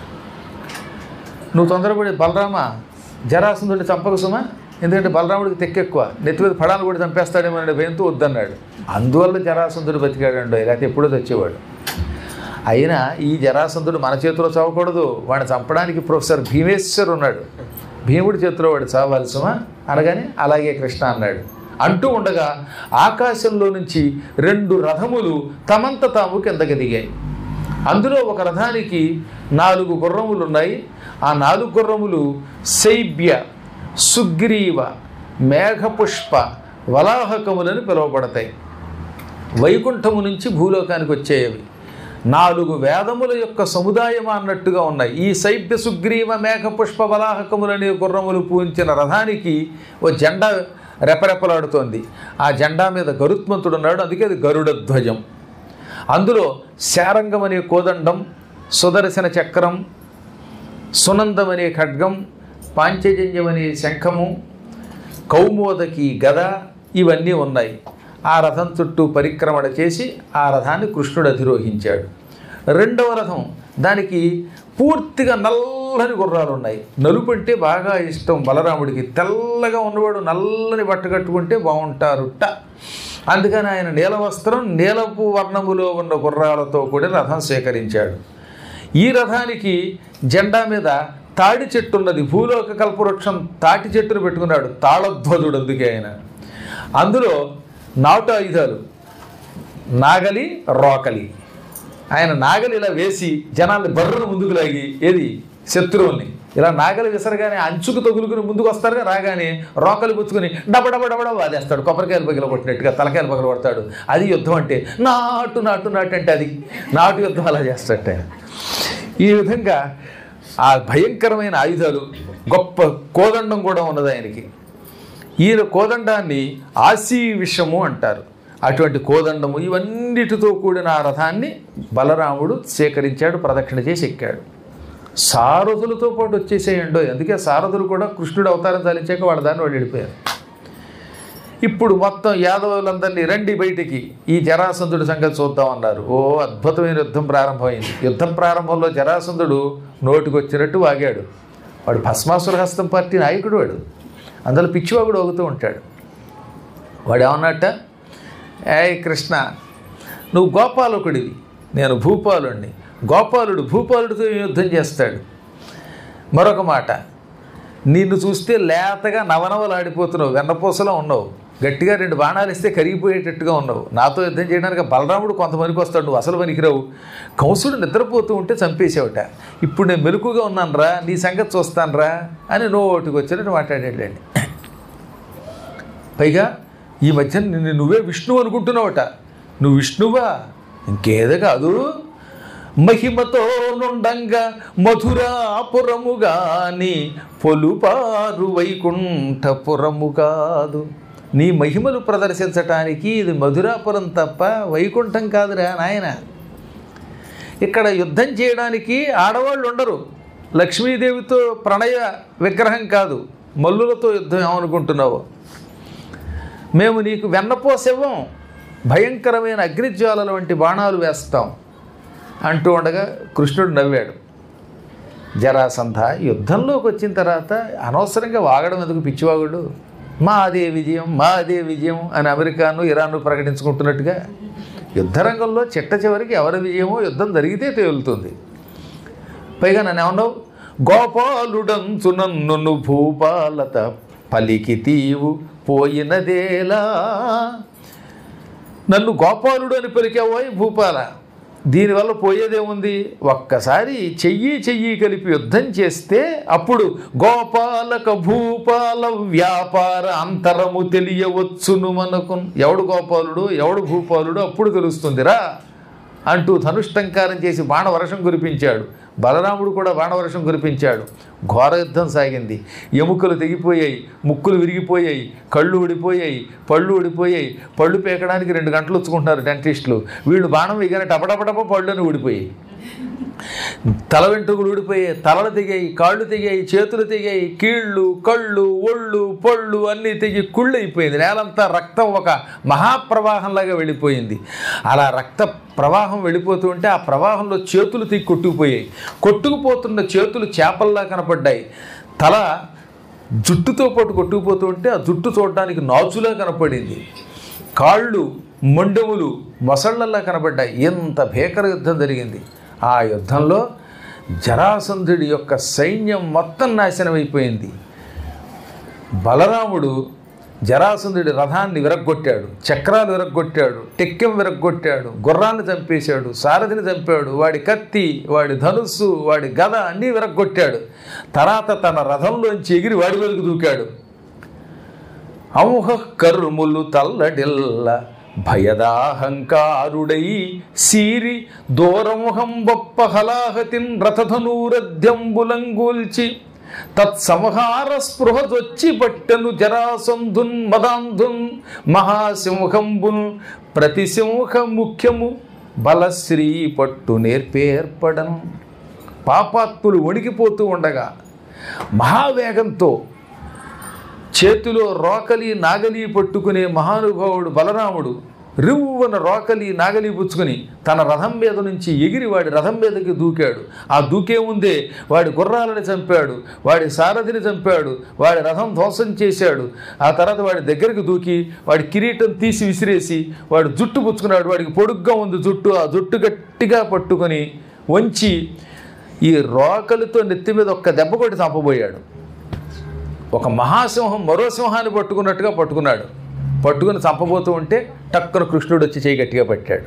Speaker 1: నువ్వు తొందరపడి బలరామ జరాసంధుడిని చంపక సుమా ఎందుకంటే బలరాముడికి తెక్కెక్కువ నెత్తి మీద పడాలు కూడా చంపేస్తాడేమో అనే భయంతో వద్దన్నాడు అందువల్ల జరాసంధుడు బతికాడండో లేకపోతే ఎప్పుడో తెచ్చేవాడు అయినా ఈ జరాసంధుడు మన చేతిలో చావకూడదు వాడిని చంపడానికి ప్రొఫెసర్ భీమేశ్వర్ ఉన్నాడు భీముడి చేతిలో వాడు చావాలి సుమా అనగానే అలాగే కృష్ణ అన్నాడు అంటూ ఉండగా ఆకాశంలో నుంచి రెండు రథములు తమంత తాము కిందకి దిగాయి అందులో ఒక రథానికి నాలుగు గుర్రములు ఉన్నాయి ఆ నాలుగు గుర్రములు శైబ్య సుగ్రీవ మేఘపుష్ప వలాహకములని పిలువబడతాయి వైకుంఠము నుంచి భూలోకానికి వచ్చేవి నాలుగు వేదముల యొక్క సముదాయం అన్నట్టుగా ఉన్నాయి ఈ శైబ్య సుగ్రీవ మేఘపుష్ప వలాహకములనే గుర్రములు పూంచిన రథానికి ఓ జెండా రెపరెపలాడుతోంది ఆ జెండా మీద గరుత్మంతుడు ఉన్నాడు అందుకే అది గరుడ ధ్వజం అందులో శారంగం అనే కోదండం సుదర్శన చక్రం సునందం అనే ఖడ్గం పాంచజన్యం అనే శంఖము కౌమోదకి గద ఇవన్నీ ఉన్నాయి ఆ రథం చుట్టూ పరిక్రమణ చేసి ఆ రథాన్ని కృష్ణుడు అధిరోహించాడు రెండవ రథం దానికి పూర్తిగా నల్లని గుర్రాలు ఉన్నాయి నలుపు అంటే బాగా ఇష్టం బలరాముడికి తెల్లగా ఉన్నవాడు నల్లని బట్ట కట్టుకుంటే బాగుంటారుట అందుకని ఆయన నీల వస్త్రం నీలపు వర్ణములో ఉన్న గుర్రాలతో కూడిన రథం స్వీకరించాడు ఈ రథానికి జెండా మీద తాడి చెట్టు ఉన్నది భూలోక కల్పవృక్షం తాటి చెట్టును పెట్టుకున్నాడు తాళధ్వజుడు అందుకే ఆయన అందులో నాటు ఆయుధాలు నాగలి రోకలి ఆయన నాగలి ఇలా వేసి జనాల్ని బర్రను ముందుకు లాగి ఏది శత్రువుల్ని ఇలా నాగలి విసరగానే అంచుకు తగులుకుని ముందుకు వస్తారుగా రాగానే రోకలి పుచ్చుకుని డబ డబ డబడ వాదేస్తాడు కొబ్బరికాయలు పగిల కొట్టినట్టుగా తలకాయలు పగల కొడతాడు అది యుద్ధం అంటే నాటు నాటు నాటు అంటే అది నాటు యుద్ధం అలా చేస్తాడు ఆయన ఈ విధంగా ఆ భయంకరమైన ఆయుధాలు గొప్ప కోదండం కూడా ఉన్నది ఆయనకి ఈయన కోదండాన్ని ఆశీ విషము అంటారు అటువంటి కోదండము ఇవన్నిటితో కూడిన ఆ రథాన్ని బలరాముడు సేకరించాడు ప్రదక్షిణ చేసి ఎక్కాడు సారథులతో పాటు వచ్చేసేయండో అందుకే సారథులు కూడా కృష్ణుడు అవతారం చాలించాక వాళ్ళ దాన్ని వాళ్ళు వెళ్ళిపోయారు ఇప్పుడు మొత్తం యాదవులందరినీ రండి బయటికి ఈ జరాసంధుడి సంగతి చూద్దాం అన్నారు ఓ అద్భుతమైన యుద్ధం ప్రారంభమైంది యుద్ధం ప్రారంభంలో జరాసంధుడు నోటికి వచ్చినట్టు వాగాడు వాడు భస్మాసుర హస్తం పార్టీ నాయకుడు వాడు అందులో పిచ్చివాగుడు అవుతూ ఉంటాడు వాడు ఏమన్నట్ట ఏయ్ కృష్ణ నువ్వు గోపాలకుడివి నేను భూపాలుడిని గోపాలుడు భూపాలుడితో యుద్ధం చేస్తాడు మరొక మాట నిన్ను చూస్తే లేతగా నవనవలాడిపోతున్నావు వెన్నపూసలో ఉన్నావు గట్టిగా రెండు బాణాలు ఇస్తే కరిగిపోయేటట్టుగా ఉన్నావు నాతో యుద్ధం చేయడానికి బలరాముడు కొంతమందికి వస్తాడు నువ్వు అసలు పనికిరావు కంసుడు నిద్రపోతూ ఉంటే చంపేసావుట ఇప్పుడు నేను మెలకుగా ఉన్నానురా నీ సంగతి చూస్తానురా అని నోటికి వచ్చినట్టు మాట్లాడాడండి పైగా ఈ మధ్య నిన్ను నువ్వే విష్ణువు అనుకుంటున్నావట నువ్వు విష్ణువా ఇంకేదో కాదు మహిమతో నుండంగా మధురాపురము గాని పొలుపారు వైకుంఠపురము కాదు నీ మహిమలు ప్రదర్శించటానికి ఇది మధురాపురం తప్ప వైకుంఠం కాదురా నాయన ఇక్కడ యుద్ధం చేయడానికి ఆడవాళ్ళు ఉండరు లక్ష్మీదేవితో ప్రణయ విగ్రహం కాదు మల్లులతో యుద్ధం ఏమనుకుంటున్నావు మేము నీకు వెన్నపోసివ్వం భయంకరమైన అగ్నిజ్వాలల వంటి బాణాలు వేస్తాం అంటూ ఉండగా కృష్ణుడు నవ్వాడు జరాసంధ యుద్ధంలోకి వచ్చిన తర్వాత అనవసరంగా వాగడం ఎందుకు పిచ్చివాగుడు మా అదే విజయం మా అదే విజయం అని అమెరికాను ఇరాన్ను ప్రకటించుకుంటున్నట్టుగా యుద్ధరంగంలో చిట్ట చివరికి ఎవరి విజయమో యుద్ధం జరిగితే తేలుతుంది పైగా నన్ను ఏమన్నావు గోపాలుడంచు నన్ను భూపాలత పలికి తీవు పోయినదేలా నన్ను గోపాలుడు అని పలికావోయ్ భూపాల దీనివల్ల పోయేదేముంది ఒక్కసారి చెయ్యి చెయ్యి కలిపి యుద్ధం చేస్తే అప్పుడు గోపాలక భూపాల వ్యాపార అంతరము తెలియవచ్చును మనకు ఎవడు గోపాలుడు ఎవడు భూపాలుడు అప్పుడు తెలుస్తుందిరా అంటూ ధనుష్టంకారం చేసి బాణవర్షం కురిపించాడు బలరాముడు కూడా బాణవర్షం కురిపించాడు ఘోర యుద్ధం సాగింది ఎముకలు తెగిపోయాయి ముక్కులు విరిగిపోయాయి కళ్ళు ఊడిపోయాయి పళ్ళు ఊడిపోయాయి పళ్ళు పేకడానికి రెండు గంటలు వచ్చుకుంటున్నారు డెంటిస్టులు వీళ్ళు బాణం వేయగానే టపటపటప పళ్ళని ఊడిపోయాయి తల వెంట్రుకలు ఊడిపోయాయి తలలు తెగాయి కాళ్ళు తెగాయి చేతులు తెగాయి కీళ్ళు కళ్ళు ఒళ్ళు పళ్ళు అన్నీ తెగి కుళ్ళు అయిపోయింది నేలంతా రక్తం ఒక మహాప్రవాహంలాగా వెళ్ళిపోయింది అలా రక్త ప్రవాహం వెళ్ళిపోతూ ఉంటే ఆ ప్రవాహంలో చేతులు తెగి కొట్టుకుపోయాయి కొట్టుకుపోతున్న చేతులు చేపల్లా కనపడ్డాయి తల జుట్టుతో పాటు కొట్టుకుపోతూ ఉంటే ఆ జుట్టు చూడడానికి నాచులా కనపడింది కాళ్ళు మొండెములు మొసళ్ళల్లా కనబడ్డాయి ఎంత భీకర యుద్ధం జరిగింది ఆ యుద్ధంలో జరాసంధుడి యొక్క సైన్యం మొత్తం నాశనమైపోయింది బలరాముడు జరాసంధుడి రథాన్ని విరగ్గొట్టాడు చక్రాలు విరగ్గొట్టాడు టెక్కెం విరగ్గొట్టాడు గుర్రాన్ని చంపేశాడు సారథిని చంపాడు వాడి కత్తి వాడి ధనుస్సు వాడి గద అన్నీ విరగ్గొట్టాడు తర్వాత తన రథంలోంచి ఎగిరి వాడి మీదకు దూకాడు అంహ కర్ములు తల్లడిల్ల భయదాహంకారుడై సీరి దూరముహం బొప్ప హలాహతిన్ రథధనూరధ్యంబులంగూల్చి తత్సంహార స్పృహదొచ్చి పట్టెను జరాసంధున్ మదాంధున్ మహాసింహంబున్ ప్రతిసింహ ముఖ్యము బలశ్రీ పట్టు నేర్పేర్పడను పాపాత్ములు వణికిపోతూ ఉండగా మహావేగంతో చేతిలో రోకలి నాగలి పట్టుకునే మహానుభావుడు బలరాముడు రివ్వున రోకలి నాగలి పుచ్చుకొని తన రథం మీద నుంచి ఎగిరి వాడి రథం మీదకి దూకాడు ఆ దూకే ముందే వాడి గుర్రాలని చంపాడు వాడి సారథిని చంపాడు వాడి రథం ధ్వంసం చేశాడు ఆ తర్వాత వాడి దగ్గరికి దూకి వాడి కిరీటం తీసి విసిరేసి వాడు జుట్టు పుచ్చుకున్నాడు వాడికి పొడుగ్గా ఉంది జుట్టు ఆ జుట్టు గట్టిగా పట్టుకొని వంచి ఈ రోకలితో నెత్తి మీద ఒక్క దెబ్బ కొట్టి చంపబోయాడు ఒక మహాసింహం మరో సింహాన్ని పట్టుకున్నట్టుగా పట్టుకున్నాడు పట్టుకుని చంపబోతూ ఉంటే టక్కున కృష్ణుడు వచ్చి చేయి గట్టిగా పట్టాడు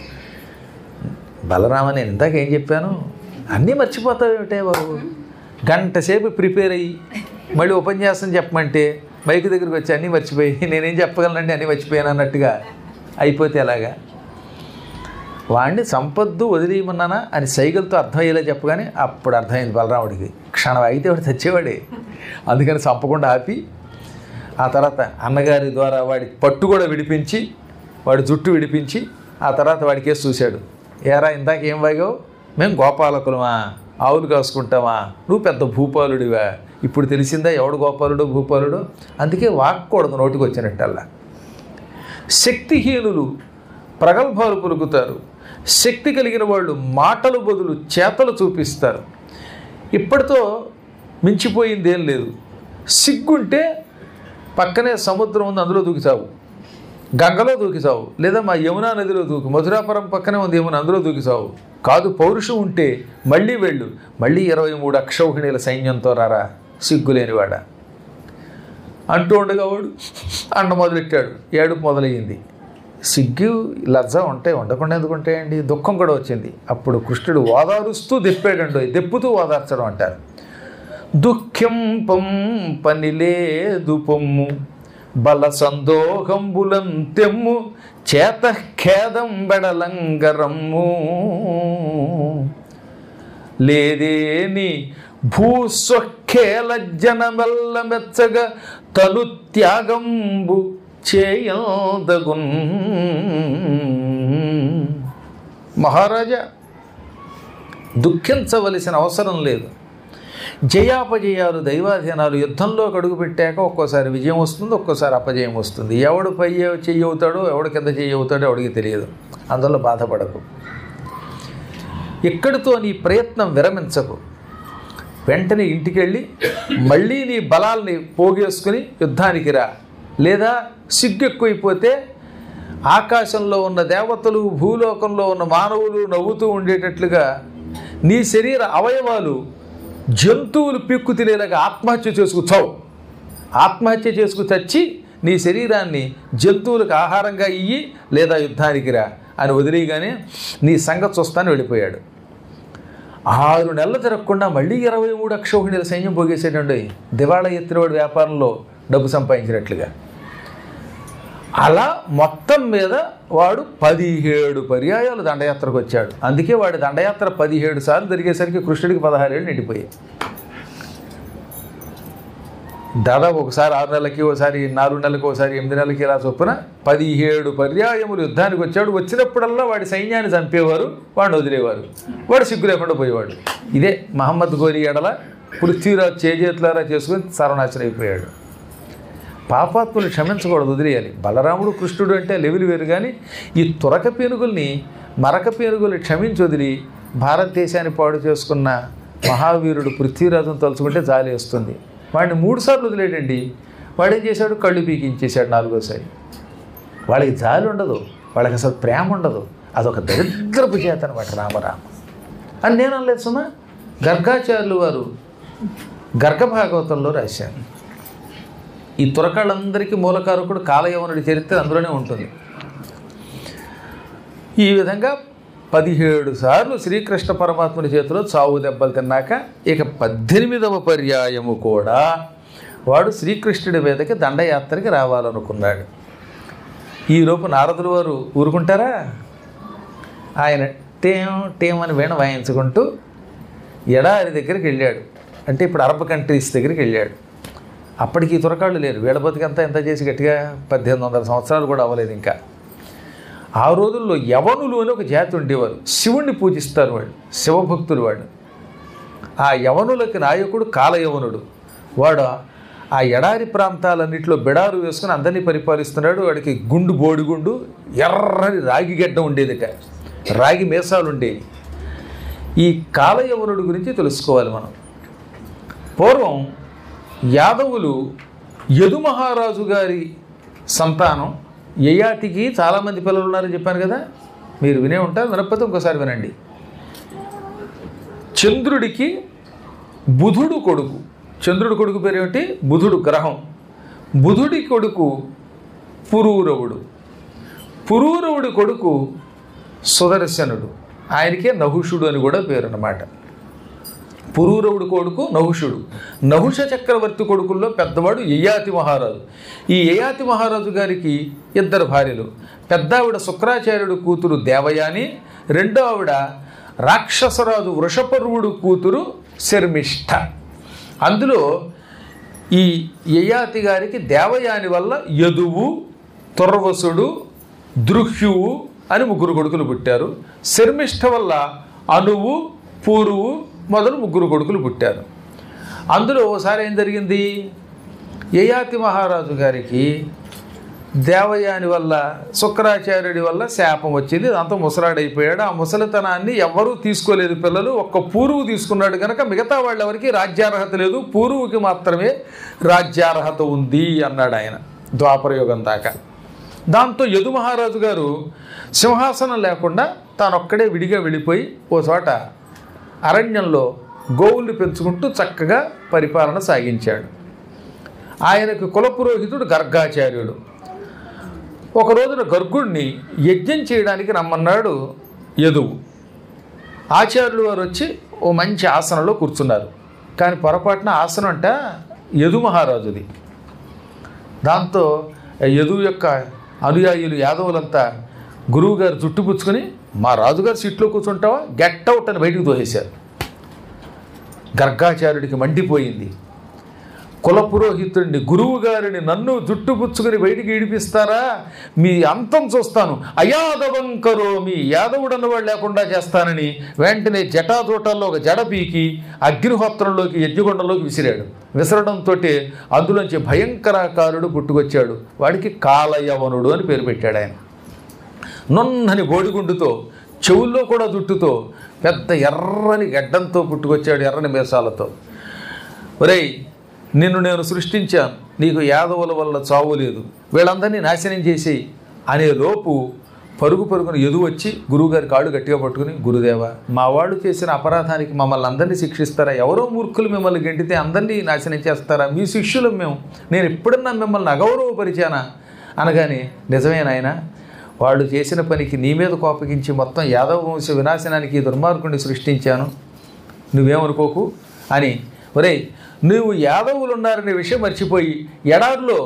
Speaker 1: బలరామ నేను ఇందాక ఏం చెప్పాను అన్నీ మర్చిపోతావు ఏమిటే బాబు గంట సేపు ప్రిపేర్ అయ్యి మళ్ళీ ఉపన్యాసం చెప్పమంటే బైక్ దగ్గరికి వచ్చి అన్నీ మర్చిపోయి నేనేం చెప్పగలనండి అన్నీ మర్చిపోయాను అన్నట్టుగా అయిపోతే ఎలాగా వాడిని సంపద్దు వదిలేయమన్నానా అని సైకిల్తో అర్థమయ్యేలా చెప్పగానే అప్పుడు అర్థమైంది బలరాముడికి క్షణం అయితే వాడు తెచ్చేవాడే అందుకని చంపకుండా ఆపి ఆ తర్వాత అన్నగారి ద్వారా వాడి పట్టు కూడా విడిపించి వాడి జుట్టు విడిపించి ఆ తర్వాత వాడి కేసు చూశాడు ఏరా ఇందాక ఏం వాగావు మేము గోపాలకులమా ఆవులు కాసుకుంటామా నువ్వు పెద్ద భూపాలుడివా ఇప్పుడు తెలిసిందా ఎవడు గోపాలుడు భూపాలుడు అందుకే వాక్కూడదు నోటికి వచ్చినట్టల్లా శక్తిహీనులు ప్రగల్భాలు పలుకుతారు శక్తి కలిగిన వాళ్ళు మాటలు బదులు చేతలు చూపిస్తారు ఇప్పటితో మించిపోయింది ఏం లేదు సిగ్గుంటే పక్కనే సముద్రం ఉంది అందులో దూకిసావు గంగలో దూకిసావు లేదా మా యమునా నదిలో దూకు మధురాపురం పక్కనే ఉంది యమున అందులో దూకిసావు కాదు పౌరుషం ఉంటే మళ్ళీ వెళ్ళు మళ్ళీ ఇరవై మూడు అక్షౌహిణీల సైన్యంతో రారా సిగ్గులేనివాడ అంటూ ఉండగా వాడు అండ మొదలెట్టాడు ఏడుపు మొదలయ్యింది సిగ్గు లజ్జ ఉంటాయి ఉండకుండా ఎందుకు ఉంటాయండి దుఃఖం కూడా వచ్చింది అప్పుడు కృష్ణుడు ఓదారుస్తూ దెప్పాడండి దెప్పుతూ ఓదార్చడం అంటారు దుఃఖం పం పనిలేదు పొమ్ము బల సందోహంబులం తెమ్ము చేత ఖేదం బెడలంగరమ్ము లేదేని భూస్వఖేల జనమెల్ల మెచ్చగా తను త్యాగంబు చేయదగున్ మహారాజా దుఃఖించవలసిన అవసరం లేదు జయాపజయాలు దైవాధీనాలు యుద్ధంలో అడుగు పెట్టాక ఒక్కోసారి విజయం వస్తుంది ఒక్కోసారి అపజయం వస్తుంది ఎవడు పై చెయ్యి అవుతాడో ఎవడు కింద చెయ్యి అవుతాడో ఎవడికి తెలియదు అందులో బాధపడకు ఇక్కడితో నీ ప్రయత్నం విరమించకు వెంటనే ఇంటికి వెళ్ళి మళ్ళీ నీ బలాల్ని పోగేసుకుని యుద్ధానికి రా లేదా సిగ్గు ఎక్కువైపోతే ఆకాశంలో ఉన్న దేవతలు భూలోకంలో ఉన్న మానవులు నవ్వుతూ ఉండేటట్లుగా నీ శరీర అవయవాలు జంతువులు పిక్కు తినేలాగా ఆత్మహత్య చేసుకు చావు ఆత్మహత్య చేసుకు చచ్చి నీ శరీరాన్ని జంతువులకు ఆహారంగా ఇయ్యి లేదా యుద్ధానికి రా అని వదిలేయగానే నీ సంగతి చూస్తాను వెళ్ళిపోయాడు ఆరు నెలలు తిరగకుండా మళ్ళీ ఇరవై మూడు అక్షోహిణీల సైన్యం పోగేసేటండి దివాళా ఎత్తినవాడు వ్యాపారంలో డబ్బు సంపాదించినట్లుగా అలా మొత్తం మీద వాడు పదిహేడు పర్యాయాలు దండయాత్రకు వచ్చాడు అందుకే వాడి దండయాత్ర పదిహేడు సార్లు జరిగేసరికి కృష్ణుడికి పదహారేళ్ళు నిండిపోయాయి దాదాపు ఒకసారి ఆరు నెలలకి ఒకసారి నాలుగు నెలలకి ఒకసారి ఎనిమిది నెలలకి ఇలా చొప్పున పదిహేడు పర్యాయములు యుద్ధానికి వచ్చాడు వచ్చినప్పుడల్లా వాడి సైన్యాన్ని చంపేవారు వాడిని వదిలేవారు వాడు సిగ్గు లేకుండా పోయేవాడు ఇదే మహమ్మద్ గోరి ఎడల పృథ్వీరాజ్ చేజేతులారా చేసుకుని సర్వనాశనం అయిపోయాడు పాపాత్ములు క్షమించకూడదు వదిలేయాలి బలరాముడు కృష్ణుడు అంటే లెవెల్ వేరు కానీ ఈ తురక పేనుగుల్ని మరక పేనుగుల్ని క్షమించి వదిలి భారతదేశాన్ని పాడు చేసుకున్న మహావీరుడు పృథ్వీరాజును తలుచుకుంటే జాలి వస్తుంది వాడిని మూడు సార్లు వదిలేడండి వాడు ఏం చేశాడు కళ్ళు పీకించేశాడు నాలుగోసారి వాళ్ళకి జాలి ఉండదు వాళ్ళకి అసలు ప్రేమ ఉండదు అదొక దరిద్రపు చేత అనమాట రామరామ అని నేను అనలేదు సుమా గర్గాచార్యులు వారు గర్గ భాగవతంలో రాశారు ఈ తురకాళ్ళందరికీ మూలకారకుడు కాలయవనుడి చరిత్ర అందులోనే ఉంటుంది ఈ విధంగా పదిహేడు సార్లు శ్రీకృష్ణ పరమాత్ముని చేతిలో చావు దెబ్బలు తిన్నాక ఇక పద్దెనిమిదవ పర్యాయము కూడా వాడు శ్రీకృష్ణుడి మీదకి దండయాత్రకి రావాలనుకున్నాడు ఈలోపు నారదులు వారు ఊరుకుంటారా ఆయన టేం టేం అని వీణ వాయించుకుంటూ ఎడారి దగ్గరికి వెళ్ళాడు అంటే ఇప్పుడు అరబ్ కంట్రీస్ దగ్గరికి వెళ్ళాడు అప్పటికి ఈ తురకాళ్ళు లేరు వీళ్ళ బతికంతా ఎంత చేసి గట్టిగా పద్దెనిమిది వందల సంవత్సరాలు కూడా అవ్వలేదు ఇంకా ఆ రోజుల్లో యవనులు అని ఒక జాతి ఉండేవారు శివుణ్ణి పూజిస్తారు వాళ్ళు శివభక్తులు వాళ్ళు ఆ యవనులకి నాయకుడు కాలయవనుడు వాడు ఆ ఎడారి ప్రాంతాలన్నింటిలో బిడారు వేసుకుని అందరినీ పరిపాలిస్తున్నాడు వాడికి గుండు బోడిగుండు ఎర్రని రాగి గడ్డ ఉండేదిట రాగి మీసాలు ఉండేవి ఈ కాలయవనుడి గురించి తెలుసుకోవాలి మనం పూర్వం యాదవులు యదు మహారాజు గారి సంతానం యయాతికి చాలామంది పిల్లలు ఉన్నారని చెప్పాను కదా మీరు వినే ఉంటారు వినకపోతే ఇంకోసారి వినండి చంద్రుడికి బుధుడు కొడుకు చంద్రుడి కొడుకు పేరు ఏమిటి బుధుడు గ్రహం బుధుడి కొడుకు పురూరవుడు పురూరవుడి కొడుకు సుదర్శనుడు ఆయనకే నహుషుడు అని కూడా పేరు అన్నమాట పురూరవుడు కొడుకు నహుషుడు నహుష చక్రవర్తి కొడుకుల్లో పెద్దవాడు యయాతి మహారాజు ఈ యయాతి మహారాజు గారికి ఇద్దరు భార్యలు పెద్ద ఆవిడ శుక్రాచార్యుడు కూతురు దేవయాని రెండో ఆవిడ రాక్షసరాజు వృషపర్వుడు కూతురు శర్మిష్ఠ అందులో ఈ యయాతి గారికి దేవయాని వల్ల యదువు తుర్వసుడు దృహ్యువు అని ముగ్గురు కొడుకులు పుట్టారు శర్మిష్ఠ వల్ల అనువు పూరువు మొదలు ముగ్గురు కొడుకులు పుట్టారు అందులో ఓసారి ఏం జరిగింది యయాతి మహారాజు గారికి దేవయాని వల్ల శుక్రాచార్యుడి వల్ల శాపం వచ్చింది దాంతో ముసలాడైపోయాడు ఆ ముసలితనాన్ని ఎవ్వరూ తీసుకోలేదు పిల్లలు ఒక్క పూరువు తీసుకున్నాడు కనుక మిగతా వాళ్ళెవరికి రాజ్యార్హత లేదు పూరువుకి మాత్రమే రాజ్యార్హత ఉంది అన్నాడు ఆయన ద్వాపరయుగం దాకా దాంతో యదు మహారాజు గారు సింహాసనం లేకుండా తానొక్కడే విడిగా వెళ్ళిపోయి ఓ చోట అరణ్యంలో గోవుల్ని పెంచుకుంటూ చక్కగా పరిపాలన సాగించాడు ఆయనకు కులపురోహితుడు గర్గాచార్యుడు ఒక రోజున గర్గుడిని యజ్ఞం చేయడానికి రమ్మన్నాడు యదువు ఆచార్యులు వారు వచ్చి ఓ మంచి ఆసనంలో కూర్చున్నారు కానీ పొరపాటున ఆసనం అంట యదు మహారాజుది దాంతో యదువు యొక్క అనుయాయులు యాదవులంతా గురువుగారు జుట్టు పుచ్చుకొని మా రాజుగారు సీట్లో కూర్చుంటావా గెట్ అవుట్ అని బయటికి తోసేశారు గర్గాచార్యుడికి మండిపోయింది కులపురోహితుడిని గురువు గారిని నన్ను జుట్టు పుచ్చుకొని బయటికి ఈడిపిస్తారా మీ అంతం చూస్తాను అయాదవంకరో మీ యాదవుడు అన్నవాడు లేకుండా చేస్తానని వెంటనే జటాజోటాల్లో ఒక జడ పీకి అగ్నిహోత్రంలోకి యజ్ఞగుండంలోకి విసిరాడు విసరడంతో అందులోంచి భయంకరాకారుడు పుట్టుకొచ్చాడు వాడికి కాలయవనుడు అని పేరు పెట్టాడు ఆయన నున్నని బోడిగుండుతో చెవుల్లో కూడా జుట్టుతో పెద్ద ఎర్రని గడ్డంతో పుట్టుకొచ్చాడు ఎర్రని మీసాలతో ఒరేయ్ నిన్ను నేను సృష్టించాను నీకు యాదవుల వల్ల చావు లేదు వీళ్ళందరినీ నాశనం చేసి అనే లోపు పరుగు పరుగున ఎదు వచ్చి గురువుగారి కాళ్ళు గట్టిగా పట్టుకుని గురుదేవ మా వాడు చేసిన అపరాధానికి మమ్మల్ని అందరినీ శిక్షిస్తారా ఎవరో మూర్ఖులు మిమ్మల్ని గెంటితే అందరినీ నాశనం చేస్తారా మీ శిష్యులం మేము నేను ఎప్పుడన్నా మిమ్మల్ని అగౌరవపరిచానా అనగానే నిజమే నాయనా వాడు చేసిన పనికి నీ మీద కోపగించి మొత్తం యాదవ వంశ వినాశనానికి ఈ దుర్మార్గుడిని సృష్టించాను నువ్వేమనుకోకు అని ఒరేయ్ నువ్వు యాదవులు ఉన్నారనే విషయం మర్చిపోయి ఎడారిలో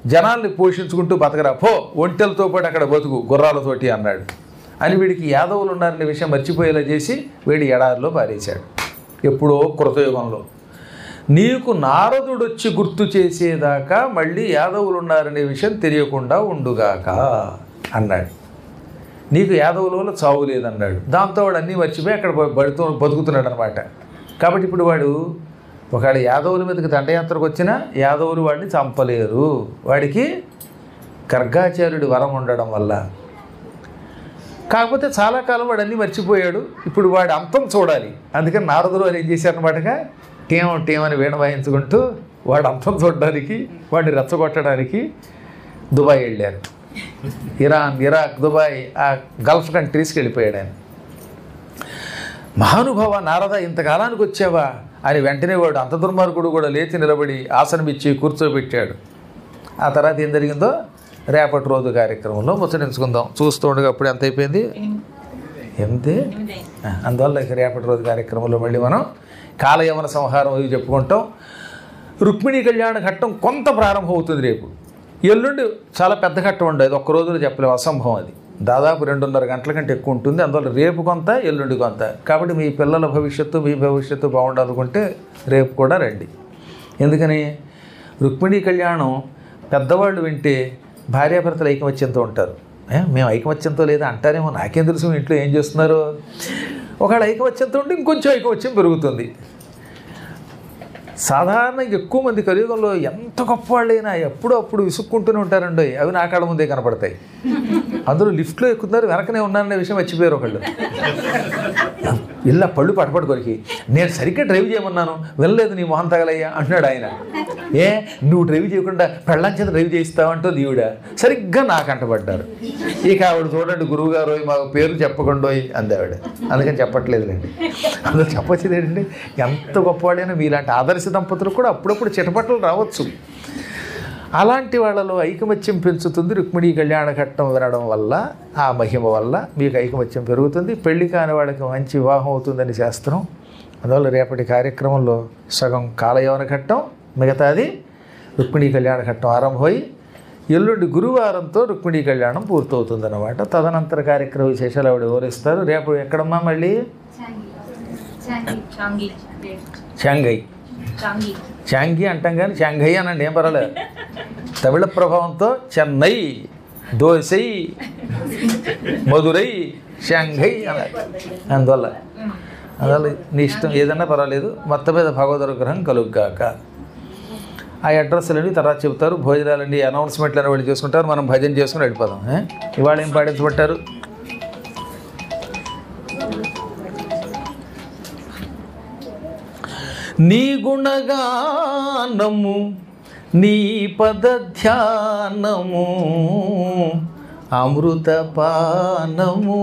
Speaker 1: జనాల్ని పోషించుకుంటూ బతకరా పో ఒంటెలతో పాటు అక్కడ బతుకు గుర్రాలతోటి అన్నాడు అని వీడికి యాదవులు ఉన్నారనే విషయం మర్చిపోయేలా చేసి వీడి ఎడారిలో పారేశాడు ఎప్పుడో కృతయుగంలో నీకు నారదుడొచ్చి గుర్తు చేసేదాకా మళ్ళీ యాదవులు ఉన్నారనే విషయం తెలియకుండా ఉండుగాక అన్నాడు నీకు యాదవుల వల్ల చావు లేదన్నాడు దాంతో వాడు అన్నీ మర్చిపోయి అక్కడ బ- బడుతూ బతుకుతున్నాడు అనమాట కాబట్టి ఇప్పుడు వాడు ఒకవేళ యాదవుల మీదకి దండయాత్రకు వచ్చినా యాదవులు వాడిని చంపలేరు వాడికి గర్గాచార్యుడి వరం ఉండడం వల్ల కాకపోతే చాలా కాలం వాడు అన్నీ మర్చిపోయాడు ఇప్పుడు వాడి అంతం చూడాలి అందుకని నారదులు వారు ఏం చేశారనమాటగా టీం టీం అని వీణ వాయించుకుంటూ వాడు అంతం చూడడానికి వాడిని రెచ్చగొట్టడానికి దుబాయ్ వెళ్ళారు ఇరాన్ ఇరాక్ దుబాయ్ ఆ గల్ఫ్ కంట్రీస్కి వెళ్ళిపోయాడు ఆయన మహానుభావ నారద ఇంతకాలానికి వచ్చావా అని వెంటనే వాడు అంత దుర్మార్గుడు కూడా లేచి నిలబడి ఆసనం ఇచ్చి కూర్చోబెట్టాడు ఆ తర్వాత ఏం జరిగిందో రేపటి రోజు కార్యక్రమంలో ముచ్చటించుకుందాం చూస్తూ ఉండగా అప్పుడు ఎంత అయిపోయింది ఎనిమిది ఆ, అందువల్ల ఇక రేపటి రోజు కార్యక్రమంలో మళ్ళీ మనం కాలయవన సంహారం అవి చెప్పుకుంటాం రుక్మిణీ కళ్యాణ ఘట్టం కొంత ప్రారంభం అవుతుంది రేపు ఎల్లుండి చాలా పెద్ద ఘట్టం ఉండదు ఒక్క రోజులో చెప్పలేము అసంభవం అది దాదాపు రెండున్నర గంటల కంటే ఎక్కువ ఉంటుంది అందువల్ల రేపు కొంత ఎల్లుండి కొంత కాబట్టి మీ పిల్లల భవిష్యత్తు మీ భవిష్యత్తు బాగుండాలనుకుంటే రేపు కూడా రండి ఎందుకని రుక్మిణీ కళ్యాణం పెద్దవాళ్ళు వింటే భార్యాభర్తలు ఐకమత్యంతో ఉంటారు ఏ, మేము ఐకమత్యంతో లేదా అంటారేమో నాకేం తెలుసు మీ ఇంట్లో ఏం చేస్తున్నారు ఒకవేళ ఐకమత్యంతో ఉంటే ఇంకొంచెం ఐకమత్యం పెరుగుతుంది సాధారణంగా ఎక్కువ మంది కలియుగంలో ఎంత గొప్ప వాళ్ళైనా ఎప్పుడో అప్పుడు విసుక్కుంటూనే ఉంటారండి అవి నా కాళ్ళ ముందే కనపడతాయి అందులో లిఫ్ట్లో ఎక్కుతున్నారు వెనకనే ఉన్నారనే విషయం మర్చిపోయారు ఒకళ్ళు ఇలా పళ్ళు పటపడి కొరికి నేను సరిగ్గా డ్రైవ్ చేయమన్నాను వెళ్ళలేదు నీ మొహం తగలయ్యా అంటున్నాడు ఆయన ఏ నువ్వు డ్రైవ్ చేయకుండా పెళ్ళం చేత డ్రైవ్ చేయిస్తావంటో దేవుడ సరిగ్గా నాకు అంటపడ్డారు ఇక ఆవిడ చూడండి గురువు గారు మాకు పేరు చెప్పకుండోయ్ అంది ఆవిడ అందుకని చెప్పట్లేదులేండి అందులో చెప్పొచ్చేది ఏంటంటే ఎంత గొప్పవాడైనా మీలాంటి ఆదర్శ దంపతులు కూడా అప్పుడప్పుడు చిటపట్టలు రావచ్చు అలాంటి వాళ్ళలో ఐకమత్యం పెంచుతుంది రుక్మిణీ కళ్యాణ ఘట్టం వినడం వల్ల ఆ మహిమ వల్ల మీకు ఐకమత్యం పెరుగుతుంది పెళ్లి కాని వాళ్ళకి మంచి వివాహం అవుతుందని శాస్త్రం అందువల్ల రేపటి కార్యక్రమంలో సగం కాలయవన ఘట్టం మిగతాది రుక్మిణీ కళ్యాణ ఘట్టం ఆరంభమై ఎల్లుండి గురువారంతో రుక్మిణీ కళ్యాణం పూర్తవుతుందన్నమాట తదనంతర కార్యక్రమ విశేషాలు ఆవిడ వివరిస్తారు రేపు ఎక్కడమ్మా మళ్ళీ
Speaker 3: చాంగి
Speaker 1: షాంఘై
Speaker 3: చాంగి
Speaker 1: చాంగి అంటాం కానీ షాంఘై అనండి ఏం పర్వాలేదు తమిళ ప్రభావంతో చెన్నై దోసై మధురై షాంఘై అన్నారు అందువల్ల అందువల్ల నీ ఇష్టం ఏదన్నా పర్వాలేదు మొత్తం మీద భగవద్ అనుగ్రహం కలుగ్గాక ఆ అడ్రస్లన్నీ తర్వాత చెబుతారు భోజనాలన్నీ అనౌన్స్మెంట్లు అని వాళ్ళు చేసుకుంటారు మనం భజన చేసుకుని వెళ్ళిపోదాం ఏ? ఇవాళ ఏం పాటించబట్టారు నీ గుణగానము నీ పద ధ్యానము అమృత పానము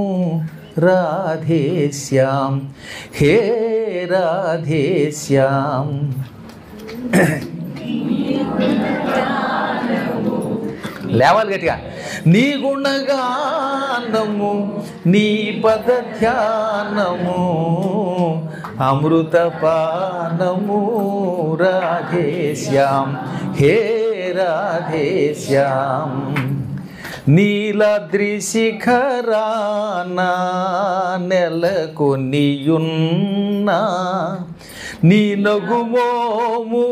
Speaker 1: రాధేశ్యాం హే రాధేశ్యాం లేవాలి గట్టిగా నీ గుణగానము నీ పద ధ్యానము అమృత పానము రాధేశ్యాం హే రాధేశ్యాం నీలాద్రి శిఖరానా నెలకొనియున్నా నీ నగుమోము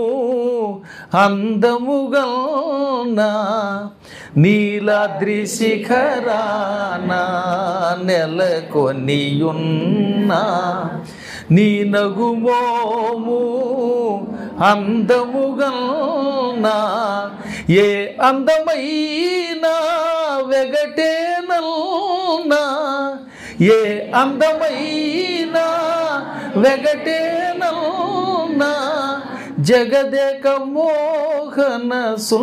Speaker 1: అందముగల్నా నీలాద్రి శిఖరానా నెలకొనియున్నా నీ నగుమోము అందముగల్నా ఏ అందమైన వెగటేనల్నా ఏ అందమైన వెగటేనల్నా జగదేక మోహన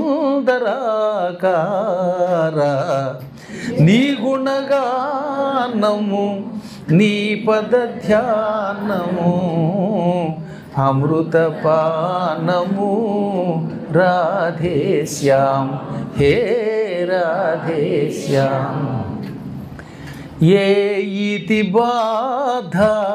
Speaker 1: సుందరాకార నీ గుణగానము నీ పద ధ్యానము అమృత పానము రాధేశ్యాం హే రాధేశ్యాం ఏ ఇతి బాధ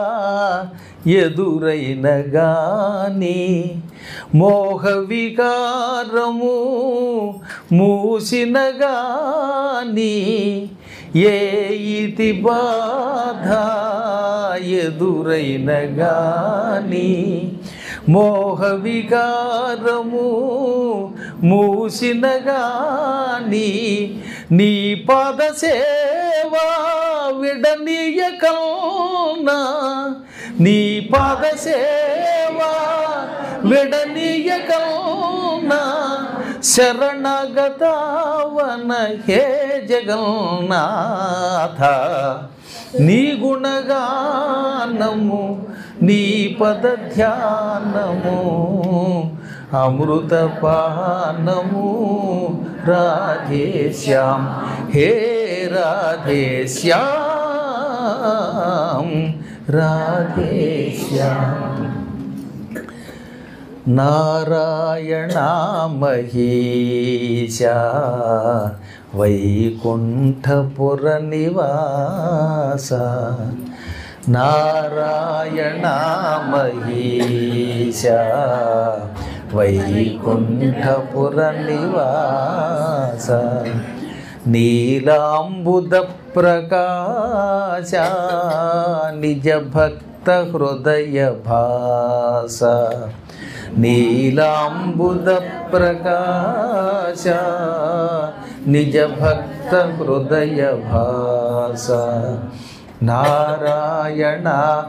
Speaker 1: ఎదురైన గాని మోహ వికారము మూసిన గాని ఏ ఇతి బాధ ఎదురైన గాని మోహ వికారము మూసిన గాని నీ పాద సేవా విడనీయకల్నా నీ పాద సేవా విడనీయకల్నా శరణగతావన హే జగన్నాథ నీ గుణగానము నీ పద ధ్యానము అమృతపానము రాధేశ్యాం హే రాధేశ్యాం రాధేశ్యాం నారాయణమహీశ వైకుంఠపుర నివాస నారాయణమహీశ వైకుంఠపుర నివాస నీలాంబుద ప్రకాశ నిజ భక్త హృదయ భాస నీలాంబుద ప్రకాశ నిజ భక్త హృదయ భాస నారాయణ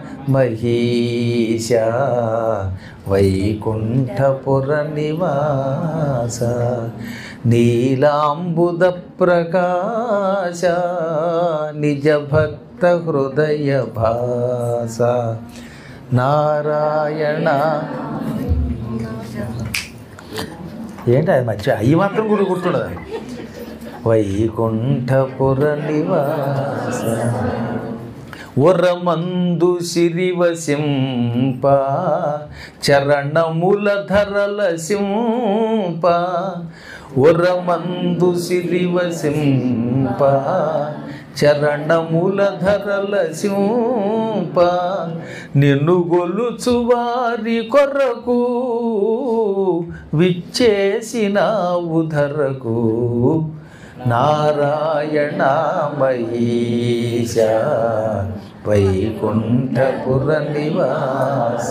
Speaker 1: మహీశ వైకుంఠపుర నివాస నీలాంబుద ప్రకాశ నిజ భక్త హృదయ భాస నారాయణ ఏంటి అది మర్చి అయ్యి మాత్రం కూడా గుర్తుండదు వైకుంఠపుర నివాస ఉరమందు సిరివసింప చరణముల ధరల సింప ఉరమందు సిరివసింప చరణముల ధరల సింప నిన్ను గొలుచు వారి కొరకు విచ్చేసినావు ధరకు నారాయణ మహీశ వైకుంఠపుర నివాస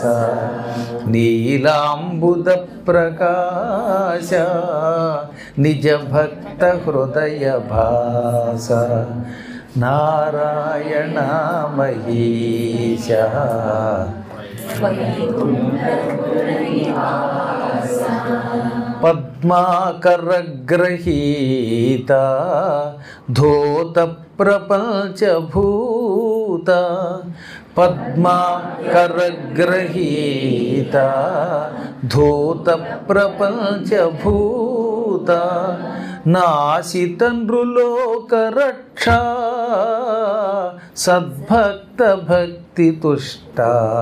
Speaker 1: నీలాంబుద ప్రకాశ నిజ భక్త హృదయ భాస నారాయణ మహీశ పద్మాకరగ్రహీత ధోత ప్రపంచభూత పద్మాకరగ్రహీత ధోత ప్రపంచభూత నాశితండ్రులోక రక్ష సద్భక్త భక్తి తుష్ట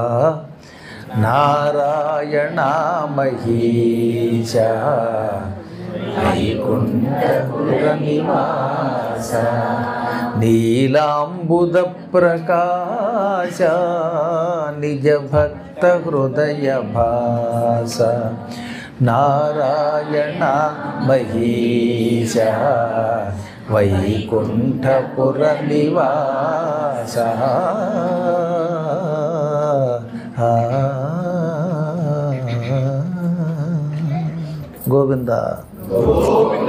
Speaker 1: నారాయణ మహీశ వైకుంఠపుర నివాస నీలాంబుద ప్రకాశ నిజ భక్త హృదయ భాస నారాయణ మహీశ వైకుంఠపుర నివాస గోవింద